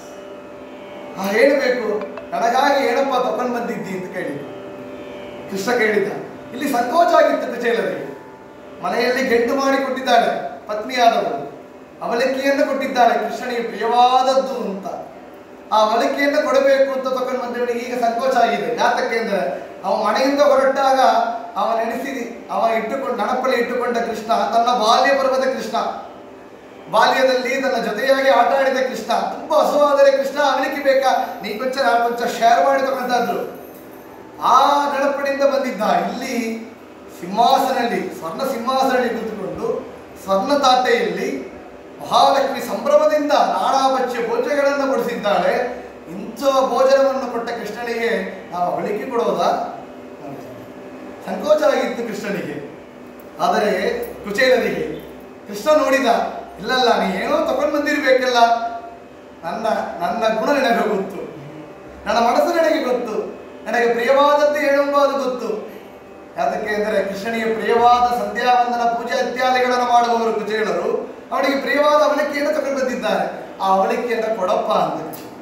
ಆ ಹೇಳಬೇಕು ನನಗಾಗಿ ಏನಪ್ಪ ತಗೊಂಡು ಬಂದಿದ್ದಿ ಅಂತ ಕೇಳಿದ ಕೃಷ್ಣ ಕೇಳಿದ ಇಲ್ಲಿ ಸಂಕೋಚ ಆಗಿತ್ತು ಕುಚೇಲರಿಗೆ ಮನೆಯಲ್ಲಿ ಗೆಡ್ಡು ಮಾಡಿ ಕೊಟ್ಟಿದ್ದಾಳೆ ಪತ್ನಿಯಾದವಳು ಅವಲಕ್ಕಿಯನ್ನು ಕೊಟ್ಟಿದ್ದಾಳೆ ಕೃಷ್ಣನಿಗೆ ಪ್ರಿಯವಾದದ್ದು ಅಂತ ಆ ಅವಲಕ್ಕಿಯನ್ನು ಕೊಡಬೇಕು ಅಂತ ತಗೊಂಡು ಬಂದವನಿಗೆ ಈಗ ಸಂಕೋಚ ಆಗಿದೆ ಯಾತಕ್ಕೆ ಅಂದ್ರೆ ಅವ ಮನೆಯಿಂದ ಹೊರಟಾಗ ಅವ ನೆನೆಸಿ ಅವ ಇಟ್ಟುಕೊಂಡು ನಣಪ್ಪಲ್ಲಿ ಇಟ್ಟುಕೊಂಡ ಕೃಷ್ಣ ತನ್ನ ಬಾಲ್ಯ ಪರ್ವದ ಕೃಷ್ಣ ಬಾಲ್ಯದಲ್ಲಿ ತನ್ನ ಜೊತೆಯಾಗಿ ಆಟ ಆಡಿದ ಕೃಷ್ಣ ತುಂಬಾ ಹಸುವಾದರೆ ಕೃಷ್ಣ ಅವಲಿಕ್ಕೆ ಬೇಕಾ ನೀ ಕೊಂಚ ನಾನು ಕೊಂಚ ಶೇರ್ ಮಾಡಿ ತಗೊಂಡಾದ್ರು ಆ ನಡಪಡಿಯಿಂದ ಬಂದಿದ್ದ ಇಲ್ಲಿ ಸಿಂಹಾಸನಲ್ಲಿ ಸ್ವರ್ಣ ಸಿಂಹಾಸನಲ್ಲಿ ಕೂತ್ಕೊಂಡು ಸ್ವರ್ಣ ತಾಟೆಯಲ್ಲಿ ಮಹಾಲಕ್ಷ್ಮಿ ಸಂಭ್ರಮದಿಂದ ನಾನಾ ಬಚ್ಚೆ ಭೋಜನಗಳನ್ನು ಬಡಿಸಿದ್ದಾಳೆ ಇಂಥ ಭೋಜನವನ್ನು ಕೊಟ್ಟ ಕೃಷ್ಣನಿಗೆ ನಾವು ಅವಳಿಕೆ ಕೊಡೋದಾ ಸಂಕೋಚ ಆಗಿತ್ತು ಕೃಷ್ಣನಿಗೆ ಆದರೆ ಕುಚೇಲರಿಗೆ ಕೃಷ್ಣ ನೋಡಿದ ಇಲ್ಲಲ್ಲ ನೀ ಏನೋ ತಗೊಂಡು ಬಂದಿರ್ಬೇಕಲ್ಲ ನನ್ನ ನನ್ನ ಗುಣ ನಿನಗೆ ಗೊತ್ತು ನನ್ನ ಮನಸ್ಸು ನನಗೆ ಗೊತ್ತು ನನಗೆ ಪ್ರಿಯವಾದದ್ದು ಏನೆಂಬುದು ಗೊತ್ತು ಯಾತಕ್ಕೆ ಅಂದರೆ ಕೃಷ್ಣನಿಗೆ ಪ್ರಿಯವಾದ ಸಂಧ್ಯಾವಂದನ ಪೂಜೆ ಇತ್ಯಾದಿಗಳನ್ನು ಮಾಡುವವರು ಕುಚೇಳರು ಅವನಿಗೆ ಪ್ರಿಯವಾದ ಅವಲಕ್ಕಿಯನ್ನು ತಗೊಂಡು ಬಂದಿದ್ದಾರೆ ಆ ಅವಲಕ್ಕಿಯನ್ನು ಕೊಡಪ್ಪ ಅಂತ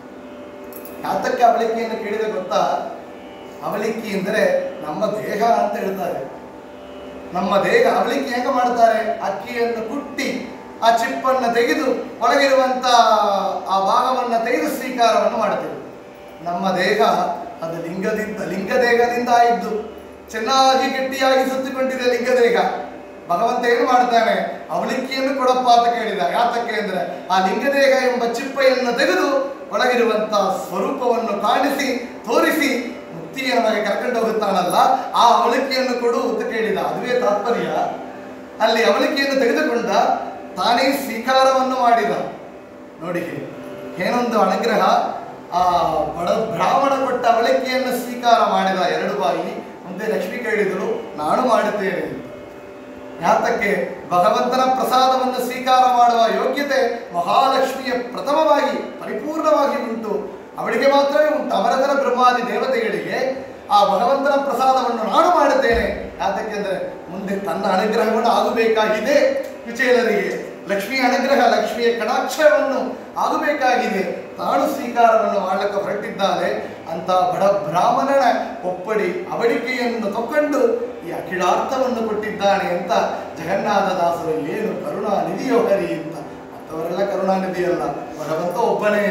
ಯಾತಕ್ಕೆ ಅವಲಕ್ಕಿಯನ್ನು ಕೇಳಿದ ಗೊತ್ತಾ ಅವಲಕ್ಕಿ ಎಂದರೆ ನಮ್ಮ ದೇಹ ಅಂತ ಹೇಳ್ತಾರೆ ನಮ್ಮ ದೇಹ ಅವಲಿಕ್ಕೆ ಹೆಂಗ ಮಾಡ್ತಾರೆ ಅಕ್ಕಿಯನ್ನು ಕುಟ್ಟಿ ಆ ಚಿಪ್ಪನ್ನು ತೆಗೆದು ಒಳಗಿರುವಂತ ಆ ಭಾಗವನ್ನು ತೆಗೆದು ಸ್ವೀಕಾರವನ್ನು ಮಾಡ್ತೇವೆ ನಮ್ಮ ದೇಹ ಅದು ಲಿಂಗದಿಂದ ಲಿಂಗ ದೇಹದಿಂದ ಆಯಿದ್ದು ಚೆನ್ನಾಗಿ ಗಟ್ಟಿಯಾಗಿ ಸುತ್ತಿಕೊಂಡಿದೆ ಲಿಂಗ ದೇಹ ಭಗವಂತ ಏನು ಮಾಡ್ತಾನೆ ಅವಲಿಕ್ಕಿಯನ್ನು ಕೊಡಪ್ಪ ಅಂತ ಕೇಳಿದ ಯಾತಕ್ಕೆ ಅಂದ್ರೆ ಆ ಲಿಂಗದೇಹ ಎಂಬ ಚಿಪ್ಪೆಯನ್ನು ತೆಗೆದು ಒಳಗಿರುವಂತ ಸ್ವರೂಪವನ್ನು ಕಾಣಿಸಿ ತೋರಿಸಿ ಮುಕ್ತ ಮುಕ್ತಿಯ ನಮಗೆ ಕರ್ಕೊಂಡು ಹೋಗುತ್ತಾನಲ್ಲ ಆ ಅವಳಿಕೆಯನ್ನು ಕೊಡು ಅಂತ ಕೇಳಿದ ಅದುವೇ ತಾತ್ಪರ್ಯ ಅಲ್ಲಿ ಅವಳಿಕೆಯನ್ನು ತೆಗೆದುಕೊಂಡ ತಾನೇ ಸ್ವೀಕಾರವನ್ನು ಮಾಡಿದ ನೋಡಿ ಏನೊಂದು ಅನುಗ್ರಹ ಆ ಬಡ ಬ್ರಾಹ್ಮಣ ಕೊಟ್ಟ ಅವಳಿಕೆಯನ್ನು ಸ್ವೀಕಾರ ಮಾಡಿದ ಎರಡು ಬಾರಿ ಮುಂದೆ ಲಕ್ಷ್ಮಿ ಕೇಳಿದಳು ನಾನು ಮಾಡುತ್ತೇನೆ ಅಂತ. ಯಾತಕ್ಕೆ ಭಗವಂತನ ಪ್ರಸಾದವನ್ನು ಸ್ವೀಕಾರ ಮಾಡುವ ಯೋಗ್ಯತೆ ಮಹಾಲಕ್ಷ್ಮಿಯ ಪ್ರಥಮವಾಗಿ ಪರಿಪೂರ್ಣವಾಗಿ ಉಂಟು ಅವಳಿಗೆ ಮಾತ್ರವೇ ಉಂಟು ಅವರದರ ಬ್ರಹ್ಮಾದಿ ದೇವತೆಗಳಿಗೆ ಆ ಭಗವಂತನ ಪ್ರಸಾದವನ್ನು ನಾನು ಮಾಡುತ್ತೇನೆ ಯಾತಕ್ಕೆಂದರೆ ಮುಂದೆ ತನ್ನ ಅನುಗ್ರಹವನ್ನು ಆಗಬೇಕಾಗಿದೆ ಕುಚೇಲರಿಗೆ ಲಕ್ಷ್ಮಿಯ ಅನುಗ್ರಹ ಲಕ್ಷ್ಮಿಯ ಕಟಾಕ್ಷರವನ್ನು ಆಗಬೇಕಾಗಿದೆ ತಾನು ಸ್ವೀಕಾರವನ್ನು ಮಾಡಲಿಕ್ಕೆ ಹೊರಟಿದ್ದಾರೆ ಅಂತ ಬಡ ಬ್ರಾಹ್ಮಣನ ಒಪ್ಪಡಿ ಅವಡಿಕೆಯನ್ನು ತಕ್ಕೊಂಡು ಈ ಅಖಿಲಾರ್ಥವನ್ನು ಕೊಟ್ಟಿದ್ದಾನೆ ಅಂತ ಜಗನ್ನಾಥದಾಸರು ಏನು ಕರುಣಾನಿಧಿಯೋ ಹರಿ ಅಂತ ಮತ್ತವರೆಲ್ಲ ಕರುಣಾನಿಧಿಯಲ್ಲ ಭಗವಂತ ಒಬ್ಬನೇ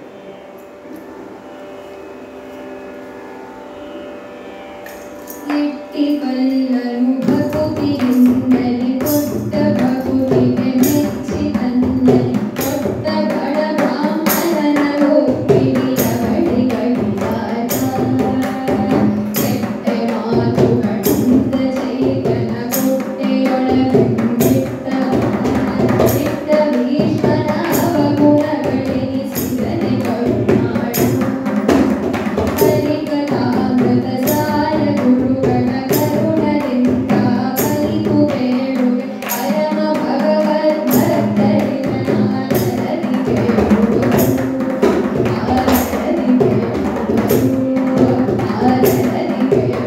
ಇಟ್ಟಿಬಲ್ಲನು ಭಕುತಿಯಿಂದಲಿ ಕೊಟ್ಟ ಭಕುತಿಗೆ ಮೆಚ್ಚಿ ತಂದಲಿ ಕೊಟ್ಟ ಬಡ ಬ್ರಾಹ್ಮಣನ ಒಪ್ಪಿಡಿ ಅವಳಿ ಗಡಿಯಾರ ಕೆಟ್ಟ ಮಾತುಗಳಿಂದ ಚೈತನ ಕೊಟ್ಟೆಯೊಳಗಿಟ್ಟ ಬಿಟ್ಟ ಭೀಷ್ಮನ ಅವಗುಣಗಳೆನಿಸಿದನೆ ಕರುಣಾಳು ಕಲಿಕಲಾಮೃತ ಸಾರ ಗುರುಗಳ ಕರುಣದಿಂದ ಕಲಿತು ಬೇಡುವೆ ಪರಮ ಭಗವದ್ ಭಕ್ತರಿನ ಆನರದಿ ಕೇಳುವುದು ಆನರದಿ ಕೇಳುವುದು ಆನರದಿ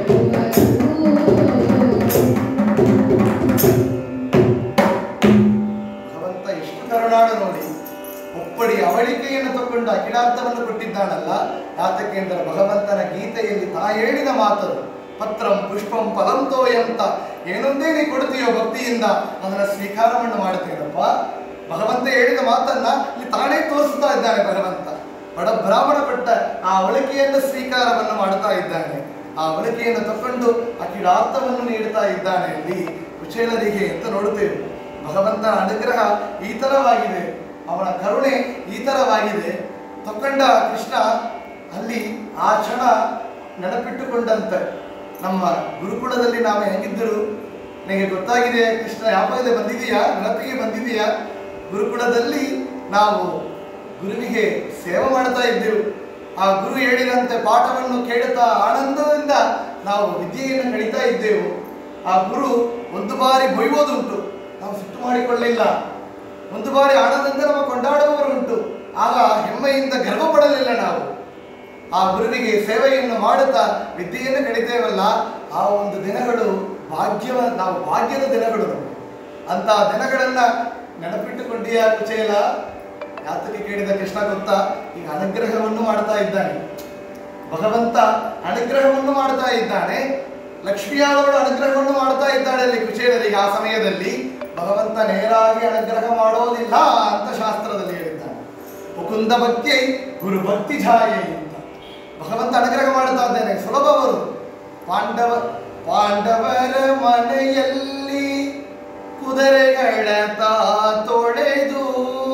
ಕೇಳುವುದು ಭಗವಂತ ಎಷ್ಟು ಕರುಣಾಳು ನೋಡಿ ಒಪ್ಪಡಿ ಅವಳಿಕೆಯನ್ನು ತಗೊಂಡು ಅಖಿಲಾರ್ಥವನ್ನು ಕೊಟ್ಟಿದ್ದಾನಲ್ಲ ಯಾತಕ್ಕೆ ಅಂದರೆ ಭಗವಂತನ ಗೀತೆಯಲ್ಲಿ ತಾ ಹೇಳಿದ ಮಾತರು ಪತ್ರಂ ಪುಷ್ಪಂ ಫಲಂತೋ ಅಂತ ಏನೊಂದೇ ನೀ ಕೊಡ್ತೀಯೋ ಭಕ್ತಿಯಿಂದ ಅದನ್ನ ಸ್ವೀಕಾರವನ್ನು ಮಾಡುತ್ತೇನಪ್ಪ ಭಗವಂತ ಹೇಳಿದ ಮಾತನ್ನ ಇಲ್ಲಿ ತಾನೇ ತೋರಿಸ್ತಾ ಇದ್ದಾನೆ ಭಗವಂತ ಬಡ ಬ್ರಾಹ್ಮಣ ಕೊಟ್ಟ ಆ ಅವಳಿಕೆಯನ್ನು ಸ್ವೀಕಾರವನ್ನು ಮಾಡ್ತಾ ಇದ್ದಾನೆ ಆ ಅವಳಿಕೆಯನ್ನು ತಕೊಂಡು ಅಖಿಲಾರ್ಥವನ್ನು ನೀಡುತ್ತಾ ಇದ್ದಾನೆ ಅಲ್ಲಿ ಕುಚೇಲರಿಗೆ ಅಂತ ನೋಡುತ್ತೇವೆ ಭಗವಂತನ ಅನುಗ್ರಹ ಈ ಥರವಾಗಿದೆ ಅವನ ಕರುಣೆ ಈ ಥರವಾಗಿದೆ ತಕೊಂಡ ಕೃಷ್ಣ ಅಲ್ಲಿ ಆ ಕ್ಷಣ ನೆನಪಿಟ್ಟುಕೊಂಡಂತೆ ನಮ್ಮ ಗುರುಕುಲದಲ್ಲಿ ನಾವು ಹೆಂಗಿದ್ದರು ನಿನಗೆ ಗೊತ್ತಾಗಿದೆ ಕೃಷ್ಣ ಯಾಪದೆ ಬಂದಿದೆಯಾ ನೆನಪಿಗೆ ಬಂದಿದೆಯಾ ಗುರುಕುಲದಲ್ಲಿ ನಾವು ಗುರುವಿಗೆ ಸೇವೆ ಮಾಡ್ತಾ ಇದ್ದೆವು ಆ ಗುರು ಹೇಳಿದಂತೆ ಪಾಠವನ್ನು ಕೇಳುತ್ತಾ ಆನಂದದಿಂದ ನಾವು ವಿದ್ಯೆಯನ್ನು ಕಲಿತಾ ಇದ್ದೆವು ಆ ಗುರು ಒಂದು ಬಾರಿ ಬೊಯ್ಯೋದುಂಟು ನಾವು ಸಿಟ್ಟು ಮಾಡಿಕೊಳ್ಳಿಲ್ಲ ಒಂದು ಬಾರಿ ಆನಂದದಿಂದ ನಮ್ಮ ಕೊಂಡಾಡುವವರುಂಟು ಆಗ ಹೆಮ್ಮೆಯಿಂದ ಗರ್ವ ಪಡಲಿಲ್ಲ ನಾವು ಆ ಗುರುವಿಗೆ ಸೇವೆಯನ್ನು ಮಾಡುತ್ತಾ ವಿದ್ಯೆಯನ್ನು ಕಲಿತೇವಲ್ಲ ಆ ಒಂದು ದಿನಗಳು ಭಾಗ್ಯವ ನಾವು ಭಾಗ್ಯದ ದಿನಗಳು ನಮಗೆ ಅಂತ ದಿನಗಳನ್ನ ನೆನಪಿಟ್ಟುಕೊಂಡಿಯಾ ಕುಚೇಲ ಯಾತಕ್ಕೆ ಕೇಳಿದ ಕೃಷ್ಣ ಗೊತ್ತಾ ಈಗ ಅನುಗ್ರಹವನ್ನು ಮಾಡ್ತಾ ಇದ್ದಾನೆ ಭಗವಂತ ಅನುಗ್ರಹವನ್ನು ಮಾಡ್ತಾ ಇದ್ದಾನೆ ಲಕ್ಷ್ಮಿಯಾದವಳು ಅನುಗ್ರಹವನ್ನು ಮಾಡ್ತಾ ಇದ್ದಾಳೆ ಅಲ್ಲಿ ಕುಚೇಲರಿಗೆ ಆ ಸಮಯದಲ್ಲಿ ಭಗವಂತ ನೇರಾಗಿ ಅನುಗ್ರಹ ಮಾಡೋದಿಲ್ಲ ಅಂತ ಶಾಸ್ತ್ರದಲ್ಲಿ ಹೇಳಿದ್ದಾನೆ ಮುಕುಂದ ಭಕ್ತಿ ಗುರು ಭಕ್ತಿ ಛಾಯೆ ಅಂತ ಭಗವಂತ ಅನುಗ್ರಹ ಮಾಡ್ತಾ ಇದ್ದಾನೆ ಸುಲಭವರು ಪಾಂಡವ ಪಾಂಡವರ ಮನೆಯಲ್ಲಿ ಕುದುರೆಗಳ ತಾ ತೊಳೆದು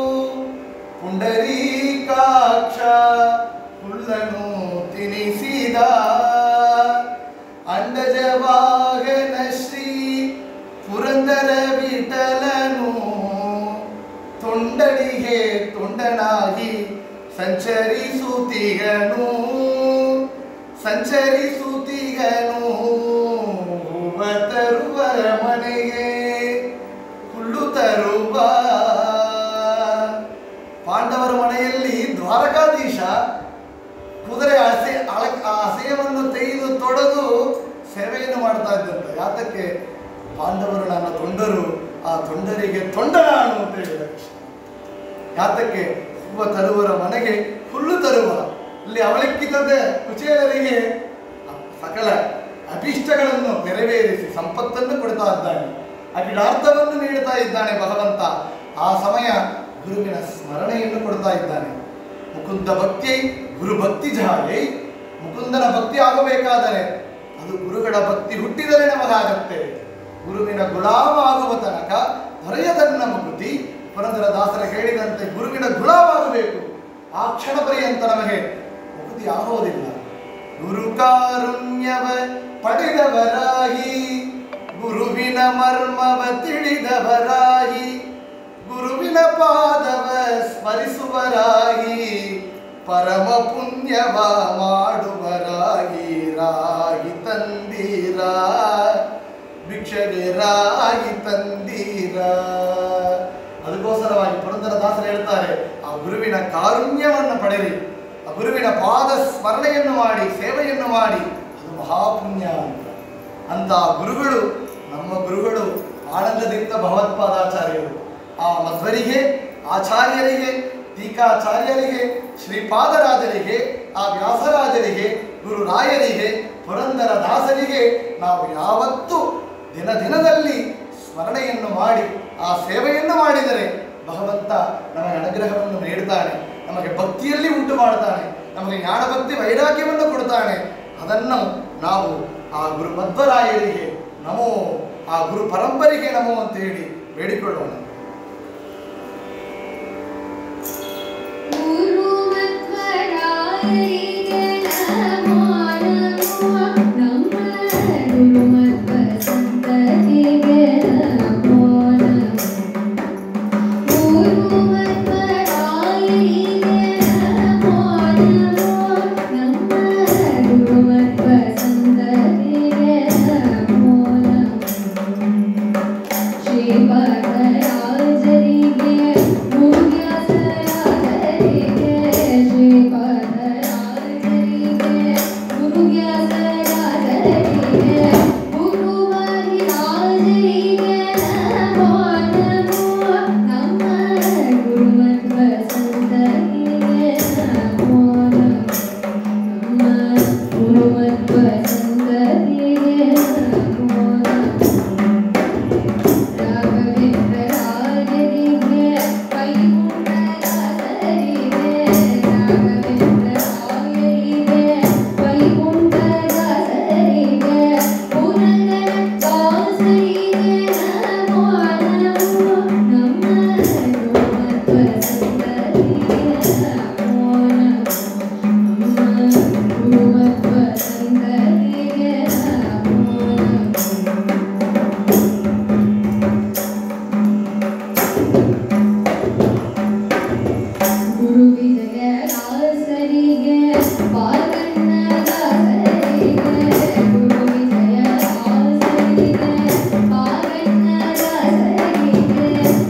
ಪುಂಡರೀಕಾಕ್ಷ ಹುಲ್ಲನು ತಿನಿಸಿದ ಅಂಡಜವಾಗನ ಶ್ರೀ ಪುರಂದರ ವಿಠಲನು ತೊಂಡಡಿಗೆ ತೊಂಡನಾಗಿ ಸಂಚರಿಸುತ್ತೀಗನು ಸಂಚರಿಸುತ್ತೀಗನು ಹೂವ ತರುವರ ಮನೆಗೆ ಹುಲ್ಲು ತರುವ ಪಾಂಡವರ ಮನೆಯಲ್ಲಿ ದ್ವಾರಕಾಧೀಶ ಕುದುರೆ ಹಸೆ ಅಳ- ಆ ಹಸೆಯನ್ನು ತೆಗೆದು ತೊಡೆದು ಸೇವೆಯನ್ನು ಮಾಡ್ತಾ ಇದ್ದಂತೆ ಯಾತಕ್ಕೆ ಪಾಂಡವರು ನನ್ನ ತೊಂಡರು ಆ ತೊಂಡರಿಗೆ ತೊಂಡ ನಾನು ಅಂತ ಹೇಳಿದ ಕೃಷ್ಣ ಯಾತಕ್ಕೆ ಹೂವ ತರುವರ ಮನೆಗೆ ಹುಲ್ಲು ತರುವ ಇಲ್ಲಿ ಅವಲಕ್ಕಿತದೆ ಕುಚೇಲರಿಗೆ ಸಕಲ ಅಭೀಷ್ಟಗಳನ್ನು ನೆರವೇರಿಸಿ ಸಂಪತ್ತನ್ನು ಕೊಡ್ತಾ ಇದ್ದಾನೆ ಅಖಿಲಾರ್ಥವನ್ನು ನೀಡುತ್ತಾ ಇದ್ದಾನೆ ಭಗವಂತ ಆ ಸಮಯ ಗುರುವಿನ ಸ್ಮರಣೆಯನ್ನು ಕೊಡ್ತಾ ಇದ್ದಾನೆ ಮುಕುಂದ ಭಕ್ತಿ ಗುರು ಭಕ್ತಿ ಜಾಯೈ ಮುಕುಂದನ ಭಕ್ತಿ ಆಗಬೇಕಾದರೆ ಅದು ಗುರುಗಳ ಭಕ್ತಿ ಹುಟ್ಟಿದರೆ ನಮಗಾಗತ್ತೆ ಗುರುವಿನ ಗುಲಾಮ ಆಗುವ ತನಕ ದೊರೆಯದನ್ನ ಮುಕುತಿ ಪುರಂದರ ದಾಸರ ಹೇಳಿದಂತೆ ಗುರುವಿನ ಗುಲಾಮ ಆಗಬೇಕು ಆ ಕ್ಷಣ ಪರ್ಯಂತ ನಮಗೆ ಮುಕುತಿ ಆಗೋದಿಲ್ಲ ಗುರು ಕಾರುಣ್ಯವ ಪಡೆದವರಾಗಿ ಗುರುವಿನ ಮರ್ಮವ ತಿಳಿದವರಾಗಿ ಗುರುವಿನ ಪಾದವ ಸ್ಮರಿಸುವರಾಗಿ ಪರಮ ಪುಣ್ಯವ ಮಾಡುವರಾಗಿ ರಾಗಿ ತಂದೀರ ಭಿಕ್ಷೆಗೆ ರಾಗಿ ತಂದೀರ ಅದಕ್ಕೋಸ್ಕರವಾಗಿ ಪುರಂದರದಾಸರು ಹೇಳ್ತಾರೆ ಆ ಗುರುವಿನ ಕಾರುಣ್ಯವನ್ನು ಪಡೆಯಿರಿ ಆ ಗುರುವಿನ ಪಾದ ಸ್ಮರಣೆಯನ್ನು ಮಾಡಿ ಸೇವೆಯನ್ನು ಮಾಡಿ ಅದು ಮಹಾಪುಣ್ಯ ಅಂತ ಅಂತ ಗುರುಗಳು ನಮ್ಮ ಗುರುಗಳು ಆನಂದದಿಂದ ಭಗವತ್ಪಾದಾಚಾರ್ಯರು ಆ ಮಧ್ವರಿಗೆ ಆಚಾರ್ಯರಿಗೆ ಟೀಕಾಚಾರ್ಯರಿಗೆ ಶ್ರೀಪಾದರಾಜರಿಗೆ ಆ ವ್ಯಾಸರಾಜರಿಗೆ ಗುರುರಾಯರಿಗೆ ಪುರಂದರ ದಾಸರಿಗೆ ನಾವು ಯಾವತ್ತೂ ದಿನ ದಿನದಲ್ಲಿ ಸ್ಮರಣೆಯನ್ನು ಮಾಡಿ ಆ ಸೇವೆಯನ್ನು ಮಾಡಿದರೆ ಭಗವಂತ ನಮಗೆ ಅನುಗ್ರಹವನ್ನು ನೀಡುತ್ತಾನೆ ನಮಗೆ ಭಕ್ತಿಯಲ್ಲಿ ಉಂಟು ಮಾಡ್ತಾನೆ ನಮಗೆ ಜ್ಞಾನಭಕ್ತಿ ವೈರಾಗ್ಯವನ್ನು ಕೊಡ್ತಾನೆ ಅದನ್ನು ನಾವು ಆ ಗುರು ಮಧ್ವರಾಯರಿಗೆ ನಮೋ ಆ ಗುರು ಪರಂಪರೆಗೆ ನಮೋ ಅಂತ ಹೇಳಿ ಬೇಡಿಕೊಳ್ಳೋಣ ಗುರುಮಧ್ವರಾಯರಿಗೆ ನಮೋ ನಮೋ ನಮ್ಮ ಗುರುಮಧ್ವ ಸಂತತಿಗೆ ನಮೋ ನಮೋ ಗುರುಮಧ್ವರಾಯರಿಗೆ ನಮೋ ನಮೋ ನಮ್ಮ ಗುರುಮಧ್ವ ಸಂತತಿಗೆ ನಮೋ ನಮೋ ಶ್ರೀಪಾದರಾಜರಿಗೆ ಮುರುಘಾಸರಾಜರಿಗೆ ಶ್ರೀಪಾದರಾಜರಿಗೆ ಮುರುಘಾಸರಾಜರಿಗೆ ಗುರುವಾದಿರಾಜರಿಗೆ ನಮೋ ನಮೋ ನಮ್ಮ ಗುರುಮಧ್ವ ಸಂತರಿಗೆ ನಮೋ ನಮೋ ನಮ್ಮ ಗುರುಮಧ್ವ ಸಂತರಿಗೆ ನಮೋ ನಮೋ ರಾಘವೇಂದ್ರರಾಯರಿಗೆ ವೈಕುಂಠದಾಸರಿಗೆ ರಾಘವೇಂದ್ರರಾಯರಿಗೆ ವೈಕುಂಠದಾಸರಿಗೆ ಪುರಂದರದಾಸರಿಗೆ ನಮೋ ನಮೋ ನಮ್ಮ ಗುರುಮಧ್ವ ಸಂತರಿಗೆ ನಮೋ ನಮೋ ನಮ್ಮ ಗುರುಮಧ್ವ ಸಂತರಿಗೆ ನಮೋ ನಮೋ ಗುರು ವಿಜಯದಾಸರಿಗೆ ಪಾಲ್ಗಣ್ಣದಾಸರಿಗೆ ಗುರು ವಿಜಯದಾಸರಿಗೆ ಪಾಲ್ಗಣ್ಣದಾಸರಿಗೆ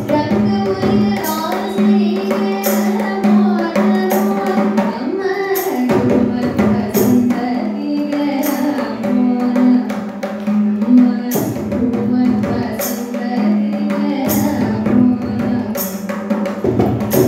ರಂಗಮಯದಾಸರಿಗೆ ನಮೋ ನಮೋ ನಮ್ಮ ಗುರುಮಧ್ವ ಸಂತರಿಗೆ ನಮೋ ನಮೋ ನಮ್ಮ ಗುರುಮಧ್ವ ಸಂತರಿಗೆ ನಮೋ ನಮೋ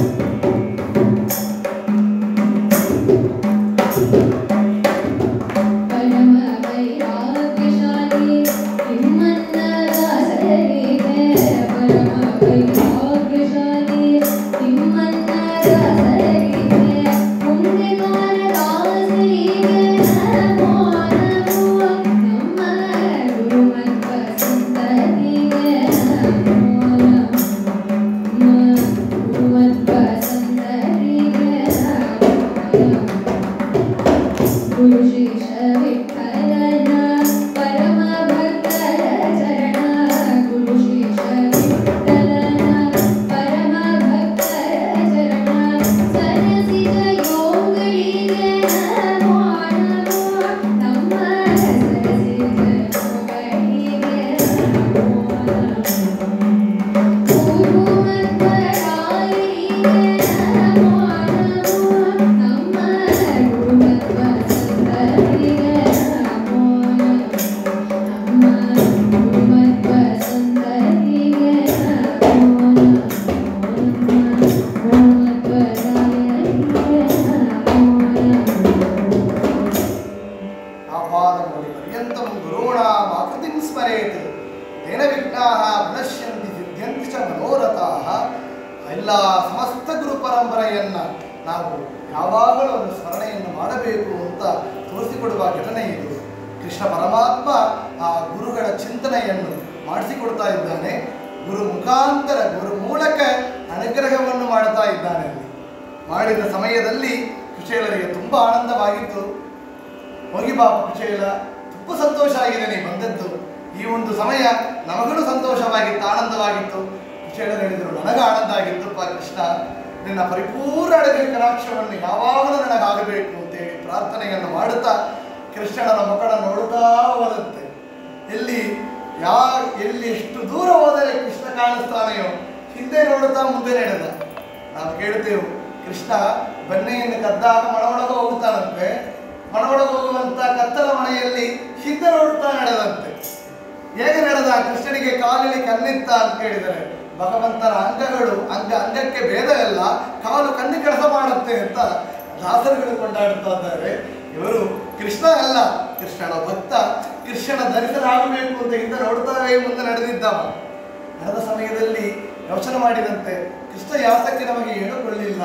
ಪರಮ ವೈರಾಗ್ಯಶಾಲಿ ತಿಮ್ಮನ್ನದಾಸರಿಗೆ ಪರಮ ವೈರಾಗ್ಯಶಾಲಿ ತಿಮ್ಮನ್ನದಾಸರಿಗೆ ಪುಣ್ಯಕಾರದಾಸರಿಗೆ ನಮೋ ನಮೋ ನಮ್ಮ ಗುರುಮಧ್ವ ಸಂತರಿಗೆ ನಮೋ ನಮೋ ಗುರುಮಧ್ವ ಸಂತರಿಗೆ ನಮೋ ನಮೋ ಗುರುಶೇಷ ವಿಠಲನ ಪರಮ ಭಕ್ತರ ಚರಣ ಗುರುಶೇಷ ವಿಠಲನ ಪರಮ ಭಕ್ತರ ಚರಣ ಸರಸಿದ ಯೋಗಳಿಗೆ ನಮೋ ನಮೋ ನಮ್ಮ ಸರಸಿದ ಯೋಗಳಿಗೆ ನಮೋ ನಮೋ ಗುರುಮಧ್ವರಾಯರಿಗೆ ನಮೋ ನಮೋ ನಮ್ಮ ಗುರುಮಧ್ವ ಸಂತರಿಗೆ ನಮೋ ನಮೋ ನಮ್ಮ ಗುರುಮಧ್ವ ಸಂತರಿಗೆ ನಮೋ ನಮೋ ಗುರುಮಧ್ವರಾಯರಿಗೆ ನಮೋ ನಮೋ ಆಪಾದಮೌಳಿ ಪರ್ಯಂತಂ ಗುರುಣಾಂ ಆಕೃತಿಂ ಸ್ಮರೇತ್ ತೇನ ವಿಘ್ನಾಃ ವಿನಶ್ಯಂತಿ ಸಿದ್ಧ್ಯಂತಿ ಚ ಮನೋರಥಾಃ ಎಲ್ಲ ಸಮಸ್ತ ಗುರು ಪರಂಪರೆಯನ್ನ ನಾವು ಯಾವಾಗಲೂ ಒಂದು ಸ್ಮರಣೆಯನ್ನು ಮಾಡಬೇಕು ಅಂತ ತೋರಿಸಿಕೊಡುವ ಘಟನೆ ಇದು ಕೃಷ್ಣ ಪರಮಾತ್ಮ ಆ ಗುರುಗಳ ಚಿಂತನೆಯನ್ನು ಮಾಡಿಸಿಕೊಡ್ತಾ ಇದ್ದಾನೆ ಗುರು ಮುಖಾಂತರ ಗುರು ಮೂಲಕ ಅನುಗ್ರಹವನ್ನು ಮಾಡ್ತಾ ಇದ್ದಾನೆ ಅಲ್ಲಿ ಮಾಡಿದ ಸಮಯದಲ್ಲಿ ಕುಶೇಲರಿಗೆ ತುಂಬ ಆನಂದವಾಗಿತ್ತು ಹೋಗಿ ಬಾ ಕುಚೇಲ ತುಂಬ ಸಂತೋಷ ಆಗಿದೆ ನೀ ಬಂದದ್ದು ಈ ಒಂದು ಸಮಯ ನಮಗೂ ಸಂತೋಷವಾಗಿತ್ತು ಆನಂದವಾಗಿತ್ತು ಕುಚೇಲ ಹೇಳಿದರು ನನಗೆ ಆನಂದ ಆಗಿತ್ತಪ್ಪ ಕೃಷ್ಣ ನಿನ್ನ ಪರಿಪೂರ್ಣ ಅಡಗೆ ಕಟಾಕ್ಷವನ್ನು ಯಾವಾಗಲೂ ನನಗಾಗಬೇಕು ಅಂತೇಳಿ ಪ್ರಾರ್ಥನೆಯನ್ನು ಮಾಡುತ್ತಾ ಕೃಷ್ಣನ ಮುಖಡ ನೋಡುತ್ತಾ ಹೋದಂತೆ ಎಲ್ಲಿ ಯಾ ಎಲ್ಲಿ ಎಷ್ಟು ದೂರ ಹೋದರೆ ಕೃಷ್ಣ ಕಾಣಿಸ್ತಾನೆಯೋ ಹಿಂದೆ ನೋಡುತ್ತಾ ಮುಂದೆ ನಡೆದ ನಾವು ಕೇಳ್ತೇವೆ ಕೃಷ್ಣ ಬನ್ನೆಯನ್ನು ಕದ್ದಾಗ ಮನವೊಳಗೆ ಹೋಗುತ್ತಾನಂತೆ ಮನವೊಳಗೆ ಹೋಗುವಂತ ಕತ್ತಲ ಮನೆಯಲ್ಲಿ ಹಿಂದೆ ನೋಡುತ್ತಾ ನಡೆದಂತೆ ಹೇಗೆ ನಡೆದ ಕೃಷ್ಣನಿಗೆ ಕಾಲಲ್ಲಿ ಕಣ್ಣಿತ್ತ ಅಂತ ಕೇಳಿದರೆ ಭಗವಂತನ ಅಂಗಗಳು ಅಂಗ ಅಂಗಕ್ಕೆ ಭೇದ ಇಲ್ಲ ಕಾಲು ಕಣ್ಣು ಕೆಲಸ ಮಾಡುತ್ತೆ ಅಂತ ದಾಸರುಗಳು ಕೊಂಡಾಡುತ್ತಾ ಇದ್ದಾರೆ ಇವರು ಕೃಷ್ಣ ಅಲ್ಲ ಕೃಷ್ಣನ ಭಕ್ತ ಕೃಷ್ಣನ ದರ್ಶನಾಗಬೇಕು ಅಂತ ಹಿಂದೆ ನೋಡ್ತಾವೆ ಮುಂದೆ ನಡೆದಿದ್ದವ ನಡೆದ ಸಮಯದಲ್ಲಿ ಯೋಚನೆ ಮಾಡಿದಂತೆ ಕೃಷ್ಣ ಯಾತಕ್ಕೆ ನಮಗೆ ಏನೂ ಕೊಳ್ಳಿಲ್ಲ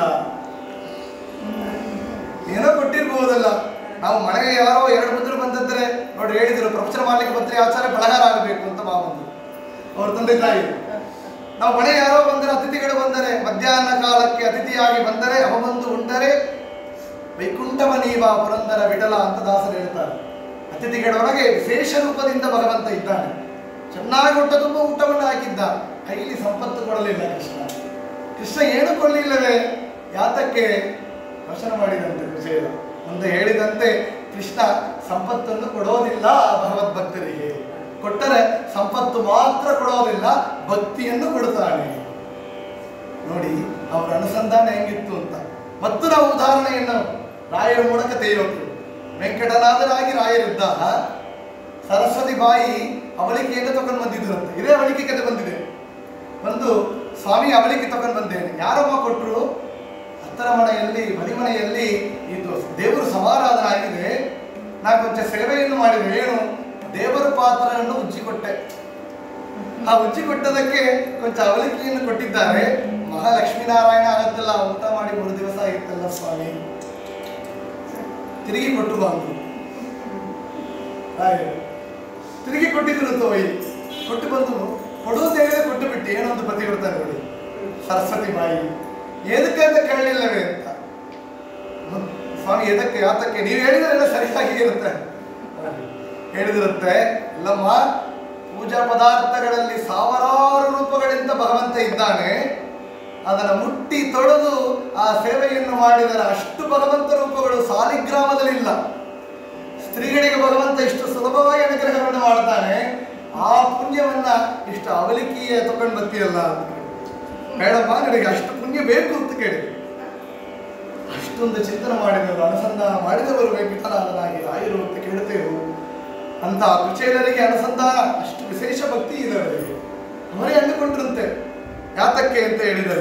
ಏನೋ ಕೊಟ್ಟಿರ್ಬಹುದಲ್ಲ ನಾವು ಮನೆಗೆ ಯಾರೋ ಎರಡು ಬಂದರು ಬಂದಿದ್ರೆ ನೋಡಿ ಹೇಳಿದ್ರು ಪ್ರವಚನ ಮಾಡ್ಲಿಕ್ಕೆ ಬಂದ್ರೆ ಆಚಾರ ಬಳಗಾರ ಆಗಬೇಕು ಅಂತ ಮಾವಂದು ಅವ್ರ ತಂದೆ ತಾಯಿ ನಾವು ಮನೆ ಯಾರೋ ಬಂದರೆ ಅತಿಥಿಗಳು ಬಂದರೆ ಮಧ್ಯಾಹ್ನ ಕಾಲಕ್ಕೆ ಅತಿಥಿಯಾಗಿ ಬಂದರೆ ಅವ ಬಂದು ಉಂಡರೆ ವೈಕುಂಠವ ನೀವ ಪುರಂದರ ವಿಠಲ ಅಂತ ದಾಸರು ಹೇಳ್ತಾರೆ ಅತಿಥಿಗಳೊಳಗೆ ವಿಶೇಷ ರೂಪದಿಂದ ಭಗವಂತ ಇದ್ದಾನೆ ಚೆನ್ನಾಗಿ ಊಟ ತುಂಬ ಊಟವನ್ನು ಹಾಕಿದ್ದ ಕೈಲಿ ಸಂಪತ್ತು ಕೊಡಲಿಲ್ಲ ಕೃಷ್ಣ ಕೃಷ್ಣ ಏನು ಕೊಡಲಿಲ್ಲವೇ ಯಾತಕ್ಕೆ ವಚನ ಮಾಡಿದಂತೆ ವಿಜಯ ಮುಂದೆ ಹೇಳಿದಂತೆ ಕೃಷ್ಣ ಸಂಪತ್ತನ್ನು ಕೊಡೋದಿಲ್ಲ ಭಗವದ್ಭಕ್ತರಿಗೆ ಕೊಟ್ಟರೆ ಸಂಪತ್ತು ಮಾತ್ರ ಕೊಡೋದಿಲ್ಲ ಭಕ್ತಿಯನ್ನು ಕೊಡುತ್ತಾನೆ ನೋಡಿ ಅವರ ಅನುಸಂಧಾನ ಹೆಂಗಿತ್ತು ಅಂತ ಮತ್ತು ನಾವು ಉದಾಹರಣೆಯನ್ನು ರಾಯರ ಮೂಲಕ ತೆಗೆಯೋದು ವೆಂಕಟನಾಥರಾಗಿ ರಾಯರಿದ್ದಾಗ ಸರಸ್ವತಿ ಬಾಯಿ ಅವಳಿಕೆಯನ್ನು ತಗೊಂಡು ಬಂದಿದ್ರಂತೆ ಇದೇ ಅವಳಿಕೆ ಕತೆ ಬಂದಿದೆ ಒಂದು ಸ್ವಾಮಿ ಅವಳಿಕೆ ತಗೊಂಡು ಬಂದೇನೆ ಯಾರಮ್ಮ ಕೊಟ್ಟರು ಹತ್ತರ ಮನೆಯಲ್ಲಿ ಮನೆಯಲ್ಲಿ ಇದು ದೇವರು ಸಮಾರಾಧನೆ ಆಗಿದೆ ನಾ ಕೊಂಚ ಸೇವೆಯನ್ನು ಮಾಡಿದೆ ಏನು ದೇವರ ಪಾತ್ರವನ್ನು ಉಜ್ಜಿಕೊಟ್ಟೆ ಆ ಉಜ್ಜಿ ಕೊಟ್ಟದಕ್ಕೆ ಕೊಂಚ ಅವಲಿಕೆಯನ್ನು ಕೊಟ್ಟಿದ್ದಾರೆ ಮಹಾಲಕ್ಷ್ಮೀನಾರಾಯಣ ಆಗತ್ತಲ್ಲ ಊಟ ಮಾಡಿ ಮೂರು ದಿವಸ ಆಗಿತ್ತಲ್ಲ ಸ್ವಾಮಿ ತಿರುಗಿ ಕೊಟ್ಟು ಬಂದು ಹಾಗೆ ತಿರುಗಿ ಕೊಟ್ಟಿದ್ರು ತೋಯಿ ಕೊಟ್ಟು ಬಂದು ಕೊಡುವಂತ ಹೇಳಿದ್ರೆ ಕೊಟ್ಟು ಬಿಟ್ಟು ಏನೊಂದು ಪ್ರತಿ ಕೊಡ್ತಾರೆ ನೋಡಿ ಸರಸ್ವತಿ ಬಾಯಿ ಏನಕ್ಕೆ ಅಂತ ಕೇಳಲಿಲ್ಲವೇ ಅಂತ ಹ್ಮ್. ಸ್ವಾಮಿ ಎದಕ್ಕೆ ಯಾತಕ್ಕೆ ನೀವು ಹೇಳಿದ್ರೆಲ್ಲ ಸರಿಯಾಗಿ ಇರುತ್ತೆ ಹೇಳಿದಿರುತ್ತೆ ಇಲ್ಲಮ್ಮ ಪೂಜಾ ಪದಾರ್ಥಗಳಲ್ಲಿ ಸಾವಿರಾರು ರೂಪಗಳಿಂದ ಭಗವಂತ ಇದ್ದಾನೆ ಅದನ್ನು ಮುಟ್ಟಿ ತೊಳೆದು ಆ ಸೇವೆಯನ್ನು ಮಾಡಿದರೆ ಅಷ್ಟು ಭಗವಂತ ರೂಪಗಳು ಸಾಲಿಗ್ರಾಮದಲ್ಲಿಲ್ಲ ಸ್ತ್ರೀಗಳಿಗೆ ಭಗವಂತ ಇಷ್ಟು ಸುಲಭವಾಗಿ ಅನುಗ್ರಹವನ್ನು ಮಾಡ್ತಾನೆ ಆ ಪುಣ್ಯವನ್ನ ಇಷ್ಟು ಅವಲಿಕೆಯ ತಗೊಂಡು ಬರ್ತೀಯಲ್ಲ ಅಂತ ಕೇಳಿದ್ರು. ಬೇಡಮ್ಮ ನನಗೆ ಅಷ್ಟು ಪುಣ್ಯ ಬೇಕು ಅಂತ ಕೇಳಿದ್ರು ಅಷ್ಟೊಂದು ಚಿಂತನೆ ಮಾಡಿದವರು ಅನುಸಂಧಾನ ಮಾಡಿದವರು ವೆಂಕಟನಾಥನಾಗಿ ರಾಯರು ಅಂತ ಕೇಳ್ತೇವೆ ಅಂತ ಕುಚೇಲರಿಗೆ ಅನುಸಂಧಾನ ಅಷ್ಟು ವಿಶೇಷ ಭಕ್ತಿ ಇದೆ ಅವರಿಗೆ ಅವರೇ ಅಂದುಕೊಂಡ್ರಂತೆ ಯಾತಕ್ಕೆ ಅಂತ ಹೇಳಿದರೆ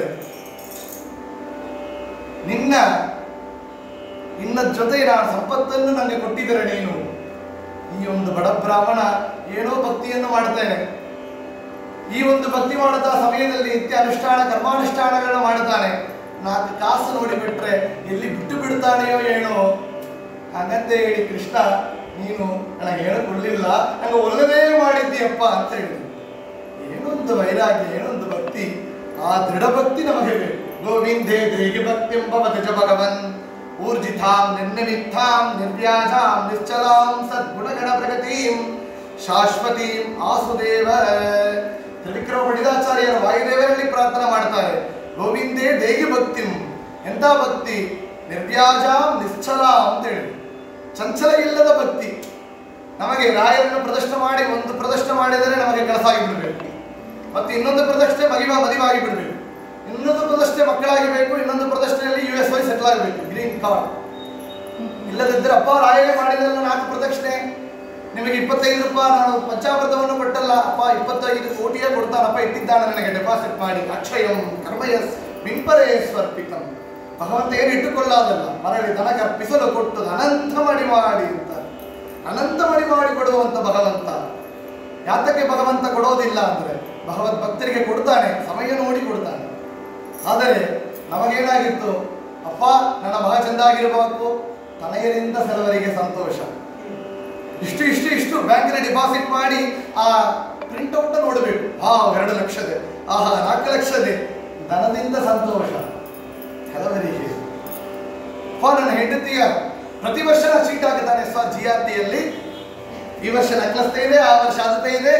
ನಿನ್ನ ನಿನ್ನ ಜೊತೆ ನಾನು ಸಂಪತ್ತನ್ನು ನನಗೆ ಕೊಟ್ಟಿದ್ದರೆ ನೀನು ಈ ಒಂದು ಬಡ ಬ್ರಾಹ್ಮಣ ಏನೋ ಭಕ್ತಿಯನ್ನು ಮಾಡ್ತೇನೆ ಈ ಒಂದು ಭಕ್ತಿ ಮಾಡುತ್ತಾ ಸಮಯದಲ್ಲಿ ನಿತ್ಯ ಅನುಷ್ಠಾನ ಕರ್ಮಾನುಷ್ಠಾನಗಳನ್ನು ಮಾಡುತ್ತಾನೆ ನಾಲ್ಕು ಕಾಸು ನೋಡಿಬಿಟ್ರೆ ಎಲ್ಲಿ ಬಿಟ್ಟು ಬಿಡ್ತಾನೆಯೋ ಏನೋ ಹಾಗಂತ ಹೇಳಿ ಕೃಷ್ಣ ನೀನು ನನಗೆ ಹೇಳಿಕೊಳ್ಳಿಲ್ಲ ನನಗೆ ಒಳ್ಳೆದೇ ಮಾಡಿದ್ದೀಯಪ್ಪ ಅಂತ ಹೇಳಿದ್ರು ಏನೊಂದು ವೈರಾಗ್ಯ ಏನೊಂದು ಭಕ್ತಿ ಆ ದೃಢ ಭಕ್ತಿ ನಮಗೆ ಬೇಕು ಗೋವಿಂದೇ ದೇಹಿ ಭಕ್ತಿಂ ಭವತಿ ಜ ಭಗವನ್ ಊರ್ಜಿತಾಂ ನಿರ್ನಿಮಿತ್ತಾಂ ನಿರ್ವ್ಯಾಜಾಂ ನಿಶ್ಚಲಾಂ ಸದ್ಗುಣಗಣ ಪ್ರಗತಿಂ ಶಾಶ್ವತೀಂ ಆಸುದೇವ ತ್ರಿವಿಕ್ರಮ ಪಂಡಿತಾಚಾರ್ಯರು ವಾಯುದೇವರಲ್ಲಿ ಪ್ರಾರ್ಥನೆ ಮಾಡ್ತಾರೆ ಗೋವಿಂದೇ ದೇಗಿ ಭಕ್ತಿಂ ಎಂಥ ಭಕ್ತಿ ನಿರ್ವ್ಯಾಜಾಂ ನಿಶ್ಚಲ ಅಂತೇಳಿ ಚಂಚಲ ಇಲ್ಲದ ಭಕ್ತಿ ನಮಗೆ ರಾಯರನ್ನು ಪ್ರದರ್ಶನ ಮಾಡಿ ಒಂದು ಪ್ರದರ್ಶನ ಮಾಡಿದರೆ ನಮಗೆ ಕೆಲಸ ಆಗಿ ಬಿಡಬೇಕು ಮತ್ತೆ ಇನ್ನೊಂದು ಪ್ರದರ್ಶನೆ ಮಗಿವ ಮದುವಾಗಿ ಬಿಡಬೇಕು ಇನ್ನೊಂದು ಪ್ರದರ್ಶನೆ ಮಕ್ಕಳಾಗಿ ಬೇಕು ಇನ್ನೊಂದು ಪ್ರದರ್ಶನೆಯಲ್ಲಿ ಯು ಎಸ್ ವೈ ಸೆಟ್ಲ್ ಆಗಬೇಕು ಗ್ರೀನ್ ಕಾರ್ಡ್ ಇಲ್ಲದಿದ್ದರೆ ಅಪ್ಪ ರಾಯರೇ ಮಾಡಿದಲ್ಲ ನಾಲ್ಕು ಪ್ರದಕ್ಷಿಣೆ ನಿಮಗೆ ಇಪ್ಪತ್ತೈದು ರೂಪಾಯಿ ನಾನು ಪಂಚಾಮೃತವನ್ನು ಕೊಟ್ಟಲ್ಲ ಅಪ್ಪ ಇಪ್ಪತ್ತೈದು ಕೋಟಿಯೇ ಕೊಡ್ತಾನಪ್ಪ ಇಟ್ಟಿದ್ದಾನೆ ನನಗೆ ಡೆಪಾಸಿಟ್ ಮಾಡಿ ಅಕ್ಷಯಂ ಕರ್ಮಯಸ್ ಮಿಂಪರೇ ಸ್ವರ್ಪಿತಂ ಭಗವಂತ ಏನು ಇಟ್ಟುಕೊಳ್ಳೋದಲ್ಲ ಮರಳಿ ದನಕ ಪಿಸಲು ಕೊಟ್ಟು ಅನಂತ ಮಡಿ ಮಾಡಿ ಅಂತ ಅನಂತ ಮಡಿ ಮಾಡಿ ಕೊಡುವಂತ ಭಗವಂತ ಯಾತಕ್ಕೆ ಭಗವಂತ ಕೊಡೋದಿಲ್ಲ ಅಂದ್ರೆ ಭಗವದ್ ಭಕ್ತರಿಗೆ ಕೊಡ್ತಾನೆ ಸಮಯ ನೋಡಿ ಕೊಡ್ತಾನೆ ಆದರೆ ನಮಗೇನಾಗಿತ್ತು ಅಪ್ಪ ನನ್ನ ಮಗ ಚೆಂದಾಗಿರಬೇಕು ತನಯರಿಂದ ಸೆಲವರಿಗೆ ಸಂತೋಷ ಇಷ್ಟು ಇಷ್ಟು ಇಷ್ಟು ಬ್ಯಾಂಕಿನ ಡಿಪಾಸಿಟ್ ಮಾಡಿ ಆ ಪ್ರಿಂಟ್ಔಟ್ ನೋಡಬೇಕು ಆ ಎರಡು ಲಕ್ಷದೆ ಆಹಾ ನಾಲ್ಕು ಲಕ್ಷದೆ ಧನದಿಂದ ಸಂತೋಷ ಕೆಲವರಿಗೆ ಅಪ್ಪ ನನ್ನ ಹೆಂಡತಿಯ ಪ್ರತಿ ವರ್ಷ ಸೀಟ್ ಹಾಕುತ್ತಾನೆ ಸರ್ ಜಿ ಆರ್ ಟಿಯಲ್ಲಿ ಈ ವರ್ಷ ನಕ್ಲಸ್ತೆ ಇದೆ ಆ ವರ್ಷ ಆದ್ಯತೆ ಇದೆ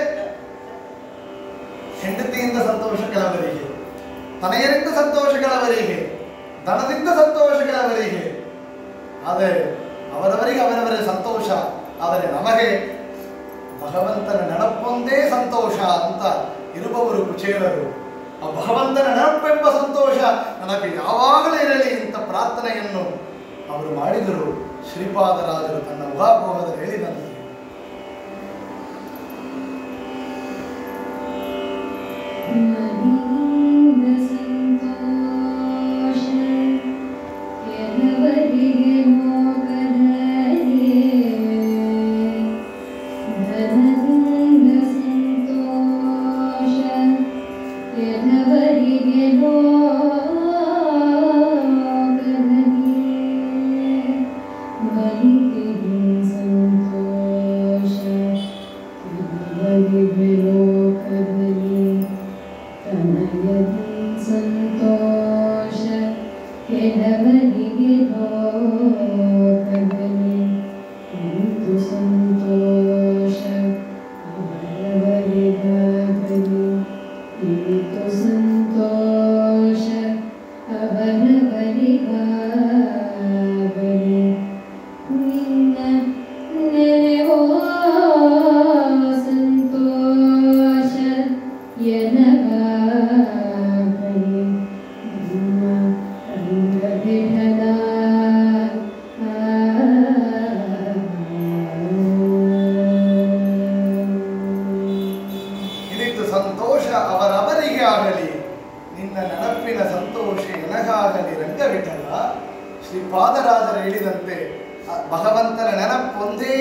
ಹೆಂಡತಿಯಿಂದ ಸಂತೋಷ ಕೆಲವರಿಗೆ ತನೆಯರಿಂದ ಸಂತೋಷ ಕೆಲವರಿಗೆ ದನದಿಂದ ಸಂತೋಷ ಕೆಲವರಿಗೆ ಆದರೆ ಅವರವರಿಗೆ ಅವರವರ ಸಂತೋಷ ಆದರೆ ನಮಗೆ ಭಗವಂತನ ನೆನಪೊಂದೇ ಸಂತೋಷ ಅಂತ ಇರುವವರು ಕುಚೇಲರು ಆ ಭಗವಂತನ ನೆನಪೆಂಬ ಸಂತೋಷ ನನಗೆ ಯಾವಾಗಲೂ ಇರಲಿ ಅಂತ ಪ್ರಾರ್ಥನೆಯನ್ನು ಅವರು ಮಾಡಿದರು ಶ್ರೀಪಾದರಾಜರು ತನ್ನ ಉಹಾಭೋಗದಲ್ಲಿ ಹೇಳಿದಂತೆ ಮನಿಂದ ಸಂತೋಷ ಕೆಲವರಿಗೆ ಮೋಗದಲ್ಲಿ ಧನದಿಂದ ಸಂತೋಷ ಕೆಲವರಿಗೆ ಲೋಕದಲ್ಲಿ ಬಲಿಗೆ ಸಂತೋಷ ಕೆಲವರಿಗೆ ಲೋಕದಲ್ಲಿ ತನಯದಿ ಸಂತೋಷ ಕೆಲವರಿಗೆ ಲೋಕದಲ್ಲಿ ಇಂದು ಸಂತೋಷ ಅವರವರಿಗಾಗಲಿ ಇಂದು ಸಂತೋಷ ಅವರವರಿಗಾಗಲಿ ನಿನ್ನ ನೆನೆವೋ ಸಂತೋಷ ಎನಗಾಗಲಿ ನಿಮ್ಮ ಅಂಗವಿಠಲ ಇದಿತ್ತು ಸಂತೋಷ ಅವರವರಿಗೆ ಆಗಲಿ ನಿನ್ನ ನೆನಪಿನ ಸಂತೋಷ ಎನಗಾಗಲಿ ರಂಗವಿಠಲ ಶ್ರೀಪಾದರಾಜರು ಹೇಳಿದಂತೆ ಆ ಭಗವಂತನ ನೆನಪೊಂದೇ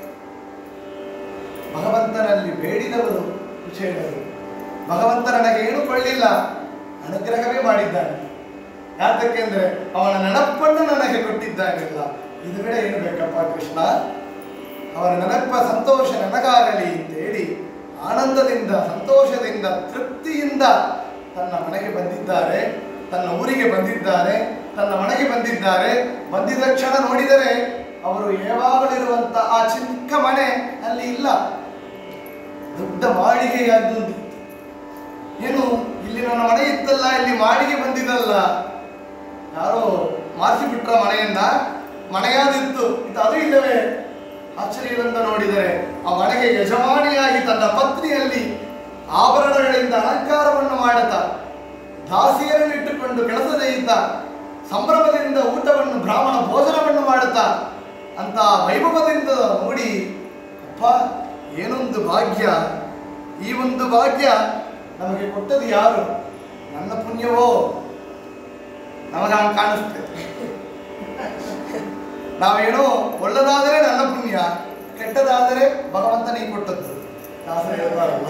ಭಗವಂತನಲ್ಲಿ ಬೇಡಿದವರು ಕುಚೇಲರು ಭಗವಂತ ನನಗೆ ಏನು ಕೊಳ್ಳಿಲ್ಲ ಅನುಗ್ರಹವೇ ಮಾಡಿದ್ದಾನೆ ಯಾತಕ್ಕೆಂದ್ರೆ ಅವನ ನೆನಪನ್ನು ನನಗೆ ಕೊಟ್ಟಿದ್ದಾನೆಲ್ಲ ಇದು ಕಡೆ ಏನು ಬೇಕಪ್ಪ ಕೃಷ್ಣ ಅವರ ನೆನಪ ಸಂತೋಷ ನನಗಾಗಲಿ ಅಂತೇಳಿ ಆನಂದದಿಂದ ಸಂತೋಷದಿಂದ ತೃಪ್ತಿಯಿಂದ ತನ್ನ ಮನೆಗೆ ಬಂದಿದ್ದಾರೆ ತನ್ನ ಊರಿಗೆ ಬಂದಿದ್ದಾರೆ ತನ್ನ ಮನೆಗೆ ಬಂದಿದ್ದಾರೆ ಬಂದಿದ ಕ್ಷಣ ನೋಡಿದರೆ ಅವರು ಯಾವಾಗಲಿರುವಂತ ಆ ಚಿಕ್ಕ ಮನೆ ಅಲ್ಲಿ ಇಲ್ಲ ದೊಡ್ಡ ಮಾಳಿಗೆಯಾದ್ದು ಏನು ಇಲ್ಲಿ ನನ್ನ ಮನೆ ಇತ್ತಲ್ಲ ಇಲ್ಲಿ ಮಾಳಿಗೆ ಬಂದಿದಲ್ಲ ಯಾರೋ ಮಾರಿಸಿ ಬಿಟ್ರ ಮನೆಯನ್ನ ಮನೆಯಾದಿತ್ತು ಇದು ಅದು ಇಲ್ಲವೇ ಆಶ್ಚರ್ಯದಿಂದ ನೋಡಿದರೆ ಆ ಮನೆಗೆ ಯಜಮಾನಿಯಾಗಿ ತನ್ನ ಪತ್ನಿಯಲ್ಲಿ ಆಭರಣಗಳಿಂದ ಅಲಂಕಾರವನ್ನು ಮಾಡುತ್ತಾ ದಾಸಿಯರನ್ನು ಇಟ್ಟುಕೊಂಡು ಕೆಲಸದ ಇದ್ದ ಸಂಭ್ರಮದಿಂದ ಊಟವನ್ನು ಬ್ರಾಹ್ಮಣ ಭೋಜನವನ್ನು ಮಾಡುತ್ತಾ ಅಂತ ವೈಭವದಿಂದ ನೋಡಿ ಅಪ್ಪ ಏನೊಂದು ಭಾಗ್ಯ ಈ ಒಂದು ಭಾಗ್ಯ ನಮಗೆ ಕೊಟ್ಟದ್ದು ಯಾರು ನನ್ನ ಪುಣ್ಯವೋ ನಮಗೆ ಹಂಗೆ ಕಾಣಿಸ್ತೇವೆ ನಾವೇನೋ ಒಳ್ಳೆದಾದರೆ ನನ್ನ ಪುಣ್ಯ ಕೆಟ್ಟದಾದರೆ ಭಗವಂತ ನೀ ಕೊಟ್ಟದ್ದು ದಾಸರು ಹೇಳ್ತಾರಲ್ಲ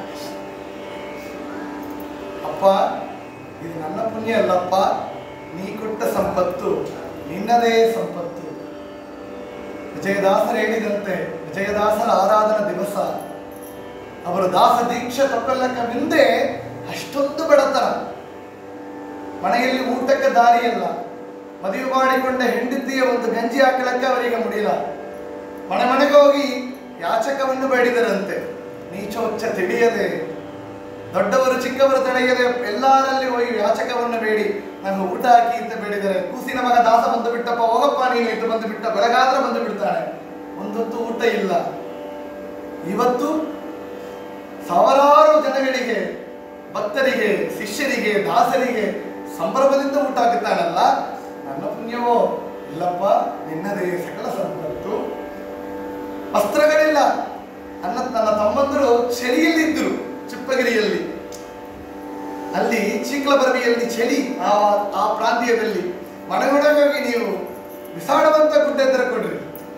ಅಪ್ಪ ಇದು ನನ್ನ ಪುಣ್ಯ ಅಲ್ಲಪ್ಪ ನೀ ಕೊಟ್ಟ ಸಂಪತ್ತು ನಿನ್ನದೇ ಸಂಪತ್ತು ವಿಜಯದಾಸರು ಹೇಳಿದಂತೆ ವಿಜಯದಾಸರ ಆರಾಧನಾ ದಿವಸ ಅವರು ದಾಸ ದೀಕ್ಷೆ ತಗೊಳ್ಳಕ್ಕ ಮುಂದೆ ಅಷ್ಟೊಂದು ಬಡತನ ಮನೆಯಲ್ಲಿ ಊಟಕ್ಕೆ ದಾರಿಯಲ್ಲ ಮದುವೆ ಮಾಡಿಕೊಂಡ ಹೆಂಡತಿಯ ಒಂದು ಗಂಜಿ ಹಾಕಲಕ್ಕೆ ಅವರಿಗೆ ಮುಡಿಲ್ಲ ಮನೆ ಮನೆಗೆ ಹೋಗಿ ಯಾಚಕವನ್ನು ಬೇಡಿದರಂತೆ ನೀಚೋಚ್ಚ ತಿಳಿಯದೆ ದೊಡ್ಡವರು ಚಿಕ್ಕವರು ತಿಳಿಯದೆ ಎಲ್ಲರಲ್ಲಿ ಹೋಗಿ ಯಾಚಕವನ್ನು ಬೇಡಿ ನಂಗೆ ಊಟ ಹಾಕಿ ಅಂತ ಬೇಡಿದರೆ ಕೂಸಿನ ಮಗ ದಾಸ ಬಂದು ಬಿಟ್ಟಪ್ಪ ಹೋಗಪ್ಪ ನೀನು ಇದು ಬಂದು ಬಿಟ್ಟ ಬೆಳಗಾದ್ರೆ ಬಂದು ಬಿಡ್ತಾನೆ ಒಂದೊತ್ತು ಊಟ ಇಲ್ಲ ಇವತ್ತು ಸಾವಿರಾರು ಜನಗಳಿಗೆ ಭಕ್ತರಿಗೆ ಶಿಷ್ಯರಿಗೆ ದಾಸರಿಗೆ ಸಂಭ್ರಮದಿಂದ ಊಟ ಹಾಕುತ್ತಾನಲ್ಲ ನನ್ನ ಪುಣ್ಯವೋ ಇಲ್ಲಪ್ಪ ನಿನ್ನದೇ ಸಕಲ ಸಂಪತ್ತು ವಸ್ತ್ರಗಳಿಲ್ಲ ನನ್ನ ನನ್ನ ತಮ್ಮಂದರು ಚಳಿಯಲ್ಲಿದ್ದರು ಚಿಪ್ಪಗಿರಿಯಲ್ಲಿ ಅಲ್ಲಿ ಚೀಕ್ಲಬರವಿಯಲ್ಲಿ ಚಳಿ ಆ ಆ ಪ್ರಾಂತ್ಯದಲ್ಲಿ ಮನೆಗೊಳಗಾಗಿ ನೀವು ಬಿಸಾಡುವಂತ ಗುಡ್ಡ ಎತ್ತರ ಕೊಡ್ರಿ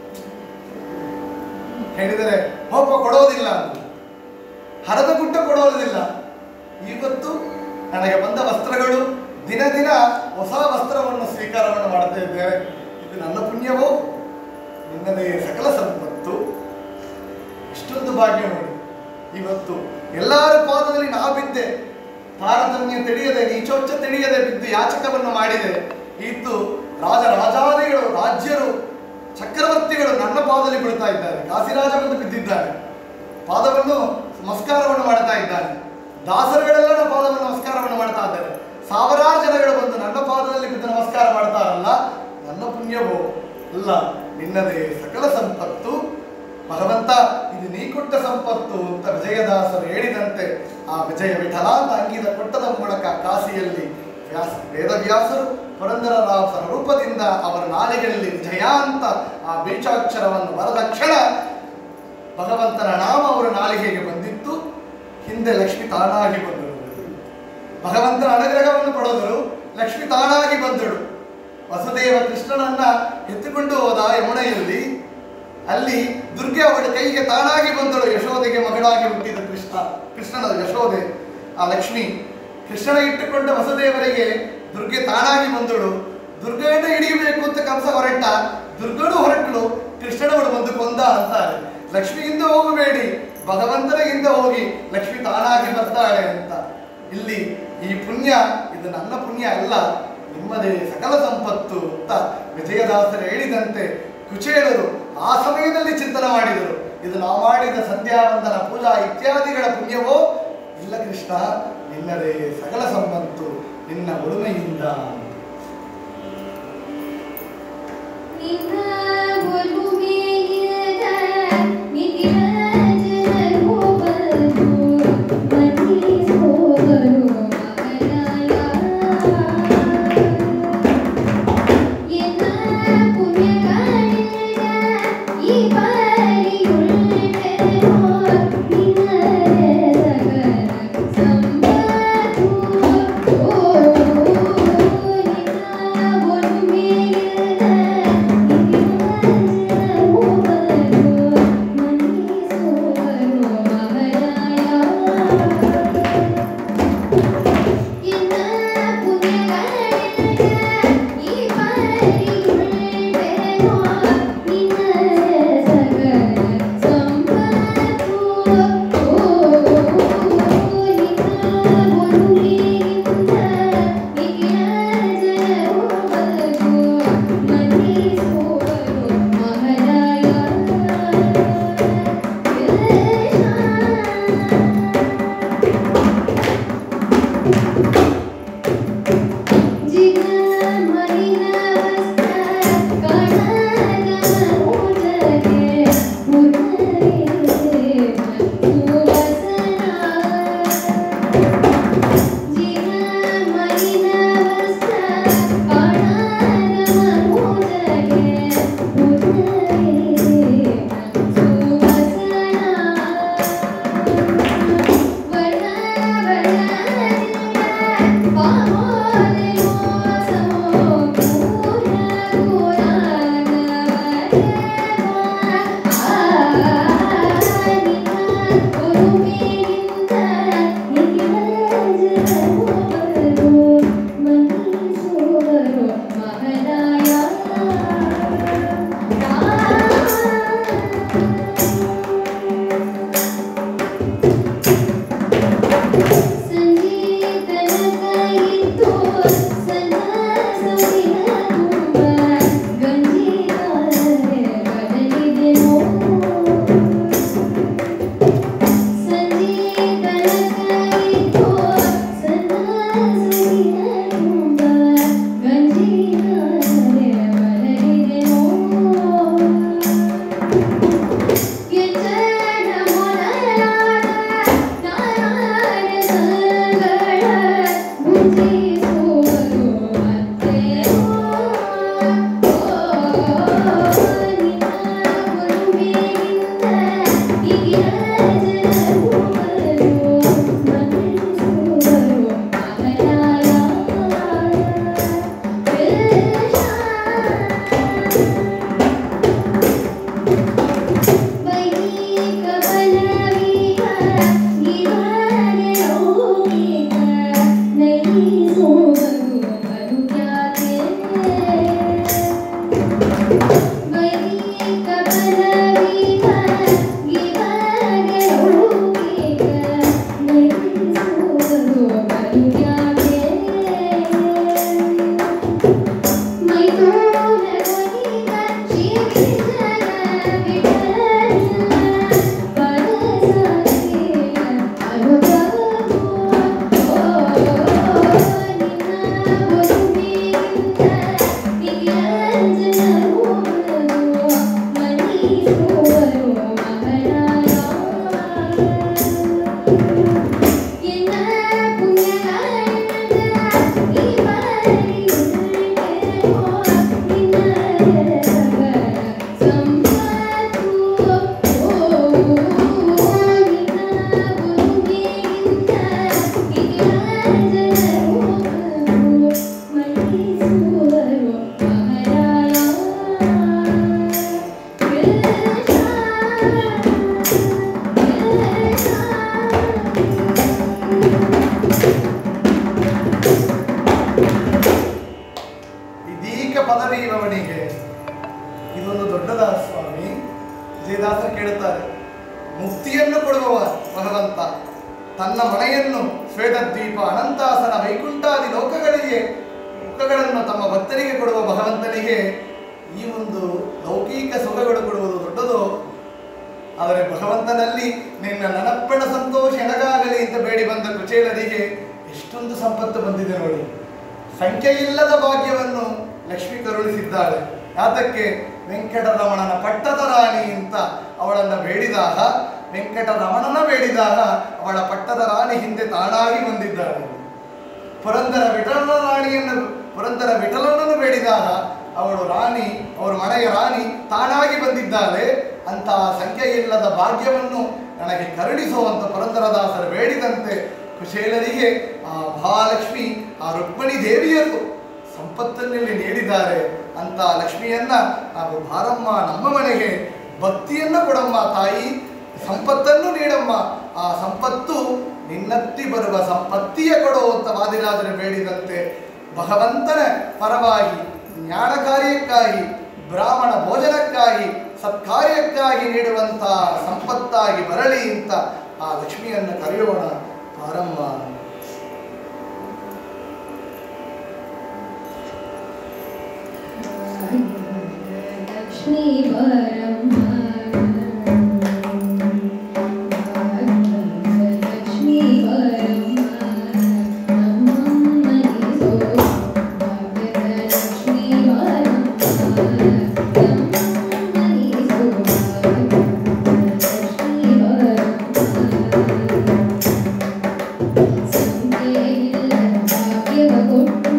ಹೇಳಿದರೆ ಹೋಪ ಕೊಡೋದಿಲ್ಲ ಅಂತ ಹರದ ಗುಡ್ಡ ಕೊಡೋದಿಲ್ಲ ಇವತ್ತು ನನಗೆ ಬಂದ ವಸ್ತ್ರಗಳು ದಿನ ದಿನ ಹೊಸ ವಸ್ತ್ರವನ್ನು ಸ್ವೀಕಾರವನ್ನು ಮಾಡ್ತಾ ಇದ್ದೇವೆ ಇದು ನನ್ನ ಪುಣ್ಯವೋ ನಿನ್ನದೇ ಸಕಲ ಸಂಪತ್ತು ಇಷ್ಟೊಂದು ಭಾಗ್ಯ ನೋಡಿ ಇವತ್ತು ಎಲ್ಲರ ಪಾದದಲ್ಲಿ ನಾ ಬಿದ್ದೆ ತಾರತಮ್ಯ ತಿಳಿಯದೆ ನೀಚೋಚ್ಚ ತಿಳಿಯದೆ ಬಿದ್ದು ಯಾಚಕವನ್ನು ಮಾಡಿದೆ ಇದ್ದು ರಾಜ ರಾಜಾದಿಗಳು ರಾಜ್ಯರು ಚಕ್ರವರ್ತಿಗಳು ನನ್ನ ಪಾದದಲ್ಲಿ ಬೀಳ್ತಾ ಇದ್ದಾರೆ ಕಾಶಿರಾಜ ಬಂದು ಬಿದ್ದಿದ್ದಾನೆ ಪಾದವನ್ನು ನಮಸ್ಕಾರವನ್ನು ಮಾಡ್ತಾ ಇದ್ದಾನೆ ದಾಸರುಗಳೆಲ್ಲ ನನ್ನ ಪಾದವನ್ನು ನಮಸ್ಕಾರವನ್ನು ಮಾಡ್ತಾ ಇದ್ದಾರೆ ಸಾವಿರಾರು ಜನಗಳು ಬಂದು ನನ್ನ ಪಾದದಲ್ಲಿ ಬಿದ್ದು ನಮಸ್ಕಾರ ಮಾಡ್ತಾರಲ್ಲ ನನ್ನ ಪುಣ್ಯವೋ ಅಲ್ಲ ನಿನ್ನದೇ ಸಕಲ ಸಂಪತ್ತು ಭಗವಂತ ಇದು ನೀ ಕೊಟ್ಟ ಸಂಪತ್ತು ಅಂತ ವಿಜಯದಾಸರು ಹೇಳಿದಂತೆ ಆ ವಿಜಯ ವಿಠಲ ಅಂತ ಅಂಗಿದ ಕೊಟ್ಟದ ಮೂಲಕ ಕಾಶಿಯಲ್ಲಿ ವ್ಯಾಸ ವೇದವ್ಯಾಸರು ಪುರಂದರದಾಸರ ರೂಪದಿಂದ ಅವರ ನಾಲಿಗೆಯಲ್ಲಿ ವಿಜಯ ಅಂತ ಆ ಬೀಜಾಕ್ಷರವನ್ನು ಬರೆದ ಕ್ಷಣ ಭಗವಂತನ ನಾಮ ಅವರ ನಾಲಿಗೆಗೆ ಬಂದಿತ್ತು ಹಿಂದೆ ಲಕ್ಷ್ಮಿ ತಾನಾಗಿ ಬಂದಳು ಭಗವಂತನ ಅನುಗ್ರಹವನ್ನು ಪಡೆದರು ಲಕ್ಷ್ಮಿ ತಾನಾಗಿ ಬಂದಳು ವಸುದೇವ ಕೃಷ್ಣನನ್ನ ಎತ್ತಿಕೊಂಡು ಹೋದ ಯಮುನೆಯಲ್ಲಿ ಅಲ್ಲಿ ದುರ್ಗೆ ಅವಳ ಕೈಗೆ ತಾನಾಗಿ ಬಂದಳು ಯಶೋದೆಗೆ ಮಗಳಾಗಿ ಹುಟ್ಟಿದ ಕೃಷ್ಣ ಕೃಷ್ಣನ ಯಶೋದೆ ಆ ಲಕ್ಷ್ಮಿ ಕೃಷ್ಣನ ಇಟ್ಟುಕೊಂಡ ವಸುದೇವರಿಗೆ ದುರ್ಗೆ ತಾನಾಗಿ ಬಂದಳು ದುರ್ಗೆಯನ್ನು ಹಿಡಿಯಬೇಕು ಅಂತ ಕಂಸ ಹೊರಟ ದುರ್ಗನು ಹೊರಟಳು ಕೃಷ್ಣನವಳು ಬಂದು ಕೊಂದ ಅಂತಾರೆ ಲಕ್ಷ್ಮಿಯಿಂದ ಹೋಗಬೇಡಿ ಭಗವಂತನ ಹಿಂದೆ ಹೋಗಿ ಲಕ್ಷ್ಮಿ ತಾನಾಗಿ ಬರ್ತಾಳೆ ಅಂತ ಇಲ್ಲಿ ಈ ಪುಣ್ಯ ಇದು ನನ್ನ ಪುಣ್ಯ ಅಲ್ಲ ನಿಮ್ಮದೇ ಸಕಲ ಸಂಪತ್ತು ಅಂತ ವಿಜಯದಾಸರು ಹೇಳಿದಂತೆ ಕುಚೇಲರು ಆ ಸಮಯದಲ್ಲಿ ಚಿಂತನೆ ಮಾಡಿದರು ಇದು ನಾವು ಮಾಡಿದ ಸಂಧ್ಯಾವಂದನ ಪೂಜಾ ಇತ್ಯಾದಿಗಳ ಪುಣ್ಯವೋ ಇಲ್ಲ ಕೃಷ್ಣ ನಿನ್ನದೇ ಸಕಲ ಸಂಪತ್ತು ನಿನ್ನ ಉಳುಮೆಯಿಂದ ನಿನ್ನ ಒಲುಮೆಯಿದ ಮಿತಿರಾಜನರು ಬಂದು ಮನಿಸೋವರು ಮಗನಾಯ. ಎನ್ನ ಪುಣ್ಯಗಳಿಂದ ಈ ಬಾರಿಯುಳ್ಳೆನೋ ನಿನ್ನದೇ ಸಕಲ ಸಂಪತ್ತು. ಓ, ನಿನ್ನ ಒಲುಮೆಯಿದ ಹೇಳುತ್ತಾರೆ ಮುಕ್ತಿಯನ್ನು ಕೊಡುವವ ಭಗವಂತ ತನ್ನ ಮನೆಯನ್ನು ಶ್ವೇತದ್ವೀಪ ಅನಂತಾಸನ ವೈಕುಂಠಾದಿ ಲೋಕಗಳಿಗೆ ಮುಖಗಳನ್ನು ತಮ್ಮ ಭಕ್ತರಿಗೆ ಕೊಡುವ ಭಗವಂತನಿಗೆ ಈ ಒಂದು ಲೌಕಿಕ ಸುಖಗಳು ಕೊಡುವುದು ದೊಡ್ಡದು ಆದರೆ ಭಗವಂತನಲ್ಲಿ ನಿನ್ನ ನನಪ್ಪಣ ಸಂತೋಷ ಎನಗಾಗಲಿ ಅಂತ ಬೇಡಿ ಬಂದ ಕುಚೇಲರಿಗೆ ಎಷ್ಟೊಂದು ಸಂಪತ್ತು ಬಂದಿದೆ ನೋಡಿ ಸಂಖ್ಯೆ ಇಲ್ಲದ ಭಾಗ್ಯವನ್ನು ಲಕ್ಷ್ಮಿ ಕರುಣಿಸಿದ್ದಾಳೆ ಯಾತಕ್ಕೆ ವೆಂಕಟರಮಣನ ಪಟ್ಟದ ರಾಣಿ ಅಂತ ಅವಳನ್ನು ಬೇಡಿದಾಗ ವೆಂಕಟರಮಣನ ಬೇಡಿದಾಗ ಅವಳ ಪಟ್ಟದ ರಾಣಿ ಹಿಂದೆ ತಾನಾಗಿ ಬಂದಿದ್ದಾಳೆ ಪುರಂದರ ವಿಠಲನ ರಾಣಿಯನ್ನು ಪುರಂದರ ವಿಠಲನನ್ನು ಬೇಡಿದಾಗ ಅವಳು ರಾಣಿ ಅವರ ಮನೆಯ ರಾಣಿ ತಾನಾಗಿ ಬಂದಿದ್ದಾಳೆ ಅಂತಹ ಸಂಖ್ಯೆ ಇಲ್ಲದ ಭಾಗ್ಯವನ್ನು ನನಗೆ ಕರುಣಿಸುವಂತ ಪುರಂದರದಾಸರು ಬೇಡಿದಂತೆ ಕುಶೇಲರಿಗೆ ಆ ಮಹಾಲಕ್ಷ್ಮಿ ಆ ರುಕ್ಮಿಣಿ ದೇವಿಯರು ಸಂಪತ್ತನ್ನಲ್ಲಿ ನೀಡಿದ್ದಾರೆ ಅಂತ ಲಕ್ಷ್ಮಿಯನ್ನ ನಾವು ಭಾರಮ್ಮ ನಮ್ಮ ಮನೆಗೆ ಭಕ್ತಿಯನ್ನು ಕೊಡಮ್ಮ ತಾಯಿ ಸಂಪತ್ತನ್ನು ನೀಡಮ್ಮ ಆ ಸಂಪತ್ತು ನಿನ್ನತ್ತಿ ಬರುವ ಸಂಪತ್ತಿಯ ಕೊಡು ಅಂತ ವಾದಿರಾಜರು ಬೇಡಿದಂತೆ ಭಗವಂತನ ಪರವಾಗಿ ಜ್ಞಾನ ಕಾರ್ಯಕ್ಕಾಗಿ ಬ್ರಾಹ್ಮಣ ಭೋಜನಕ್ಕಾಗಿ ಸತ್ಕಾರ್ಯಕ್ಕಾಗಿ ನೀಡುವಂತಹ ಸಂಪತ್ತಾಗಿ ಬರಲಿ ಅಂತ ಆ ಲಕ್ಷ್ಮಿಯನ್ನು ಕರೆಯೋಣ ಪಾರಮ್ಮ ಲಕ್ಷ್ಮೀ ವರಮ್ಮ ಲಕ್ಷ್ಮೀ ವರಮ್ಮ ನಮ್ಮಮ್ಮನಿ ಸೋ ಭಾಗ್ಯದ ಲಕ್ಷ್ಮೀ ವರಮ್ಮ ನಮ್ಮಮ್ಮನಿ ಸೋ ಲಕ್ಷ್ಮೀ ವರಮ್ಮ ಸಂಖ್ಯೆ ಇಲ್ಲದ ಭಾಗ್ಯವ ಕೊಟ್ಟು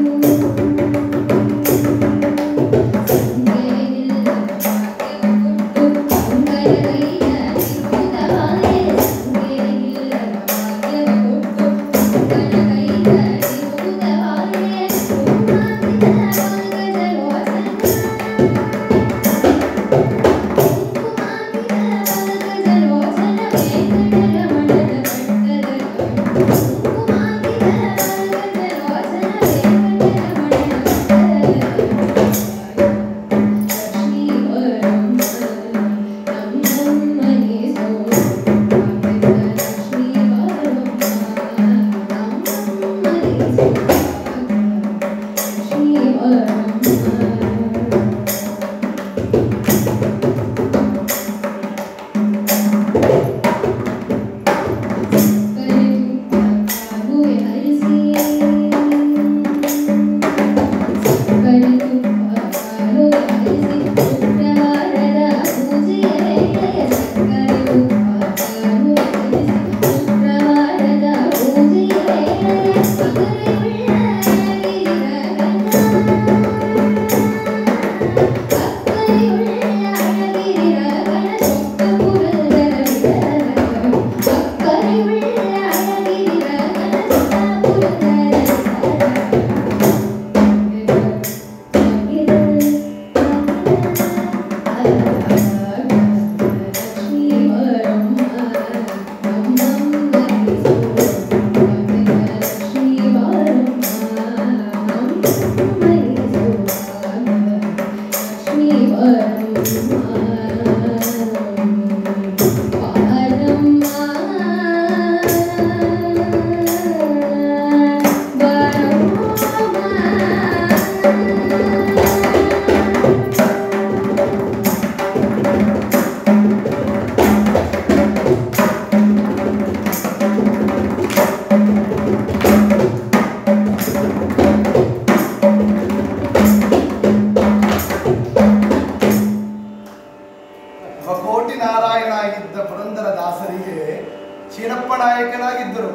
ಕೋಟಿ ನಾರಾಯಣಾಗಿದ್ದ ಪುರಂದರ ದಾಸರಿಗೆ ಶೀಣಪ್ಪ ನಾಯಕನಾಗಿದ್ದರು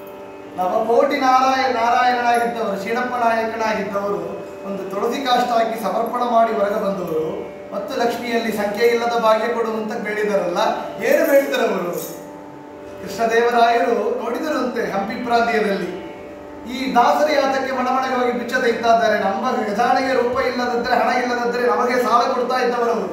ನವಕೋಟಿ ನಾರಾಯಣ ನಾರಾಯಣನಾಗಿದ್ದವರು ಶೀಣಪ್ಪ ನಾಯಕನಾಗಿದ್ದವರು ಒಂದು ತುಳಸಿ ಕಾಷ್ಟ ಹಾಕಿ ಸಮರ್ಪಣ ಮಾಡಿ ಹೊರಗೆ ಬಂದವರು ಮತ್ತು ಲಕ್ಷ್ಮಿಯಲ್ಲಿ ಸಂಖ್ಯೆ ಇಲ್ಲದ ಭಾಗ್ಯ ಕೊಡುವಂತ ಬೇಡಿದರಲ್ಲ ಏನು ಬೇಡಿದರವರು ಕೃಷ್ಣದೇವರಾಯರು ನೋಡಿದರಂತೆ ಹಂಪಿ ಪ್ರಾಂತ್ಯದಲ್ಲಿ ಈ ದಾಸರ ಯಾತಕ್ಕೆ ಮನಮನೆಗೆ ಹೋಗಿ ಬಿಚ್ಚ ತೆಗ್ತಾ ಇದ್ದಾರೆ ನಮ್ಮ ಖಜಾನೆಗೆ ರೂಪ ಇಲ್ಲದಿದ್ದರೆ ಹಣ ಇಲ್ಲದಿದ್ದರೆ ನಮಗೆ ಸಾಲ ಕೊಡ್ತಾ ಇದ್ದವರವರು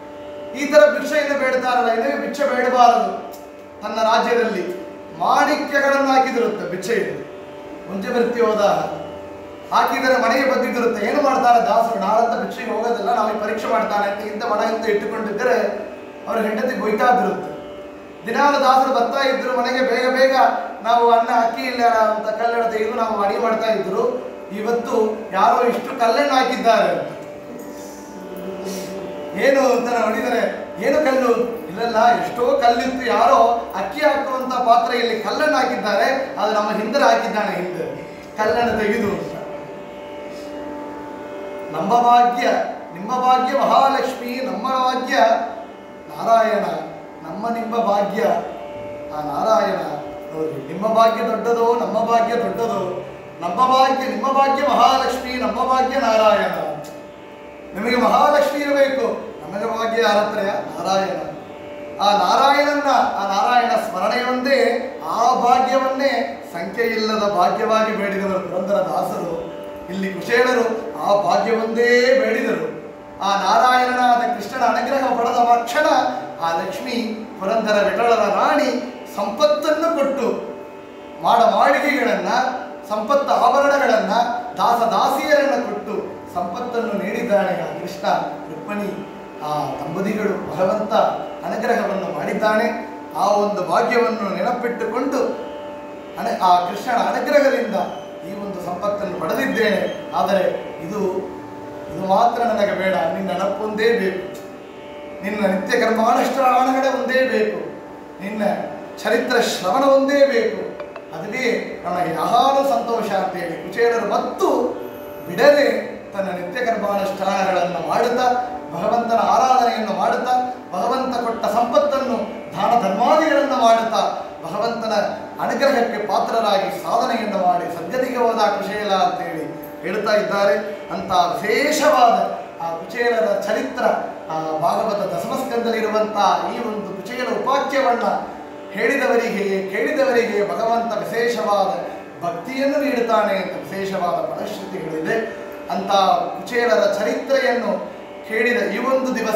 ಈ ತರ ಭಿಕ್ಷೆಯನ್ನು ಬೇಡ್ತಾರಲ್ಲ ನಿನಗೆ ಭಿಕ್ಷೆ ಬೇಡಬಾರದು ತನ್ನ ರಾಜ್ಯದಲ್ಲಿ ಮಾಣಿಕ್ಯಗಳನ್ನು ಹಾಕಿದಿರುತ್ತೆ ಭಿಕ್ಷೆಯಲ್ಲಿ ಮುಂಚೆ ಬರ್ತಿ ಹೋದ ಹಾಕಿದರೆ ಮನೆಗೆ ಬಂದಿದ್ದಿರುತ್ತೆ ಏನು ಮಾಡ್ತಾರೆ ದಾಸರು ನಾಳಂತ ಭಿಕ್ಷೆಗೆ ಹೋಗೋದಿಲ್ಲ ನಾವು ಪರೀಕ್ಷೆ ಮಾಡ್ತಾನೆ ಅಂತ ಇಂಥ ಮನೆಯಿಂದ ಇಟ್ಟುಕೊಂಡಿದ್ದರೆ ಅವ್ರ ಹೆಂಡತಿ ಬೊಯ್ತಾ ಇದ್ರಂತೆ ದಿನಾಲು ದಾಸರು ಬರ್ತಾ ಇದ್ರು ಮನೆಗೆ ಬೇಗ ಬೇಗ ನಾವು ಅನ್ನ ಅಕ್ಕಿ ಇಲ್ಲ ಅಂತ ಕಲ್ಲೆಣ್ಣೆ ತೆಗೆದು ನಾವು ಅಡಿಗೆ ಮಾಡ್ತಾ ಇದ್ರು ಇವತ್ತು ಯಾರೋ ಇಷ್ಟು ಕಲ್ಲೆಣ್ಣು ಹಾಕಿದ್ದಾರೆ ಅಂತ. ಏನು ಅಂತ ನೋಡಿದರೆ ಏನು ಕಲ್ಲು ಇಲ್ಲಲ್ಲ ಎಷ್ಟೋ ಕಲ್ಲಿತ್ತು ಯಾರೋ ಅಕ್ಕಿ ಹಾಕುವಂತ ಪಾತ್ರೆಯಲ್ಲಿ ಕಲ್ಲನ್ನು ಹಾಕಿದ್ದಾರೆ ಅದು ನಮ್ಮ ಹಿಂದೆ ಹಾಕಿದ್ದಾನೆ ಹಿಂದೆ ಕಲ್ಲನ್ನು ತೆಗೆದು ಅಂತ ನಮ್ಮ ಭಾಗ್ಯ ನಿಮ್ಮ ಭಾಗ್ಯ ಮಹಾಲಕ್ಷ್ಮಿ ನಮ್ಮ ಭಾಗ್ಯ ನಾರಾಯಣ ನಮ್ಮ ನಿಮ್ಮ ಭಾಗ್ಯ ಆ ನಾರಾಯಣ ನೋಡಿ ನಿಮ್ಮ ಭಾಗ್ಯ ದೊಡ್ಡದೋ ನಮ್ಮ ಭಾಗ್ಯ ದೊಡ್ಡದೋ ನಮ್ಮ ಭಾಗ್ಯ ನಿಮ್ಮ ಭಾಗ್ಯ ಮಹಾಲಕ್ಷ್ಮಿ ನಮ್ಮ ಭಾಗ್ಯ ನಾರಾಯಣ ನಿಮಗೆ ಮಹಾಲಕ್ಷ್ಮಿ ಇರಬೇಕು ನಮಗೆ ಭಾಗ್ಯ ಯಾರ ಹತ್ರಯ ನಾರಾಯಣ ಆ ನಾರಾಯಣನ ಆ ನಾರಾಯಣ ಸ್ಮರಣೆಯೊಂದೇ ಆ ಭಾಗ್ಯವನ್ನೇ ಸಂಖ್ಯೆ ಇಲ್ಲದ ಭಾಗ್ಯವಾಗಿ ಬೇಡಿದವರು ಪುರಂದರ ದಾಸರು ಇಲ್ಲಿ ಕುಶೇಲರು ಆ ಭಾಗ್ಯವೊಂದೇ ಬೇಡಿದರು ಆ ನಾರಾಯಣನಾದ ಕೃಷ್ಣನ ಅನುಗ್ರಹ ಪಡೆದ ಕ್ಷಣ ಆ ಲಕ್ಷ್ಮಿ ಪುರಂದರ ವಿಠಲರ ರಾಣಿ ಸಂಪತ್ತನ್ನು ಕೊಟ್ಟು ಮಾಡ ಮಾಡಿಗೆಗಳನ್ನ ಸಂಪತ್ತ ಆಭರಣಗಳನ್ನ ದಾಸ ದಾಸಿಯರನ್ನ ಕೊಟ್ಟು ಸಂಪತ್ತನ್ನು ನೀಡಿದ್ದಾನೆ ಆ ಕೃಷ್ಣ ರುಕ್ಮಿಣಿ ಆ ದಂಪತಿಗಳು ಭಗವಂತ ಅನುಗ್ರಹವನ್ನು ಮಾಡಿದ್ದಾನೆ ಆ ಒಂದು ಭಾಗ್ಯವನ್ನು ನೆನಪಿಟ್ಟುಕೊಂಡು ಅನ ಆ ಕೃಷ್ಣನ ಅನುಗ್ರಹದಿಂದ ಈ ಒಂದು ಸಂಪತ್ತನ್ನು ಪಡೆದಿದ್ದೇನೆ ಆದರೆ ಇದು ಇದು ಮಾತ್ರ ನನಗೆ ಬೇಡ ನಿನ್ನ ನೆನಪೊಂದೇ ಬೇಕು ನಿನ್ನ ನಿತ್ಯ ಕರ್ಮಾನುಷ್ಠಾನಗಳೇ ಒಂದೇ ಬೇಕು ನಿನ್ನ ಚರಿತ್ರ ಶ್ರವಣ ಒಂದೇ ಬೇಕು ಅದುವೇ ನನಗೆ ಯಾರು ಸಂತೋಷ ಅಂತೇಳಿ ಕುಚೇಲರು ಮತ್ತು ಬಿಡದೆ ತನ್ನ ನಿತ್ಯ ಕರ್ಮಾನುಷ್ಠಾನಗಳನ್ನು ಮಾಡುತ್ತಾ ಭಗವಂತನ ಆರಾಧನೆಯನ್ನು ಮಾಡುತ್ತಾ ಭಗವಂತ ಕೊಟ್ಟ ಸಂಪತ್ತನ್ನು ದಾನ ಧರ್ಮಾದಿಗಳನ್ನು ಮಾಡುತ್ತಾ ಭಗವಂತನ ಅನುಗ್ರಹಕ್ಕೆ ಪಾತ್ರರಾಗಿ ಸಾಧನೆಯನ್ನು ಮಾಡಿ ಸದ್ಗತಿಗೆ ಹೋದ ಕುಶೇಲ ಅಂತೇಳಿ ಹೇಳ್ತಾ ಇದ್ದಾರೆ ಅಂತ ವಿಶೇಷವಾದ ಆ ಕುಚೇಲರ ಚರಿತ್ರ ಆ ಭಾಗವತ ದಶಮಸ್ಕಂದಲ್ಲಿರುವಂತಹ ಈ ಒಂದು ಕುಚೇಲ ಉಪಾಖ್ಯವನ್ನ ಹೇಳಿದವರಿಗೆ ಕೇಳಿದವರಿಗೆ ಭಗವಂತ ವಿಶೇಷವಾದ ಭಕ್ತಿಯನ್ನು ನೀಡುತ್ತಾನೆ ಅಂತ ವಿಶೇಷವಾದ ಫಲಶ್ರುತಿಗಳಿದೆ ಅಂತ ಕುಚೇಲರ ಚರಿತ್ರೆಯನ್ನು ಕೇಳಿದ ಈ ಒಂದು ದಿವಸ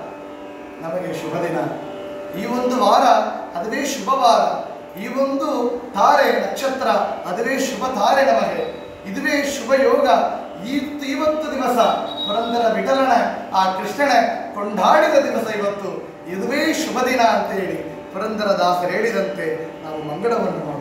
ನಮಗೆ ಶುಭ ದಿನ ಈ ಒಂದು ವಾರ ಅದುವೇ ಶುಭ ವಾರ ಈ ಒಂದು ತಾರೆ ನಕ್ಷತ್ರ ಅದುವೇ ಶುಭ ತಾರೆ ನಮಗೆ ಇದುವೇ ಶುಭ ಯೋಗ ಇವತ್ತು ಇವತ್ತು ದಿವಸ ಪುರಂದರ ವಿಠಲನ ಆ ಕೃಷ್ಣನ ಕೊಂಡಾಡಿದ ದಿವಸ ಇವತ್ತು ಇದುವೇ ಶುಭ ದಿನ ಅಂತೇಳಿ ಪುರಂದರ ದಾಸರು ಹೇಳಿದಂತೆ ನಾವು ಮಂಗಳವನ್ನು ಮಾಡೋಣ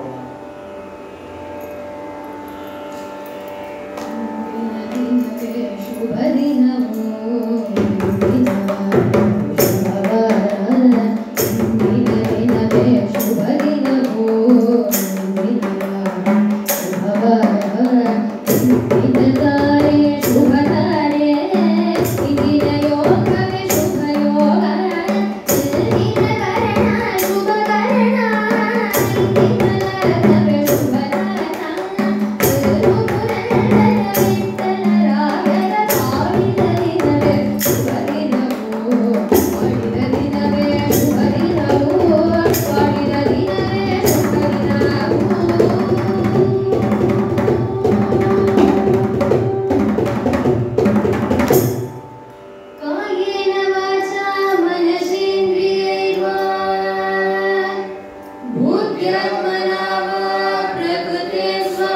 ಶುಭ ದಿನವೋ ದಿನ ಶುಭವಾರ ದಿನ ದಿನವೇ ಶುಭ ದಿನವೋ ದಿನ ಶುಭವಾರ ದಿನ ತಾರೆ ಶುಭ ತಾರೆ ಇಂದಿನ ಯೋಗವೇ ಶುಭ ಯೋಗ ಇಂದಿನ ಕರಣ ಶುಭ ಕರಣ ಇಂದಿನ ಲಗ್ನವೇ ಶುಭ ಲಗ್ನ ಕಾಯೇನ ವಾಚಾ ಮನಸೇಂದ್ರಿಯೈರ್ವಾ बुद्ध्यात्मना वा प्रकृते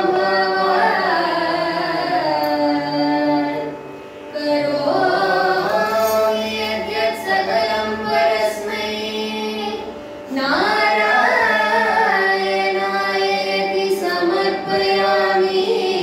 स्वभावात् करोमि यद्यत् सकलं परस्मै नारायणायेति समर्पयामि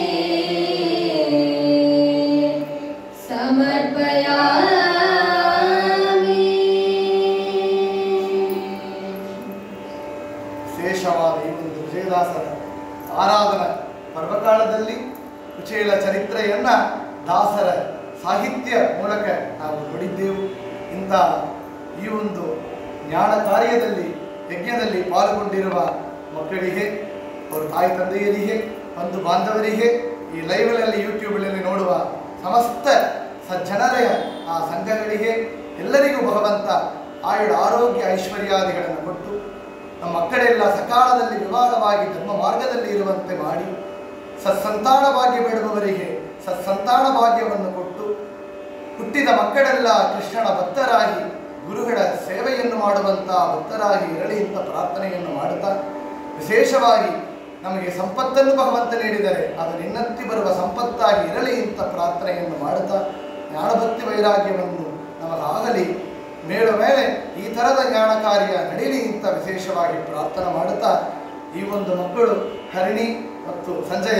समर्पयामि ವಿಶೇಷವಾದ ಈ ಒಂದು ವಿಜಯದಾಸರ ಆರಾಧನ ಪರ್ವಕಾಲದಲ್ಲಿ ಕುಚೇಲ ಚರಿತ್ರೆಯನ್ನ ದಾಸರ ಸಾಹಿತ್ಯ ಮೂಲಕ ನಾವು ನೋಡಿದ್ದೆವು ಇಂಥ ಈ ಒಂದು ಜ್ಞಾನ ಕಾರ್ಯದಲ್ಲಿ ಯಜ್ಞದಲ್ಲಿ ಪಾಲ್ಗೊಂಡಿರುವ ಮಕ್ಕಳಿಗೆ ಅವರ ತಾಯಿ ತಂದೆಯರಿಗೆ ಬಂಧು ಬಾಂಧವರಿಗೆ ಈ ಲೈವ್ನಲ್ಲಿ ಯೂಟ್ಯೂಬ್ನಲ್ಲಿ ನೋಡುವ ಸಮಸ್ತ ಸಜ್ಜನರೆಯ ಆ ಸಂಘಗಳಿಗೆ ಎಲ್ಲರಿಗೂ ಭಗವಂತ ಆಯುಡ ಆರೋಗ್ಯ ಐಶ್ವರ್ಯಾದಿಗಳನ್ನು ಕೊಟ್ಟು ನಮ್ಮ ಮಕ್ಕಳೆಲ್ಲ ಸಕಾಲದಲ್ಲಿ ವಿವಾಹವಾಗಿ ಧರ್ಮ ಮಾರ್ಗದಲ್ಲಿ ಇರುವಂತೆ ಮಾಡಿ ಸತ್ಸಂತಾನ ಭಾಗ್ಯ ಬೇಡುವವರಿಗೆ ಸತ್ಸಂತಾನ ಭಾಗ್ಯವನ್ನು ಕೊಟ್ಟು ಹುಟ್ಟಿದ ಮಕ್ಕಳೆಲ್ಲ ಕೃಷ್ಣನ ಭಕ್ತರಾಗಿ ಗುರುಗಳ ಸೇವೆಯನ್ನು ಮಾಡುವಂಥ ಭಕ್ತರಾಗಿ ಇರಲಿ ಅಂತ ಪ್ರಾರ್ಥನೆಯನ್ನು ಮಾಡುತ್ತಾ ವಿಶೇಷವಾಗಿ ನಮಗೆ ಸಂಪತ್ತನ್ನು ಭಗವಂತ ನೀಡಿದರೆ ಅದು ನಿನ್ನತ್ತಿ ಬರುವ ಸಂಪತ್ತಾಗಿ ಇರಲಿ ಅಂತ ಪ್ರಾರ್ಥನೆಯನ್ನು ಮಾಡುತ್ತಾ ಜ್ಞಾನಭಕ್ತಿ ವೈರಾಗ್ಯವನ್ನು ನಮಗಾಗಲಿ ಮೇಳ ಮೇಲೆ ಈ ಥರದ ಜ್ಞಾನ ಕಾರ್ಯ ನಡೀಲಿ ಅಂತ ವಿಶೇಷವಾಗಿ ಪ್ರಾರ್ಥನೆ ಮಾಡುತ್ತಾ ಈ ಒಂದು ಮಕ್ಕಳು ಹರಿಣಿ ಮತ್ತು ಸಂಜಯ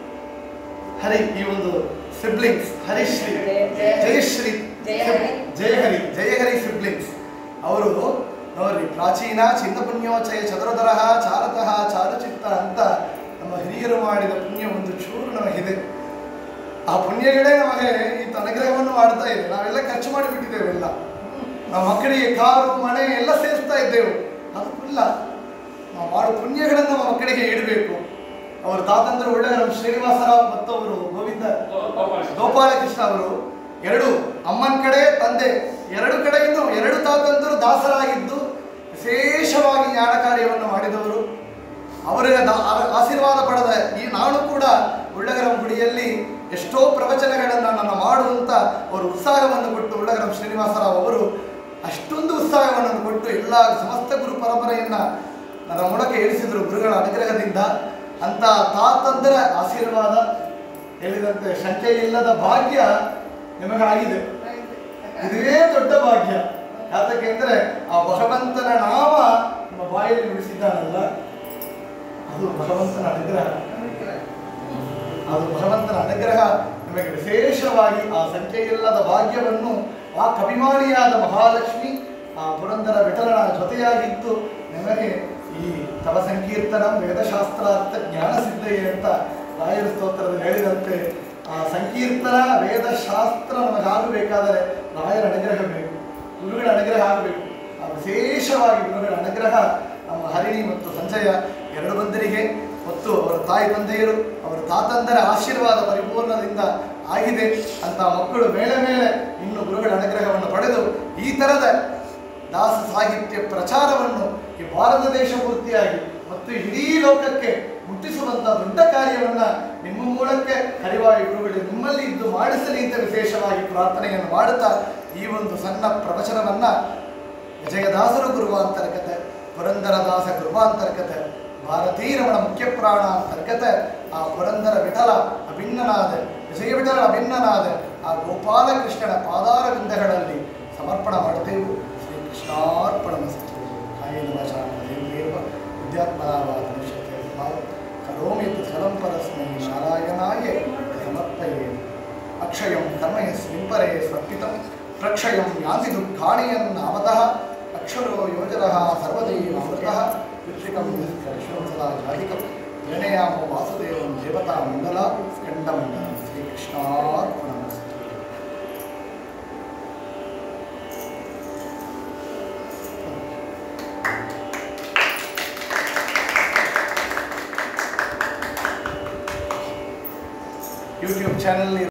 ಹರಿ ಈ ಒಂದು ಸಿಬ್ಲಿಂಗ್ಸ್ ಹರಿಶ್ರೀ ಜಯಶ್ರೀ ಜಯಹರಿ. ಜಯಹರಿ ಜಯಹರಿ ಸಿಬ್ಲಿಂಗ್ಸ್ ಅವರು ನೋಡ್ರಿ ಪ್ರಾಚೀನ ಚಿನ್ನಪುಣ್ಯೋಚಯ ಚತುರಧರಃ ಚಾರತಃ ಚಾರುಚಿತ್ತ ಅಂತ ನಮ್ಮ ಹಿರಿಯರು ಮಾಡಿದ ಪುಣ್ಯ ಒಂದು ಚೂರು ನಮಗಿದೆ ಆ ಪುಣ್ಯಗಳೇ ನಮಗೆ ಈ ಅನುಗ್ರಹವನ್ನು ಮಾಡ್ತಾ ಇದೆ ನಾವೆಲ್ಲ ಖರ್ಚು ಮಾಡಿಬಿಟ್ಟಿದ್ದೇವೆ ಎಲ್ಲ ನಮ್ಮ ಮಕ್ಕಳಿಗೆ ಕಾರು ಮನೆ ಎಲ್ಲ ಸೇರಿಸ್ತಾ ಇದ್ದೆವು ಅದು ಇಲ್ಲ ನಾವು ಮಾಡೋ ಪುಣ್ಯಗಳನ್ನು ನಮ್ಮ ಮಕ್ಕಳಿಗೆ ಇಡಬೇಕು ಅವರ ತಾತಂದ್ರೆ ಒಳ್ಳೆ ನಮ್ಮ ಶ್ರೀನಿವಾಸರಾವ್ ಮತ್ತು ಅವರು ಗೋವಿಂದ ಗೋಪಾಲಕೃಷ್ಣ ಅವರು ಎರಡು ಅಮ್ಮನ ಕಡೆ ತಂದೆ ಎರಡು ಕಡೆಯಿಂದ ಎರಡು ತಾತಂದರು ದಾಸರಾಗಿದ್ದು ವಿಶೇಷವಾಗಿ ಜ್ಞಾನ ಕಾರ್ಯವನ್ನು ಮಾಡಿದವರು ಅವರ ದ- ಆ- ಆಶೀರ್ವಾದ ಪಡೆದ ಈ ನಾನು ಕೂಡ ಉಳ್ಳಗರಂ ಗುಡಿಯಲ್ಲಿ ಎಷ್ಟೋ ಪ್ರವಚನಗಳನ್ನು ನನ್ನ ಮಾಡುವಂತ ಅವರು ಉತ್ಸಾಹವನ್ನು ಕೊಟ್ಟು ಉಳ್ಳಗರಂ ಶ್ರೀನಿವಾಸರಾವ್ ಅವರು ಅಷ್ಟೊಂದು ಉತ್ಸಾಹವನ್ನು ಕೊಟ್ಟು ಎಲ್ಲ ಸಮಸ್ತ ಗುರು ಪರಂಪರೆಯನ್ನ ನನ್ನ ಮೊಳಕೆ ಇಳಿಸಿದ್ರು ಗುರುಗಳ ಅನುಗ್ರಹದಿಂದ ಅಂತ ತಾತಂದರ ಆಶೀರ್ವಾದ ಹೇಳಿದಂತೆ ಶಂಕೆ ಇಲ್ಲದ ಭಾಗ್ಯ ನಿಮಗಾಗಿದೆ ಇದೇ ದೊಡ್ಡ ಭಾಗ್ಯ ಯಾತಕ್ಕೆ ಅಂದ್ರೆ ಆ ಭಗವಂತನ ನಾಮ ನಮ್ಮ ಬಾಯಲ್ಲಿ ನುಡಿಸಿದ್ದಾನಲ್ಲ ಅದು ಭಗವಂತನ ಅನುಗ್ರಹ ಅದು ಭಗವಂತನ ಅನುಗ್ರಹ ನಿಮಗೆ ವಿಶೇಷವಾಗಿ ಆ ಸಂಖ್ಯೆಯಿಲ್ಲದ ಭಾಗ್ಯವನ್ನು ಆ ಕವಿಮಾನಿಯಾದ ಮಹಾಲಕ್ಷ್ಮಿ ಆ ಪುರಂದರ ವಿಠಲನ ಜೊತೆಯಾಗಿದ್ದು ನಿಮಗೆ ಈ ತವ ಸಂಕೀರ್ತನ ವೇದಶಾಸ್ತ್ರಾರ್ಥ ಜ್ಞಾನ ಸಿದ್ಧಯೇ ಅಂತ ರಾಯರ ಸ್ತೋತ್ರದಲ್ಲಿ ಹೇಳಿದಂತೆ ಆ ಸಂಕೀರ್ತನ ವೇದಶಾಸ್ತ್ರ ನಮಗಾಗಬೇಕಾದರೆ ರಾಯರ ಅನುಗ್ರಹ ಬೇಕು ಗುರುಗಳ ಅನುಗ್ರಹ ಆಗಬೇಕು ಆ ವಿಶೇಷವಾಗಿ ಗುರುಗಳ ಅನುಗ್ರಹ ನಮ್ಮ ಹರಿಣಿ ಮತ್ತು ಸಂಜಯ ಎರಡು ಬಂದರಿಗೆ ಮತ್ತು ಅವರ ತಾಯಿ ತಂದೆಯರು ಅವರ ತಾತಂದರ ಆಶೀರ್ವಾದ ಪರಿಪೂರ್ಣದಿಂದ ಆಗಿದೆ ಅಂತ ಮಕ್ಕಳು ಮೇಲೆ ಮೇಲೆ ಇನ್ನು ಗುರುಗಳ ಅನುಗ್ರಹವನ್ನು ಪಡೆದು ಈ ಥರದ ದಾಸ ಸಾಹಿತ್ಯ ಪ್ರಚಾರವನ್ನು ಈ ಭಾರತ ದೇಶ ಪೂರ್ತಿಯಾಗಿ ಮತ್ತು ಇಡೀ ಲೋಕಕ್ಕೆ ಮುಟ್ಟಿಸುವಂತ ದೊಡ್ಡ ಕಾರ್ಯವನ್ನ ನಿಮ್ಮ ಮೂಲಕ ಹರಿವಾಯು ಗುರುಗಳು ನಿಮ್ಮಲ್ಲಿ ಇದ್ದು ಮಾಡಿಸಲಿ ಅಂತ ವಿಶೇಷವಾಗಿ ಪ್ರಾರ್ಥನೆಯನ್ನು ಮಾಡುತ್ತಾ ಈ ಒಂದು ಸಣ್ಣ ಪ್ರವಚನವನ್ನ ವಿಜಯದಾಸರು ಗುರುವಾಂತರ್ಗತೆ ಪುರಂದರದಾಸ ಗುರುವಾಂತರ್ಗತೆ ಭಾರತೀರಮಣ ಮುಖ್ಯ ಪ್ರಾಣ ಅಂತರ್ಗತೆ ಆ ಪುರಂದರ ವಿಠಲ ಅಭಿನ್ನನಾದ ವಿಜಯ ವಿಠಲ ಅಭಿನ್ನನಾದ ಆ ಗೋಪಾಲಕೃಷ್ಣನ ಪಾದಾರ ಬಿಂದಗಳಲ್ಲಿ ಸಮರ್ಪಣ ಮಾಡುತ್ತೇವೆ ಶ್ರೀ ಕೃಷ್ಣಾರ್ಪಣ ಕಾಯೇನ ವಾಚಾರೇವ ವಿದ್ಯಾತ್ಮನಾವಾದನಿಷ್ಯತೆ ಭಾವ ಕರೋಮಿ ಯತ್ ಫಲಂ ಪರಸ್ಮೈ ನಾರಾಯಣಾಯ ಸಮರ್ಪಯೇ ಅಕ್ಷಯಂ ಕರ್ಮಯಸ್ಮಿನ್ ಪರೇ ಸ್ವರ್ಪಿತಂ ಪ್ರಕ್ಷಯಂ ಯಾಂತಿ ದುಃಖಾಣಿಯನ್ನಾಮತಃ ಅಕ್ಷರೋ ಯೋಜನಃ ಸರ್ವದೈವ ಅಮೃತಃ ವಿಕ್ಷಿಕಂ ವಿಶ್ವಂ ಸದಾ ಜಾತಿಕಂ ಜನಯಾಮೋ ವಾಸುದೇವಂ ದೇವತಾ ಮಂಡಲ ಸ್ಕಂಡಮಂಡಲ ಶ್ರೀಕೃಷ್ಣಾರ್ಪಣಮಸ್ತು ಯೂಟ್ಯೂಬ್ ಚಾನಲ್